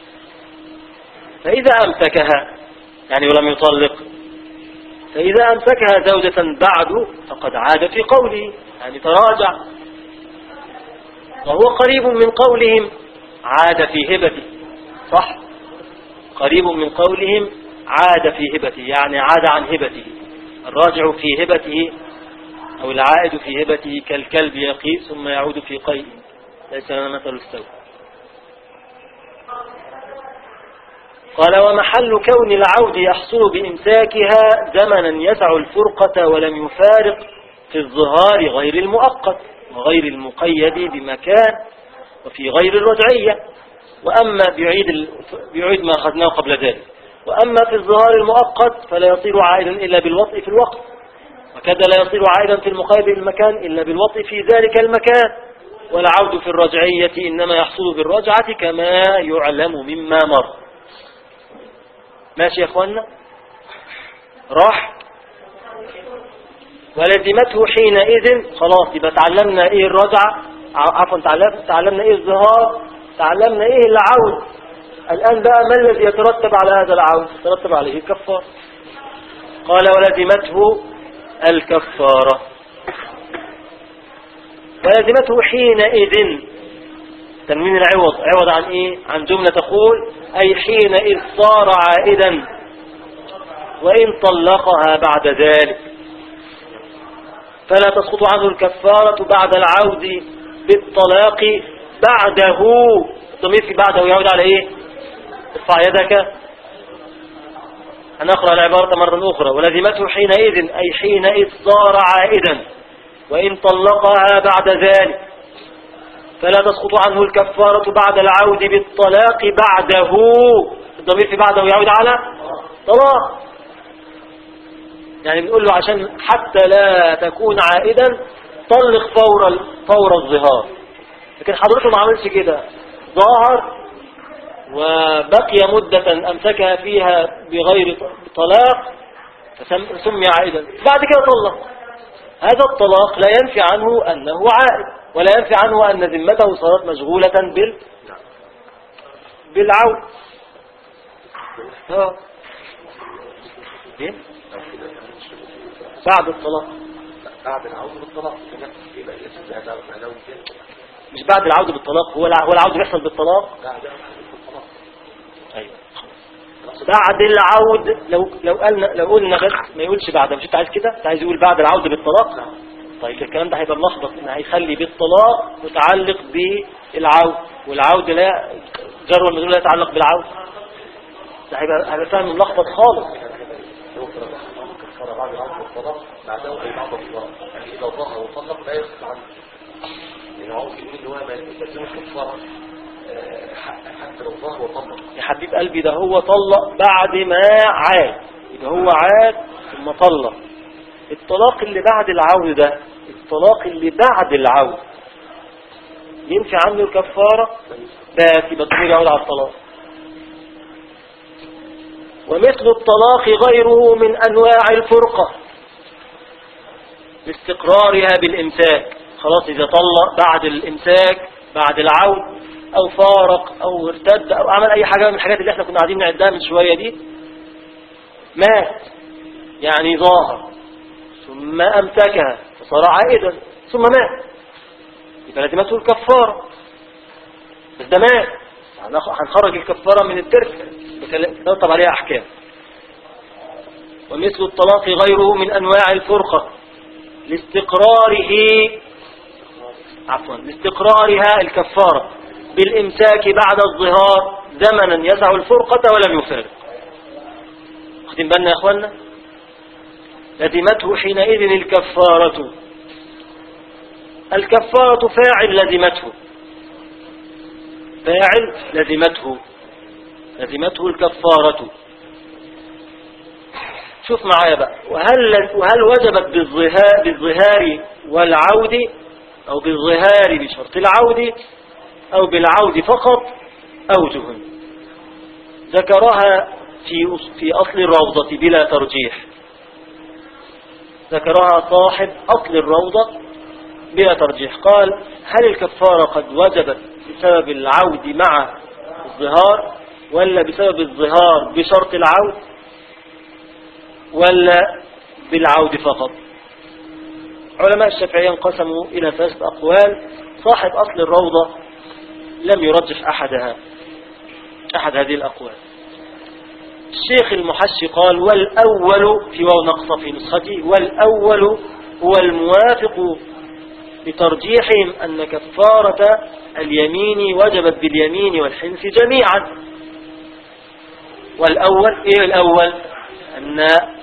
G: فإذا أمسكها يعني ولم يطلق فإذا أمسكها زوجة بعد فقد عاد في قوله يعني تراجع وهو قريب من قولهم عاد في هبته صح قريب من قولهم عاد في هبته يعني عاد عن هبته الراجع في هبته أو العائد في هبته كالكلب يقي ثم يعود في قيء ليس لنا مثل السوء قال ومحل كون العود يحصل بإمساكها زمنا يسع الفرقة ولم يفارق في الظهار غير المؤقت وغير المقيد بمكان وفي غير الرجعية وأما بيعيد, ال... بيعيد ما أخذناه قبل ذلك وأما في الظهار المؤقت فلا يصير عائدا إلا بالوطء في الوقت وكذا لا يصير عائدا في المقيد بالمكان إلا بالوطء في ذلك المكان والعود في الرجعية إنما يحصل بالرجعة كما يعلم مما مر ماشي يا أخوانا راح ولزمته حينئذ خلاص يبقى تعلمنا ايه الرجعة عفوا تعلمنا, تعلمنا ايه الظهار تعلمنا ايه العود الآن بقى ما الذي يترتب على هذا العود يترتب عليه الكفار قال ولزمته الكفارة ولزمته حينئذ تنوين العوض عوض عن ايه عن جملة تقول اي حينئذ صار عائدا وان طلقها بعد ذلك فلا تسقط عنه الكفارة بعد العود بالطلاق بعده الضمير في بعده يعود على ايه ارفع يدك هنقرأ العبارة مرة أخرى ولزمته حينئذ أي حينئذ صار عائدا وإن طلقها بعد ذلك فلا تسقط عنه الكفارة بعد العود بالطلاق بعده الضمير في بعده يعود على طلاق يعني بنقول له عشان حتى لا تكون عائدا طلق فور فور الظهار لكن حضرته ما عملش كده ظاهر وبقي مدة أمسكها فيها بغير طلاق فسمي عائدا بعد كده طلق هذا الطلاق لا ينفي عنه أنه عائد ولا ينفي عنه أن ذمته صارت مشغولة بال بالعود ها. إيه؟ بعد الطلاق
E: بعد العودة بالطلاق يبقى الاسم هذا هذا
G: مش بعد العودة بالطلاق هو الع- هو العودة بيحصل بالطلاق
E: بعد بالطلاق
G: ايوه بعد العود لو لو قلنا لو قلنا بس ما يقولش بعد مش انت عايز كده انت عايز يقول بعد العودة بالطلاق طيب الكلام ده هيبقى ملخبط ان هيخلي بالطلاق متعلق بالعود والعود لا جر والمجرور لا يتعلق بالعود ده هيبقى هيبقى فاهم ملخبط خالص
E: لو فرض كفارة بعد العودة بالطلاق بعده أي بعد الطلاق يعني إذا ظهر وطلق لا يسقط عنه يعني هو ممكن يقول إن هو ما يلزمش كفارة آه، حتى لو ظهر وطلق
G: يا حبيب قلبي ده هو طلق بعد ما عاد يبقى هو عاد ثم طلق الطلاق اللي بعد العود ده الطلاق اللي بعد العود ينفي عنه الكفارة بس يبقى الضمير يعود على الطلاق ومثل الطلاق غيره من أنواع الفرقة لاستقرارها بالإمساك خلاص إذا طلق بعد الإمساك بعد العود أو فارق أو ارتد أو عمل أي حاجة من الحاجات اللي احنا كنا قاعدين نعدها من شوية دي مات يعني ظاهر ثم أمسكها فصار عائدا ثم مات يبقى لازمته الكفارة بس ده مات هنخ- هنخرج الكفارة من الترك يترتب عليها أحكام ومثل الطلاق غيره من أنواع الفرقة لاستقراره عفوا لاستقرارها الكفارة بالإمساك بعد الظهار زمنا يسع الفرقة ولم يفارق واخدين بالنا يا أخوانا لزمته حينئذ الكفارة الكفارة فاعل لزمته فاعل لزمته لزمته الكفارة شوف معايا بقى وهل, وهل وجبت بالظهار, بالظهار والعود أو بالظهار بشرط العود أو بالعود فقط أوجه ذكرها في أص- في أصل الروضة بلا ترجيح ذكرها صاحب أصل الروضة بلا ترجيح قال هل الكفارة قد وجبت بسبب العود مع الظهار ولا بسبب الظهار بشرط العود ولا بالعود فقط علماء الشافعية انقسموا إلى ثلاثة أقوال صاحب أصل الروضة لم يرجح أحدها أحد هذه الأقوال الشيخ المحشي قال والأول في واو نقص في نسختي والأول هو الموافق بترجيحهم أن كفارة اليمين وجبت باليمين والحنث جميعا والأول إيه الأول أن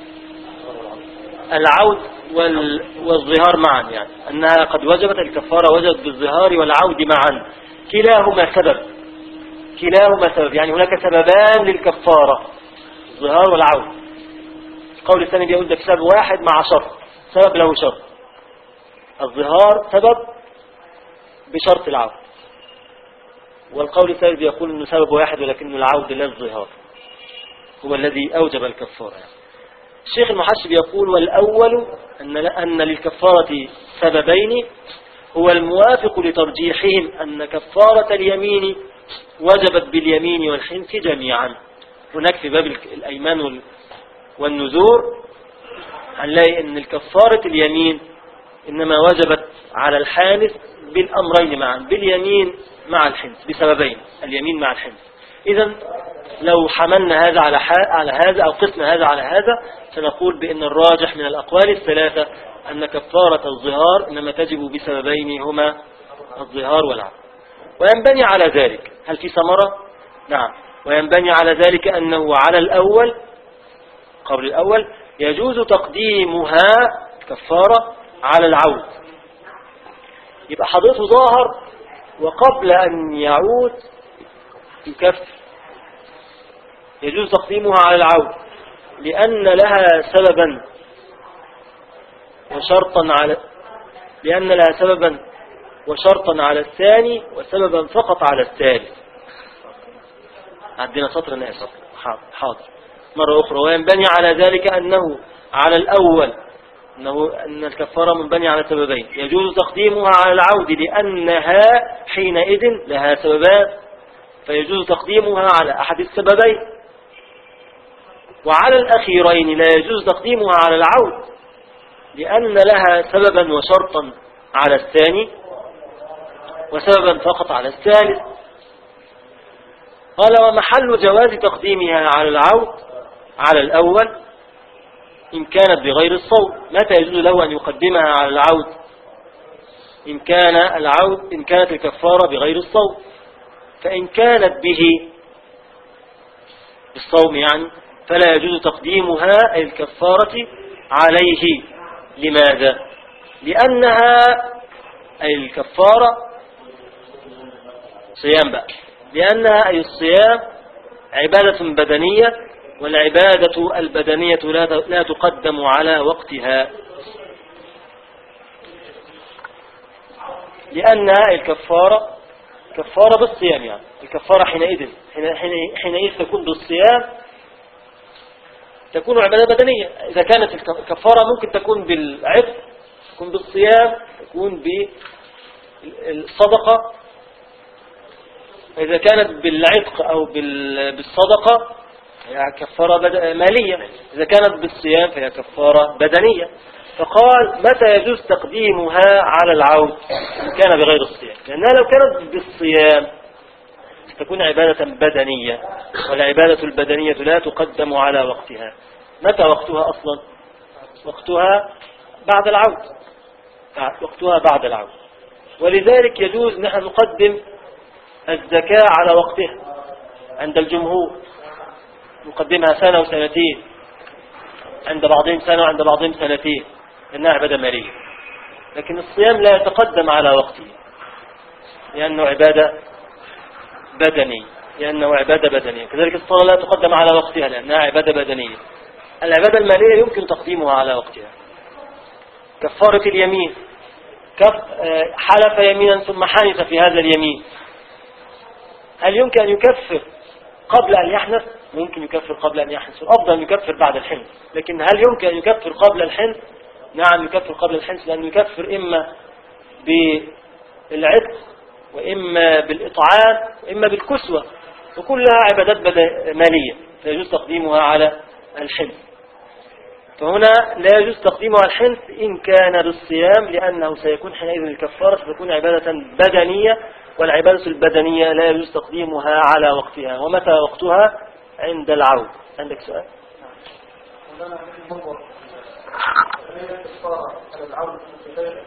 G: العود وال- والظهار معا يعني أنها قد وجبت الكفارة وجبت بالظهار والعود معا كلاهما سبب كلاهما سبب يعني هناك سببان للكفارة الظهار والعود القول الثاني بيقول ده سبب واحد مع شرط سبب له شرط الظهار سبب بشرط العود والقول الثالث يقول انه سبب واحد ولكن العود لا الظهار هو الذي اوجب الكفارة يعني. الشيخ المحشي يقول والأول أن, أن للكفارة سببين هو الموافق لترجيحهم أن كفارة اليمين وجبت باليمين والحنث جميعا هناك في باب الك- الأيمان وال- والنذور هنلاقي أن الكفارة اليمين إنما وجبت على الحانث بالأمرين معا باليمين مع الحنث بسببين اليمين مع الحنث إذا لو حملنا هذا على ح- على هذا أو قسنا هذا على هذا سنقول بأن الراجح من الأقوال الثلاثة أن كفارة الظهار إنما تجب بسببين هما الظهار والعقد وينبني على ذلك هل في ثمرة؟ نعم وينبني على ذلك أنه على الأول قبل الأول يجوز تقديمها كفارة على العود يبقى حضرته ظاهر وقبل أن يعود يكفر يجوز تقديمها على العود لأن لها سببا وشرطا على لأن لها سببا وشرطا على الثاني وسببا فقط على الثالث عندنا سطر أنا آسف حاضر حاضر مرة أخرى وينبني على ذلك أنه على الأول أنه أن الكفارة منبني على سببين يجوز تقديمها على العود لأنها حينئذ لها سببان فيجوز تقديمها على أحد السببين وعلى الأخيرين لا يجوز تقديمها على العود لأن لها سببا وشرطا على الثاني وسببا فقط على الثالث قال ومحل جواز تقديمها على العود على الأول إن كانت بغير الصوت متى يجوز له أن يقدمها على العود إن كان العود إن كانت الكفارة بغير الصوت فإن كانت به بالصوم يعني فلا يجوز تقديمها أي الكفارة عليه لماذا لأنها أي الكفارة صيام بقى لأنها أي الصيام عبادة بدنية والعبادة البدنية لا لا تقدم على وقتها لأنها الكفارة كفارة بالصيام يعني الكفارة حينئذ حين- حين- حينئذ تكون بالصيام تكون عبادة بدنية إذا كانت الك- الكفارة ممكن تكون بالعفق تكون بالصيام تكون بالصدقة إذا كانت بالعتق أو بال- بالصدقة هي كفارة بد- مالية إذا كانت بالصيام فهي كفارة بدنية فقال متى يجوز تقديمها على العود إن كان بغير الصيام لأنها لو كانت بالصيام تكون عبادة بدنية والعبادة البدنية لا تقدم على وقتها متى وقتها أصلا وقتها بعد العود بعد- وقتها بعد العود ولذلك يجوز نحن نقدم الزكاة على وقتها عند الجمهور نقدمها سنة وسنتين عند بعضهم سنة وعند بعضهم سنتين لأنها عبادة مالية لكن الصيام لا يتقدم على وقته لأنه عبادة بدني لأنه عبادة بدنية كذلك الصلاة لا تقدم على وقتها لأنها عبادة بدنية العبادة المالية يمكن تقديمها على وقتها كفارة اليمين كف آه، حلف يمينا ثم حنث في هذا اليمين هل يمكن أن يكفر قبل أن يحنث ممكن يكفر قبل أن يحنث الأفضل أن يكفر بعد الحنث لكن هل يمكن أن يكفر قبل الحنث نعم يكفر قبل الحنث لأنه يكفر إما بالعتق وإما بالإطعام وإما بالكسوة وكلها عبادات بدا- مالية فيجوز تقديمها على الحنث فهنا لا يجوز تقديمه على الحنث إن كان بالصيام لأنه سيكون حينئذ الكفارة ستكون عبادة بدنية والعبادة البدنية لا يجوز تقديمها على وقتها ومتى وقتها عند العود عندك سؤال
F: عندنا ننظر هي الكفارة على العودة في غير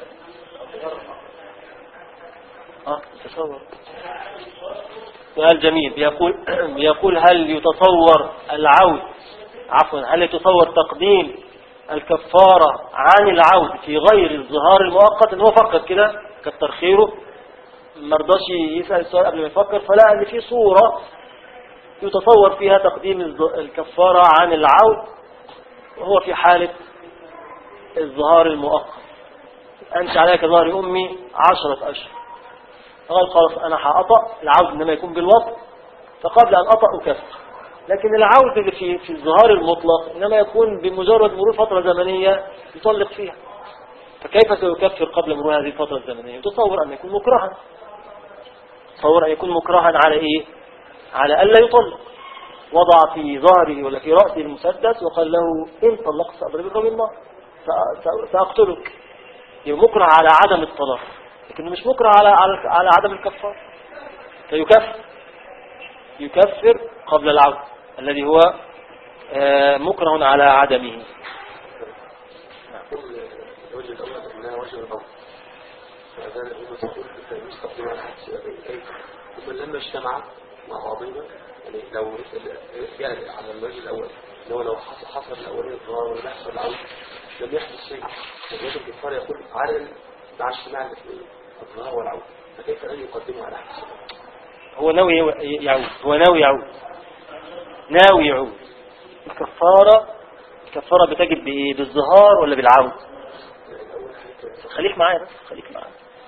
G: اه تصور سؤال جميل بيقول بيقول هل يتصور العود عفوا هل يتصور تقديم الكفارة عن العود في غير الظهار المؤقت ان هو فكر كده كتر خيره ما رضاش يسأل السؤال قبل ما يفكر فلقى ان في صورة يتصور فيها تقديم الظ- الكفارة عن العود وهو في حالة الظهار المؤقت أنت عليك ظهر أمي عشرة أشهر قال خلاص أنا هأطأ العود إنما يكون بالوضع فقبل أن أطأ أكفر لكن العود اللي في في الظهار المطلق إنما يكون بمجرد مرور فترة زمنية يطلق فيها فكيف سيكفر قبل مرور هذه الفترة الزمنية تصور أن يكون مكرها تصور أن يكون مكرها على إيه على ألا يطلق وضع في ظهره ولا في رأسه المسدس وقال له إن طلقت سأضربك بالنار سأ- سأ- سأقتلك يبقى مكره على عدم الطلاق لكنه مش مكره على على, على عدم الكفار فيكفر يكفر قبل العود الذي هو آه، مكره على عدمه
E: الوجه الأول أنها وجه الضم فهذا هم تقول يستخدم على حد سببين كيف ثم لما اجتمع مع بعضهما يعني لو يعني على الوجه الأول لو لو حصل حصل الأولين الضرار ولم يحصل العود لم يحدث شيء الوجه الكفار يقول على مع اجتماع الاثنين الضرار والعود فكيف أن يقدموا على حد سببين
G: هو ناوي يعود هو ناوي يعود ناوي يعود الكفارة الكفارة بتجب بإيه بالظهار ولا بالعود خليك معايا بس خليك معايا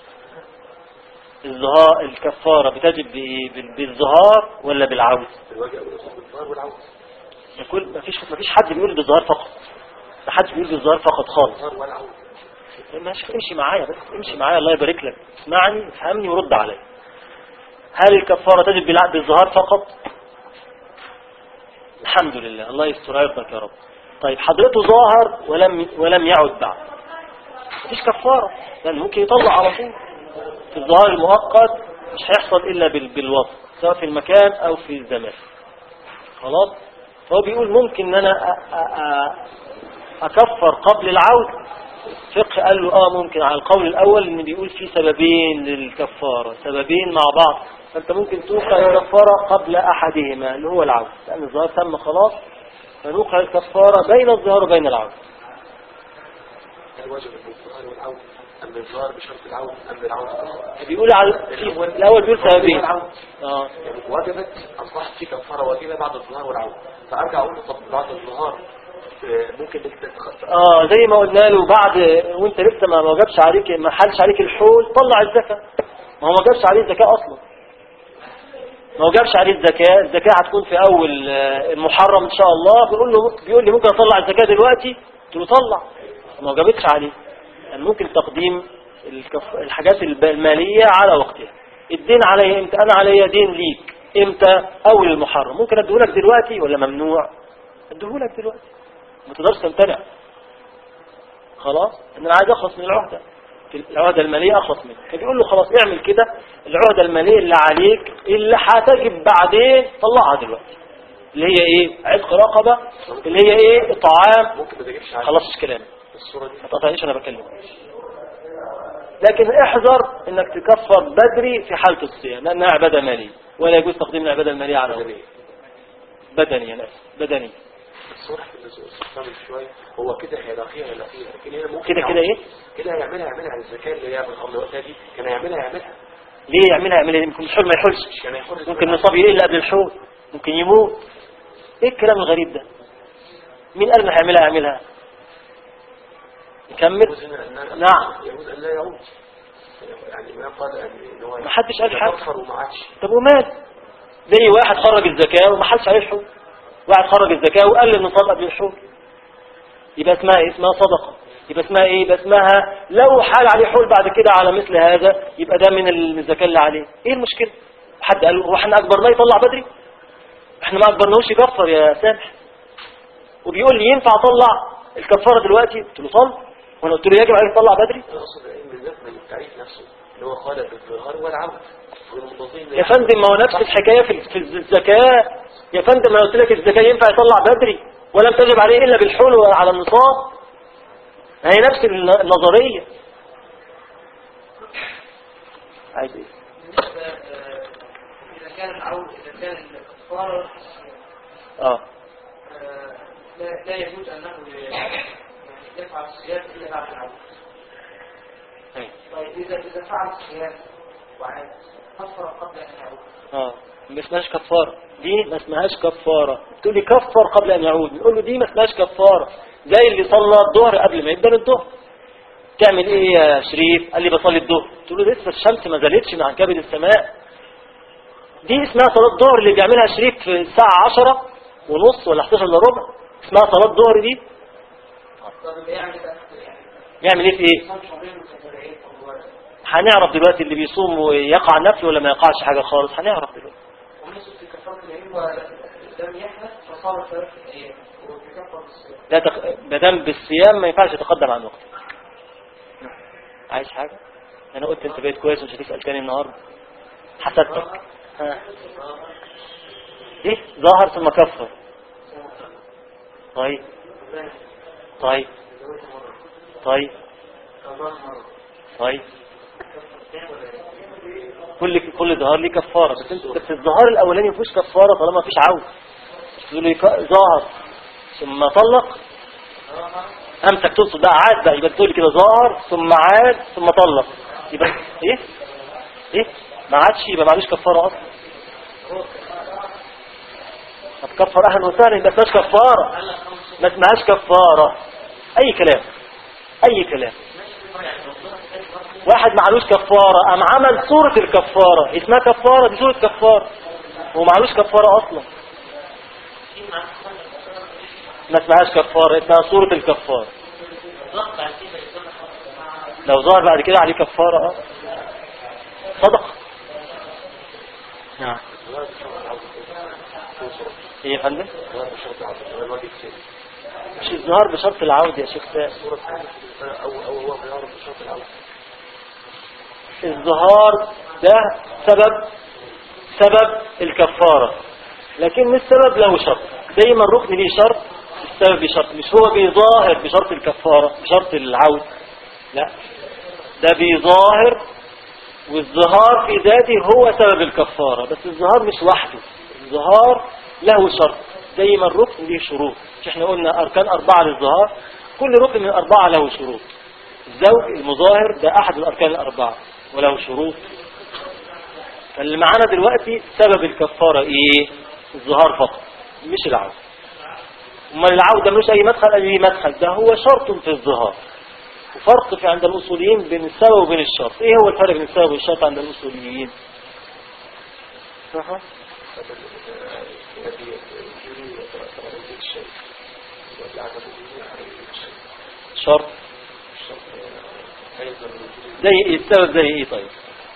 G: الظهار الكفارة بتجب بإيه بال- بالظهار ولا بالعود
E: الوجه الأول يقول الضرار والعود
G: يقول مفيش مفيش حد بيقول بالظهار فقط ما حدش بيقول بالظهار فقط خالص
E: الضرار والعود
G: ماشي امشي معايا بس امشي معايا الله يبارك لك اسمعني افهمني ورد عليا هل الكفارة تجب بالع- بالظهار فقط الحمد لله الله يستر يرضك يا رب طيب حضرته ظاهر ولم ولم يعد بعد مفيش كفارة لأن ممكن يطلع على طول في الظهار المؤقت مش هيحصل إلا بال- بالوصف سواء في المكان أو في الزمان خلاص فهو بيقول ممكن ان انا أ- أ- أ- اكفر قبل العود فقه قال له اه ممكن على القول الاول ان بيقول في سببين للكفارة سببين مع بعض فانت ممكن توقع الكفارة قبل احدهما اللي هو العود لان الظهار تم خلاص فنوقع الكفارة بين الظهار وبين العود
E: هل واجب الظهار والعود أم الظهار بشرط العود أم بالعود فقط؟
G: بيقول على في- الاول بيقول سببين
E: العود
G: اه
E: يعني وجبت أصبحت في كفارة واجبة بعد الظهار والعود فأرجع أقول له طب بعد الظهار آه، ممكن انك تتخطى
G: اه زي ما قلنا له بعد وانت لسه ما وجبش عليك ما حلش عليك الحول طلع الزكاة ما هو ما جابش عليه الزكاة اصلا ما وجبش عليه الزكاة الزكاة هتكون في اول آه، المحرم ان شاء الله بيقول له بيقول لي ممكن اطلع الزكاة دلوقتي قلت له طلع ما وجبتش عليه يعني ممكن تقديم الكف... الحاجات الب- المالية على وقتها الدين علي امتى انا عليا دين ليك امتى اول المحرم ممكن اديهولك دلوقتي ولا ممنوع اديهولك دلوقتي ما تقدرش تمتنع خلاص ان انا عايز اخلص من العهدة العهدة المالية اخلص منها فبيقول له خلاص اعمل كده العهدة المالية اللي عليك اللي هتجب بعدين طلعها دلوقتي اللي هي ايه عتق رقبة اللي هي ايه طعام
E: ممكن ما تجيبش على
G: خلاص الكلام
E: الصورة دي
G: ما تقطعنيش انا بكلم لكن احذر انك تكفر بدري في حالة الصيام لانها عبادة مالية ولا يجوز تقديم العبادة المالية على
E: بدنية.
G: بدني انا اسف بدني
E: الصورة في الاستفسار شوية هو كده هيلاقيها هيلاقيها لكن هنا ممكن
G: كده كده ايه
E: كده هيعملها يعملها على الزكاة اللي هي من قبل وقتها دي كان هيعملها يعملها
G: ليه يعملها يعملها ممكن الحول ما يحولش
E: كان هيحر
G: ممكن نصاب يقل قبل الحول ممكن يموت ايه الكلام الغريب ده مين قال انه هيعملها يعملها نكمل
E: يجوز هنا أن-
G: نعم.
E: يجوز أن لا يعود يعني ما قال ان هو
G: ما حدش قال حاجة.
E: يكفر وما عادش
G: طب ومال زي واحد خرج الزكاة وما حلش عليه الحول واحد خرج الزكاة وقال النصاب قبل الحول يبقى اسمها ايه اسمها صدقة يبقى اسمها ايه يبقى اسمها لو حال عليه حول بعد كده على مثل هذا يبقى ده من الزكاة اللي عليه ايه المشكلة حد قال هو احنا اكبرناه يطلع بدري احنا ما اكبرناهوش يكفر يا سامح وبيقول لي ينفع اطلع الكفارة دلوقتي قلت له طلع وانا قلت له يجب عليك تطلع بدري
E: انا اقصد العلم بالذات من التعريف نفسه اللي هو قال بالظهار والعود والمنتظرين
G: يا فندم ما هو نفس الحكاية في في الزكاة يا فندم ما أنا قلت لك الزكاة ينفع يطلع بدري ولم تجب عليه إلا بالحول على النصاب هي نفس الن- النظرية عايز ايه
F: بالنسبة آه، إذا كان العود إذا كان الكفارة
G: اه
F: آه، لا لا يجوز أنه يعني يفعل الصيام إلا بعد العود
G: أيوة.
F: طيب إذا إذا فعل الصيام وعاد كفر قبل أن يعود
G: اه ما اسمهاش كفارة دي ما اسمهاش كفارة تقول لي كفر قبل أن يعود نقول له دي ما اسمهاش كفارة زي اللي صلى الظهر قبل ما يبدأ الظهر تعمل ايه يا شريف قال لي بصلي الظهر تقول له لسه الشمس ما زالتش من عن كبد السماء دي اسمها صلاة الظهر اللي بيعملها شريف في الساعة 10 ونص ولا 11 الا ربع اسمها صلاة الظهر دي
F: طب يعني بقى يعني
G: يعمل ايه في ايه
F: صام شهرين متتابعين طب هو
G: هنعرف دلوقتي اللي بيصوم ويقع نفل ولا ما يقعش حاجة خالص هنعرف دلوقتي
F: ونصف في كفارة اليمين ولم يحدث فصار ثلاثة أيام وبيكفر الصيام
G: لا تق... مادام بالصيام ما ينفعش يتقدم عن وقته عايز حاجة انا قلت انت بقيت كويس ومش هتسأل تاني النهاردة حسدتك ها ايه ظاهر ثم كفر طيب طيب طيب طيب كل كل ظهار ليه كفاره بس انت بس الظهار الاولاني مفيش كفاره طالما مفيش عود تقول لي ك- ظهر ثم طلق امسك تقصد بقى عاد بقى يبقى تقول لي كده ظهر ثم عاد ثم طلق يبقى ايه ايه ما عادش يبقى معلوش كفاره اصلا هتكفر اهلا وسهلا يبقى مفيهاش كفاره ما اسمهاش كفاره اي كلام اي كلام واحد معلوش كفارة قام عمل صورة الكفارة اسمها كفارة دي صورة كفارة ومعلوش كفارة اصلا ما اسمهاش كفارة اسمها صورة الكفارة لو ظهر بعد كده عليه كفارة اه صدق نعم ايه يا فندم مش الظهار بشرط العودة يا شيخ سائل
E: او او هو بيعرف بشرط الاول
G: الظهار ده سبب سبب الكفارة لكن مش سبب له شرط دايما الركن ليه شرط السبب ليه شرط مش هو بيظاهر بشرط الكفارة بشرط العود لا ده بيظاهر والظهار في ذاته هو سبب الكفارة بس الظهار مش وحده الظهار له شرط دايما الركن ليه شروط مش احنا قلنا أركان أربعة للظهار كل ركن من الأربعة له شروط الزوج المظاهر ده أحد الأركان الأربعة وله شروط فاللي معانا دلوقتي سبب الكفارة إيه الظهار فقط مش العودة أما العودة مش أي مدخل أي مدخل ده هو شرط في الظهار وفرق في عند الأصوليين بين السبب وبين الشرط إيه هو الفرق بين السبب والشرط عند الأصوليين صح
E: الذي يجري ويترتب عليه الشيء والذي عدم وجوده عليه الشيء
G: شرط
E: الشرط هيظهر الوجود
G: زي إيه السبب زي إيه طيب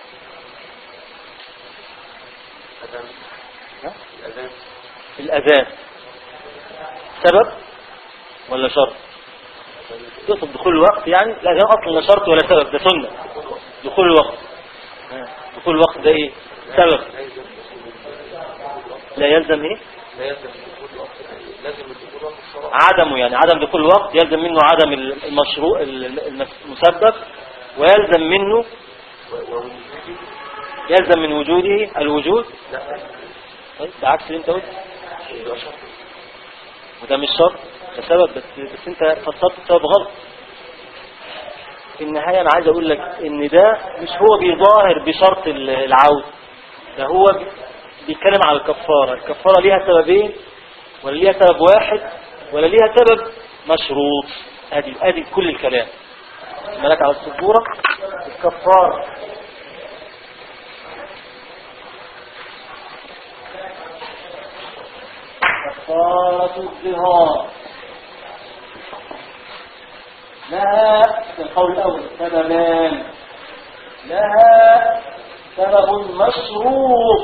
E: الأذان
G: ها؟
E: الأذان
G: الأذان سبب ولا شرط تقصد دخول الوقت يعني الأذان أصلا لا شرط ولا سبب ده سنة دخول الوقت ها. دخول الوقت ده إيه سبب لا يلزم إيه
E: لا يلزم دخول الوقت لازم دخول وقت الصلاة
G: عدمه يعني عدم دخول الوقت يلزم منه عدم المشروع المسبب ويلزم منه
E: و- ووجوده
G: يلزم من وجوده الوجود
E: لا
G: طيب ده عكس اللي انت قلت
E: يبقى شرط
G: وده مش شرط ده سبب بس بس انت فسرت السبب غلط في النهاية انا عايز اقول لك ان ده مش هو بيظاهر بشرط ال- العود ده هو بي- بيتكلم على الكفارة الكفارة ليها سببين ولا ليها سبب واحد ولا ليها سبب مشروط ادي ادي كل الكلام مالك على السبورة الكفارة كفارة الظهار لها في القول الأول سببان لها سبب مشروط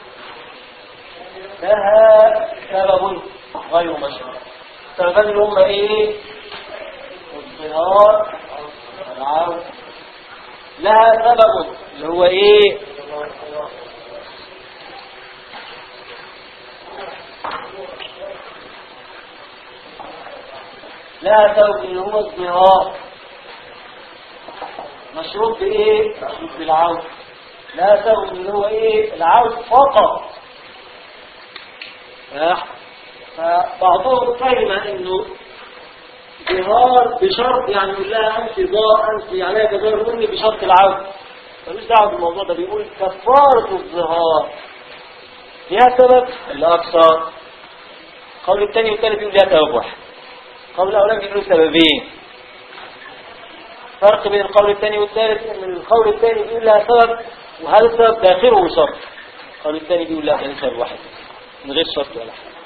G: لها سبب غير مشروط سببان اللي هم ايه الظهار والعود لها سبب اللي هو ايه لا سبب اللي هو الظهار مشروط بايه مشروط بالعود لا سبب اللي هو ايه العود فقط ف- فبعضهم فهم انه ظهار بشرط يعني يقول لها انت ظاهر انت عليها كظاهر امي بشرط العود ملوش دعوه بالموضوع ده بيقول كفاره الظهار ليها سبب الاكثر قول الثاني والثالث يقول ليها سبب واحد القول الأولاني بيقولوا سببين فرق بين القول الثاني والثالث ان القول الثاني بيقول لها سبب وهذا السبب داخله شرط القول الثاني بيقول لا ده سبب واحد من غير شرط ولا حاجه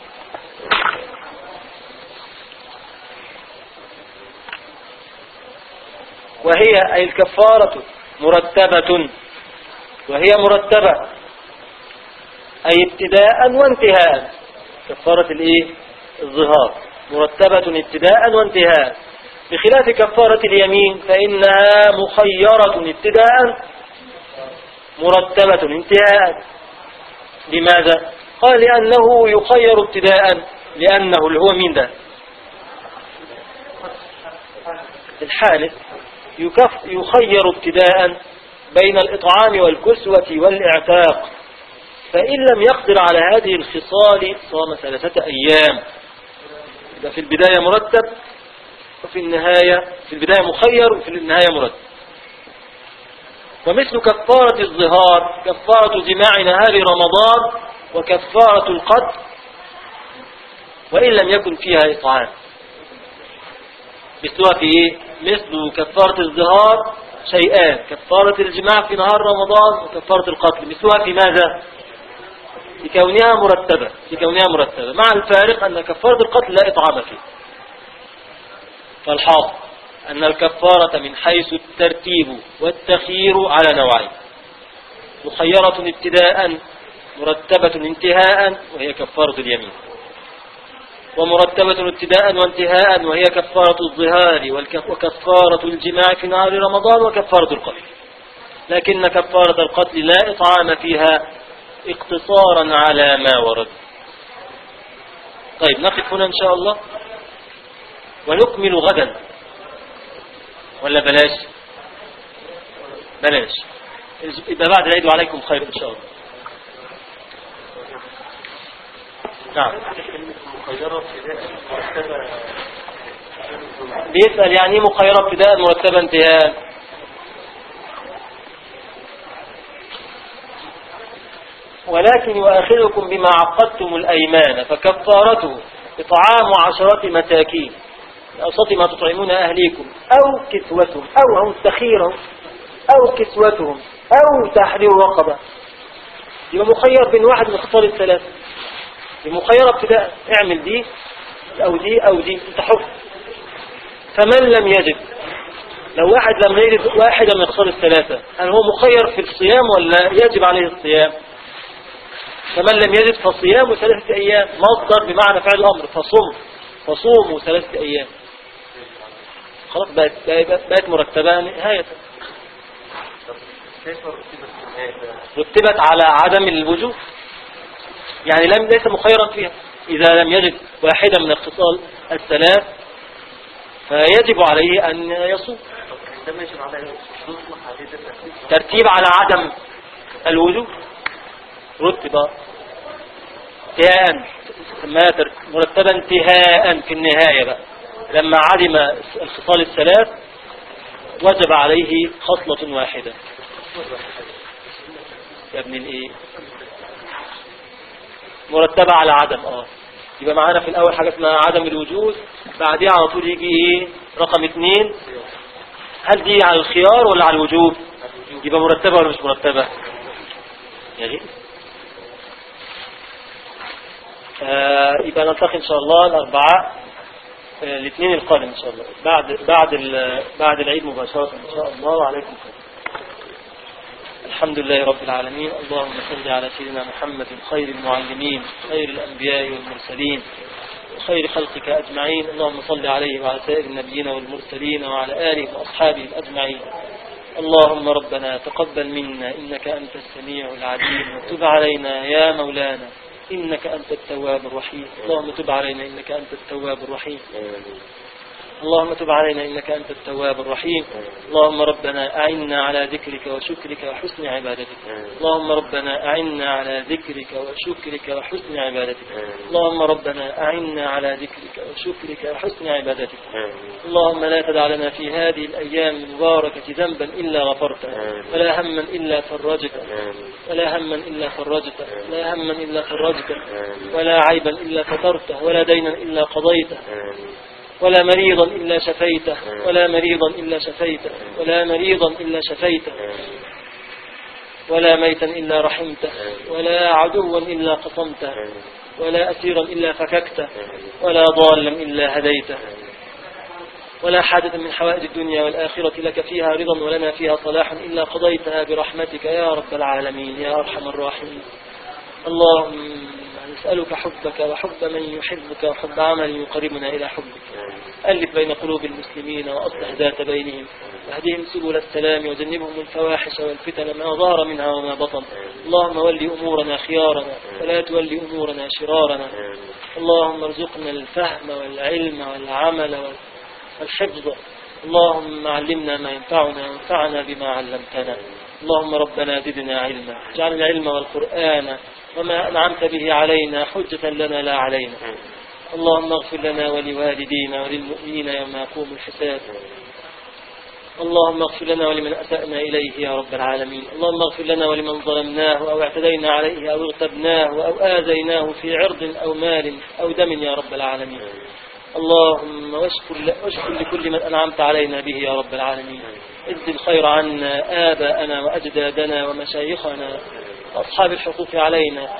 G: وهي أي الكفارة مرتبة وهي مرتبة أي ابتداء وانتهاء كفارة الايه الظهار مرتبة ابتداء وانتهاء بخلاف كفارة اليمين فإنها مخيرة ابتداء مرتبة انتهاء لماذا؟ قال لأنه يخير ابتداء لأنه اللي هو مين ده الحالف يكف يخير ابتداء بين الإطعام والكسوة والإعتاق فإن لم يقدر على هذه الخصال صام ثلاثة أيام يبقى في البداية مرتب وفي النهاية في البداية مخير وفي النهاية مرتب ومثل كفارة الظهار كفارة جماع نهار رمضان وكفارة القتل وإن لم يكن فيها إطعام مثلها في إيه؟ مثل كفارة الظهار شيئان كفارة الجماع في نهار رمضان وكفارة القتل مثلها في ماذا؟ في كونها مرتبة في كونها مرتبة مع الفارق أن كفارة القتل لا إطعام فيه فالحاصل أن الكفارة من حيث الترتيب والتخيير على نوعين مخيرة ابتداء مرتبة انتهاء وهي كفارة اليمين ومرتبة ابتداء وانتهاء وهي كفارة الظهار والك- وكفارة الجماع في نهار رمضان وكفارة القتل لكن كفارة القتل لا إطعام فيها اقتصارا على ما ورد طيب نقف هنا إن شاء الله ونكمل غدا ولا بلاش بلاش يبقى بعد العيد وعليكم خير إن شاء الله نعم
H: مخيرة ابتداء مرتبة
G: بيسأل يعني ايه مخيرة ابتداء مرتبة انتهاء ولكن يؤاخذكم بما عقدتم الأيمان فكفارته إطعام عشرة مساكين أوسط ما تطعمون أهليكم أو كسوتهم أو هم تخيرهم أو كسوتهم أو تحرير رقبة يبقى مخير بين واحد من اختار الثلاثة يبقى مخير ابتداء اعمل دي أو دي أو دي انت حكم فمن لم يجد لو واحد لم يجد واحدة من اختار الثلاثة هل هو مخير في الصيام ولا يجب عليه الصيام فمن لم يجد فصيام ثلاثة أيام مصدر بمعنى فعل الأمر فصم فصوموا ثلاثة أيام خلاص بقت, بقت, بقت مرتبة نهاية
H: كيف رتبت النهاية
G: رتبت على عدم الوجوب يعني لم ليس مخيرا فيها إذا لم يجد واحدة من اختصال الثلاث فيجب عليه أن يصوم
H: عندما يجب على يصلح هذه الترتيب
G: ترتيب على عدم الوجوب رتب انتهاء ما تر- مرتبا انتهاء في النهاية بقى لما عدم الخصال الثلاث وجب عليه خصلة واحدة يا ابن الايه مرتبة على عدم اه يبقى معانا في الاول حاجة اسمها عدم الوجود بعديها على طول يجي ايه رقم اثنين هل دي على الخيار ولا على الوجوب يبقى مرتبة ولا مش مرتبة يعني آه يبقى نلتقي ان شاء الله الاربعاء آه الاثنين القادم ان شاء الله بعد بعد ال- بعد العيد مباشرة ان شاء الله وعليكم السلام الحمد لله رب العالمين اللهم صل على سيدنا محمد خير المعلمين خير الأنبياء والمرسلين وخير خلقك أجمعين اللهم صل عليه وعلى سائر النبيين والمرسلين وعلى آله وأصحابه الأجمعين اللهم ربنا تقبل منا إنك أنت السميع العليم وتب علينا يا مولانا إنك أنت التواب الرحيم اللهم تب علينا إنك أنت التواب الرحيم اللهم تب علينا إنك أنت التواب الرحيم اللهم ربنا أعنا على ذكرك وشكرك وحسن عبادتك اللهم ربنا أعنا على ذكرك وشكرك وحسن عبادتك اللهم ربنا أعنا على ذكرك وشكرك وحسن عبادتك اللهم لا تدع لنا في هذه الأيام المباركة ذنبا إلا غفرته ولا هما إلا فرجته ولا هما إلا فرجته ولا هما إلا فرجته ولا عيبا إلا سترته ولا دينا إلا قضيته ولا مريضا إلا شفيته ولا مريضا إلا شفيته ولا مريضا إلا شفيته ولا ميتا إلا رحمته ولا عدوا إلا قصمته ولا أسيرا إلا فككته ولا ضالا إلا هديته ولا حاجة من حوائج الدنيا والآخرة لك فيها رضا ولنا فيها صلاح إلا قضيتها برحمتك يا رب العالمين يا أرحم الراحمين اللهم
A: نسألك حبك وحب من يحبك وحب عمل يقربنا إلى حبك ألف بين قلوب المسلمين وأصلح ذات بينهم واهدهم سبل السلام وجنبهم الفواحش والفتن ما ظهر منها وما بطن اللهم ول أمورنا خيارنا ولا تول أمورنا شرارنا اللهم ارزقنا الفهم والعلم والعمل وال- والحفظ اللهم علمنا ما ينفعنا وانفعنا بما علمتنا اللهم ربنا زدنا علما اجعل العلم والقرآن وما أنعمت به علينا حجة لنا لا علينا اللهم اغفر لنا ولوالدينا وللمؤمنين يوم يقوم الحساب اللهم اغفر لنا ولمن أسأنا إليه يا رب العالمين اللهم اغفر لنا ولمن ظلمناه أو اعتدينا عليه أو اغتبناه أو آذيناه في عرض أو مال أو دم يا رب العالمين اللهم واشكر, واشكر لكل من أنعمت علينا به يا رب العالمين اجزي الخير عنا آباءنا وأجدادنا ومشايخنا وأصحاب الحقوق علينا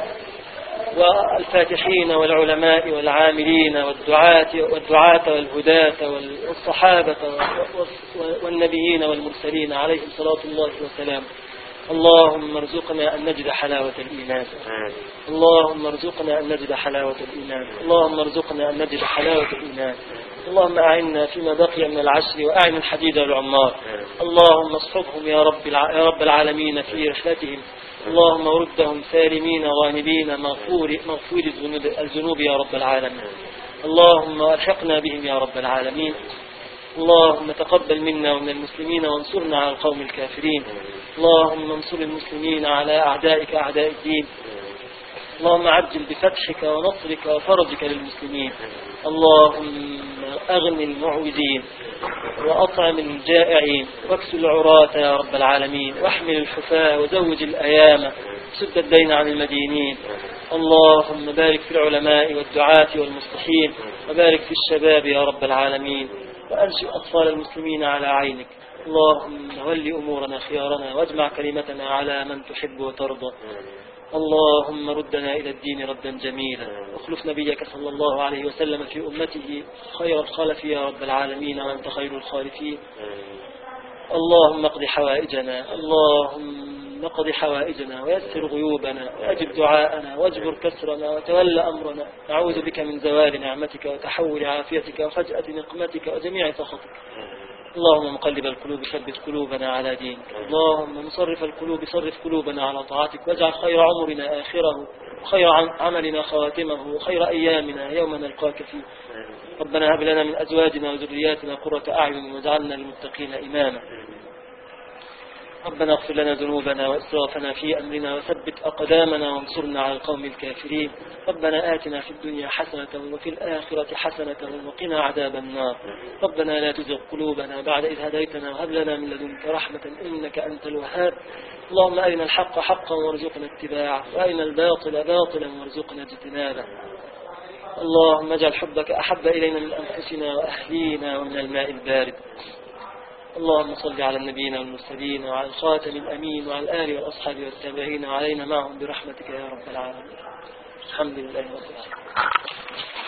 A: والفاتحين والعلماء والعاملين والدعاة والدعاة والهداة والصحابة والنبيين والمرسلين عليهم صلاة الله وسلامه اللهم ارزقنا أن نجد حلاوة الإيمان اللهم ارزقنا أن نجد حلاوة الإيمان اللهم ارزقنا أن نجد حلاوة الإيمان اللهم أعنا فيما بقي من العشر وأعن الحديد والعمار اللهم اصحبهم يا رب الع... يا رب العالمين في رحلتهم اللهم ردهم سالمين غانبين مغفور مغفور الذنوب, الذنوب يا رب العالمين اللهم الحقنا بهم يا رب العالمين اللهم تقبل منا ومن المسلمين وانصرنا على القوم الكافرين اللهم انصر المسلمين على أعدائك أعداء الدين اللهم عجل بفتحك ونصرك وفرجك للمسلمين اللهم أغن المعوزين وأطعم الجائعين واكس العراة يا رب العالمين واحمل الحفاة وزوج الأيام سد الدين عن المدينين اللهم بارك في العلماء والدعاة والمصلحين وبارك في الشباب يا رب العالمين وأنشئ أطفال المسلمين على عينك اللهم ول أمورنا خيارنا واجمع كلمتنا على من تحب وترضى اللهم ردنا إلى الدين ردا جميلا واخلف نبيك صلى الله عليه وسلم في أمته خير الخلف يا رب العالمين وأنت خير الخالفين اللهم اقض حوائجنا اللهم اقض حوائجنا ويسر غيوبنا وأجب دعاءنا واجبر كسرنا وتول أمرنا نعوذ بك من زوال نعمتك وتحول عافيتك وفجأة نقمتك وجميع سخطك اللهم مقلب القلوب ثبت قلوبنا على دينك اللهم مصرف القلوب صرف قلوبنا على طاعتك واجعل خير عمرنا آخره وخير عملنا خواتمه وخير أيامنا يوم نلقاك فيه ربنا هب لنا من أزواجنا وذرياتنا قرة أعين واجعلنا للمتقين إماما ربنا اغفر لنا ذنوبنا وإسرافنا في أمرنا وثبت أقدامنا وانصرنا على القوم الكافرين ربنا آتنا في الدنيا حسنة وفي الآخرة حسنة وقنا عذاب النار ربنا لا تزغ قلوبنا بعد إذ هديتنا وهب لنا من لدنك رحمة إنك أنت الوهاب اللهم أرنا الحق حقا وارزقنا اتباعه وأرنا الباطل باطلا وارزقنا اجتنابه اللهم اجعل حبك أحب إلينا من أنفسنا وأهلينا ومن الماء البارد اللهم صل على النبيين والمرسلين وعلى الخاتم الأمين وعلى الآل والأصحاب والتابعين وعلينا معهم برحمتك يا رب العالمين الحمد لله رب العالمين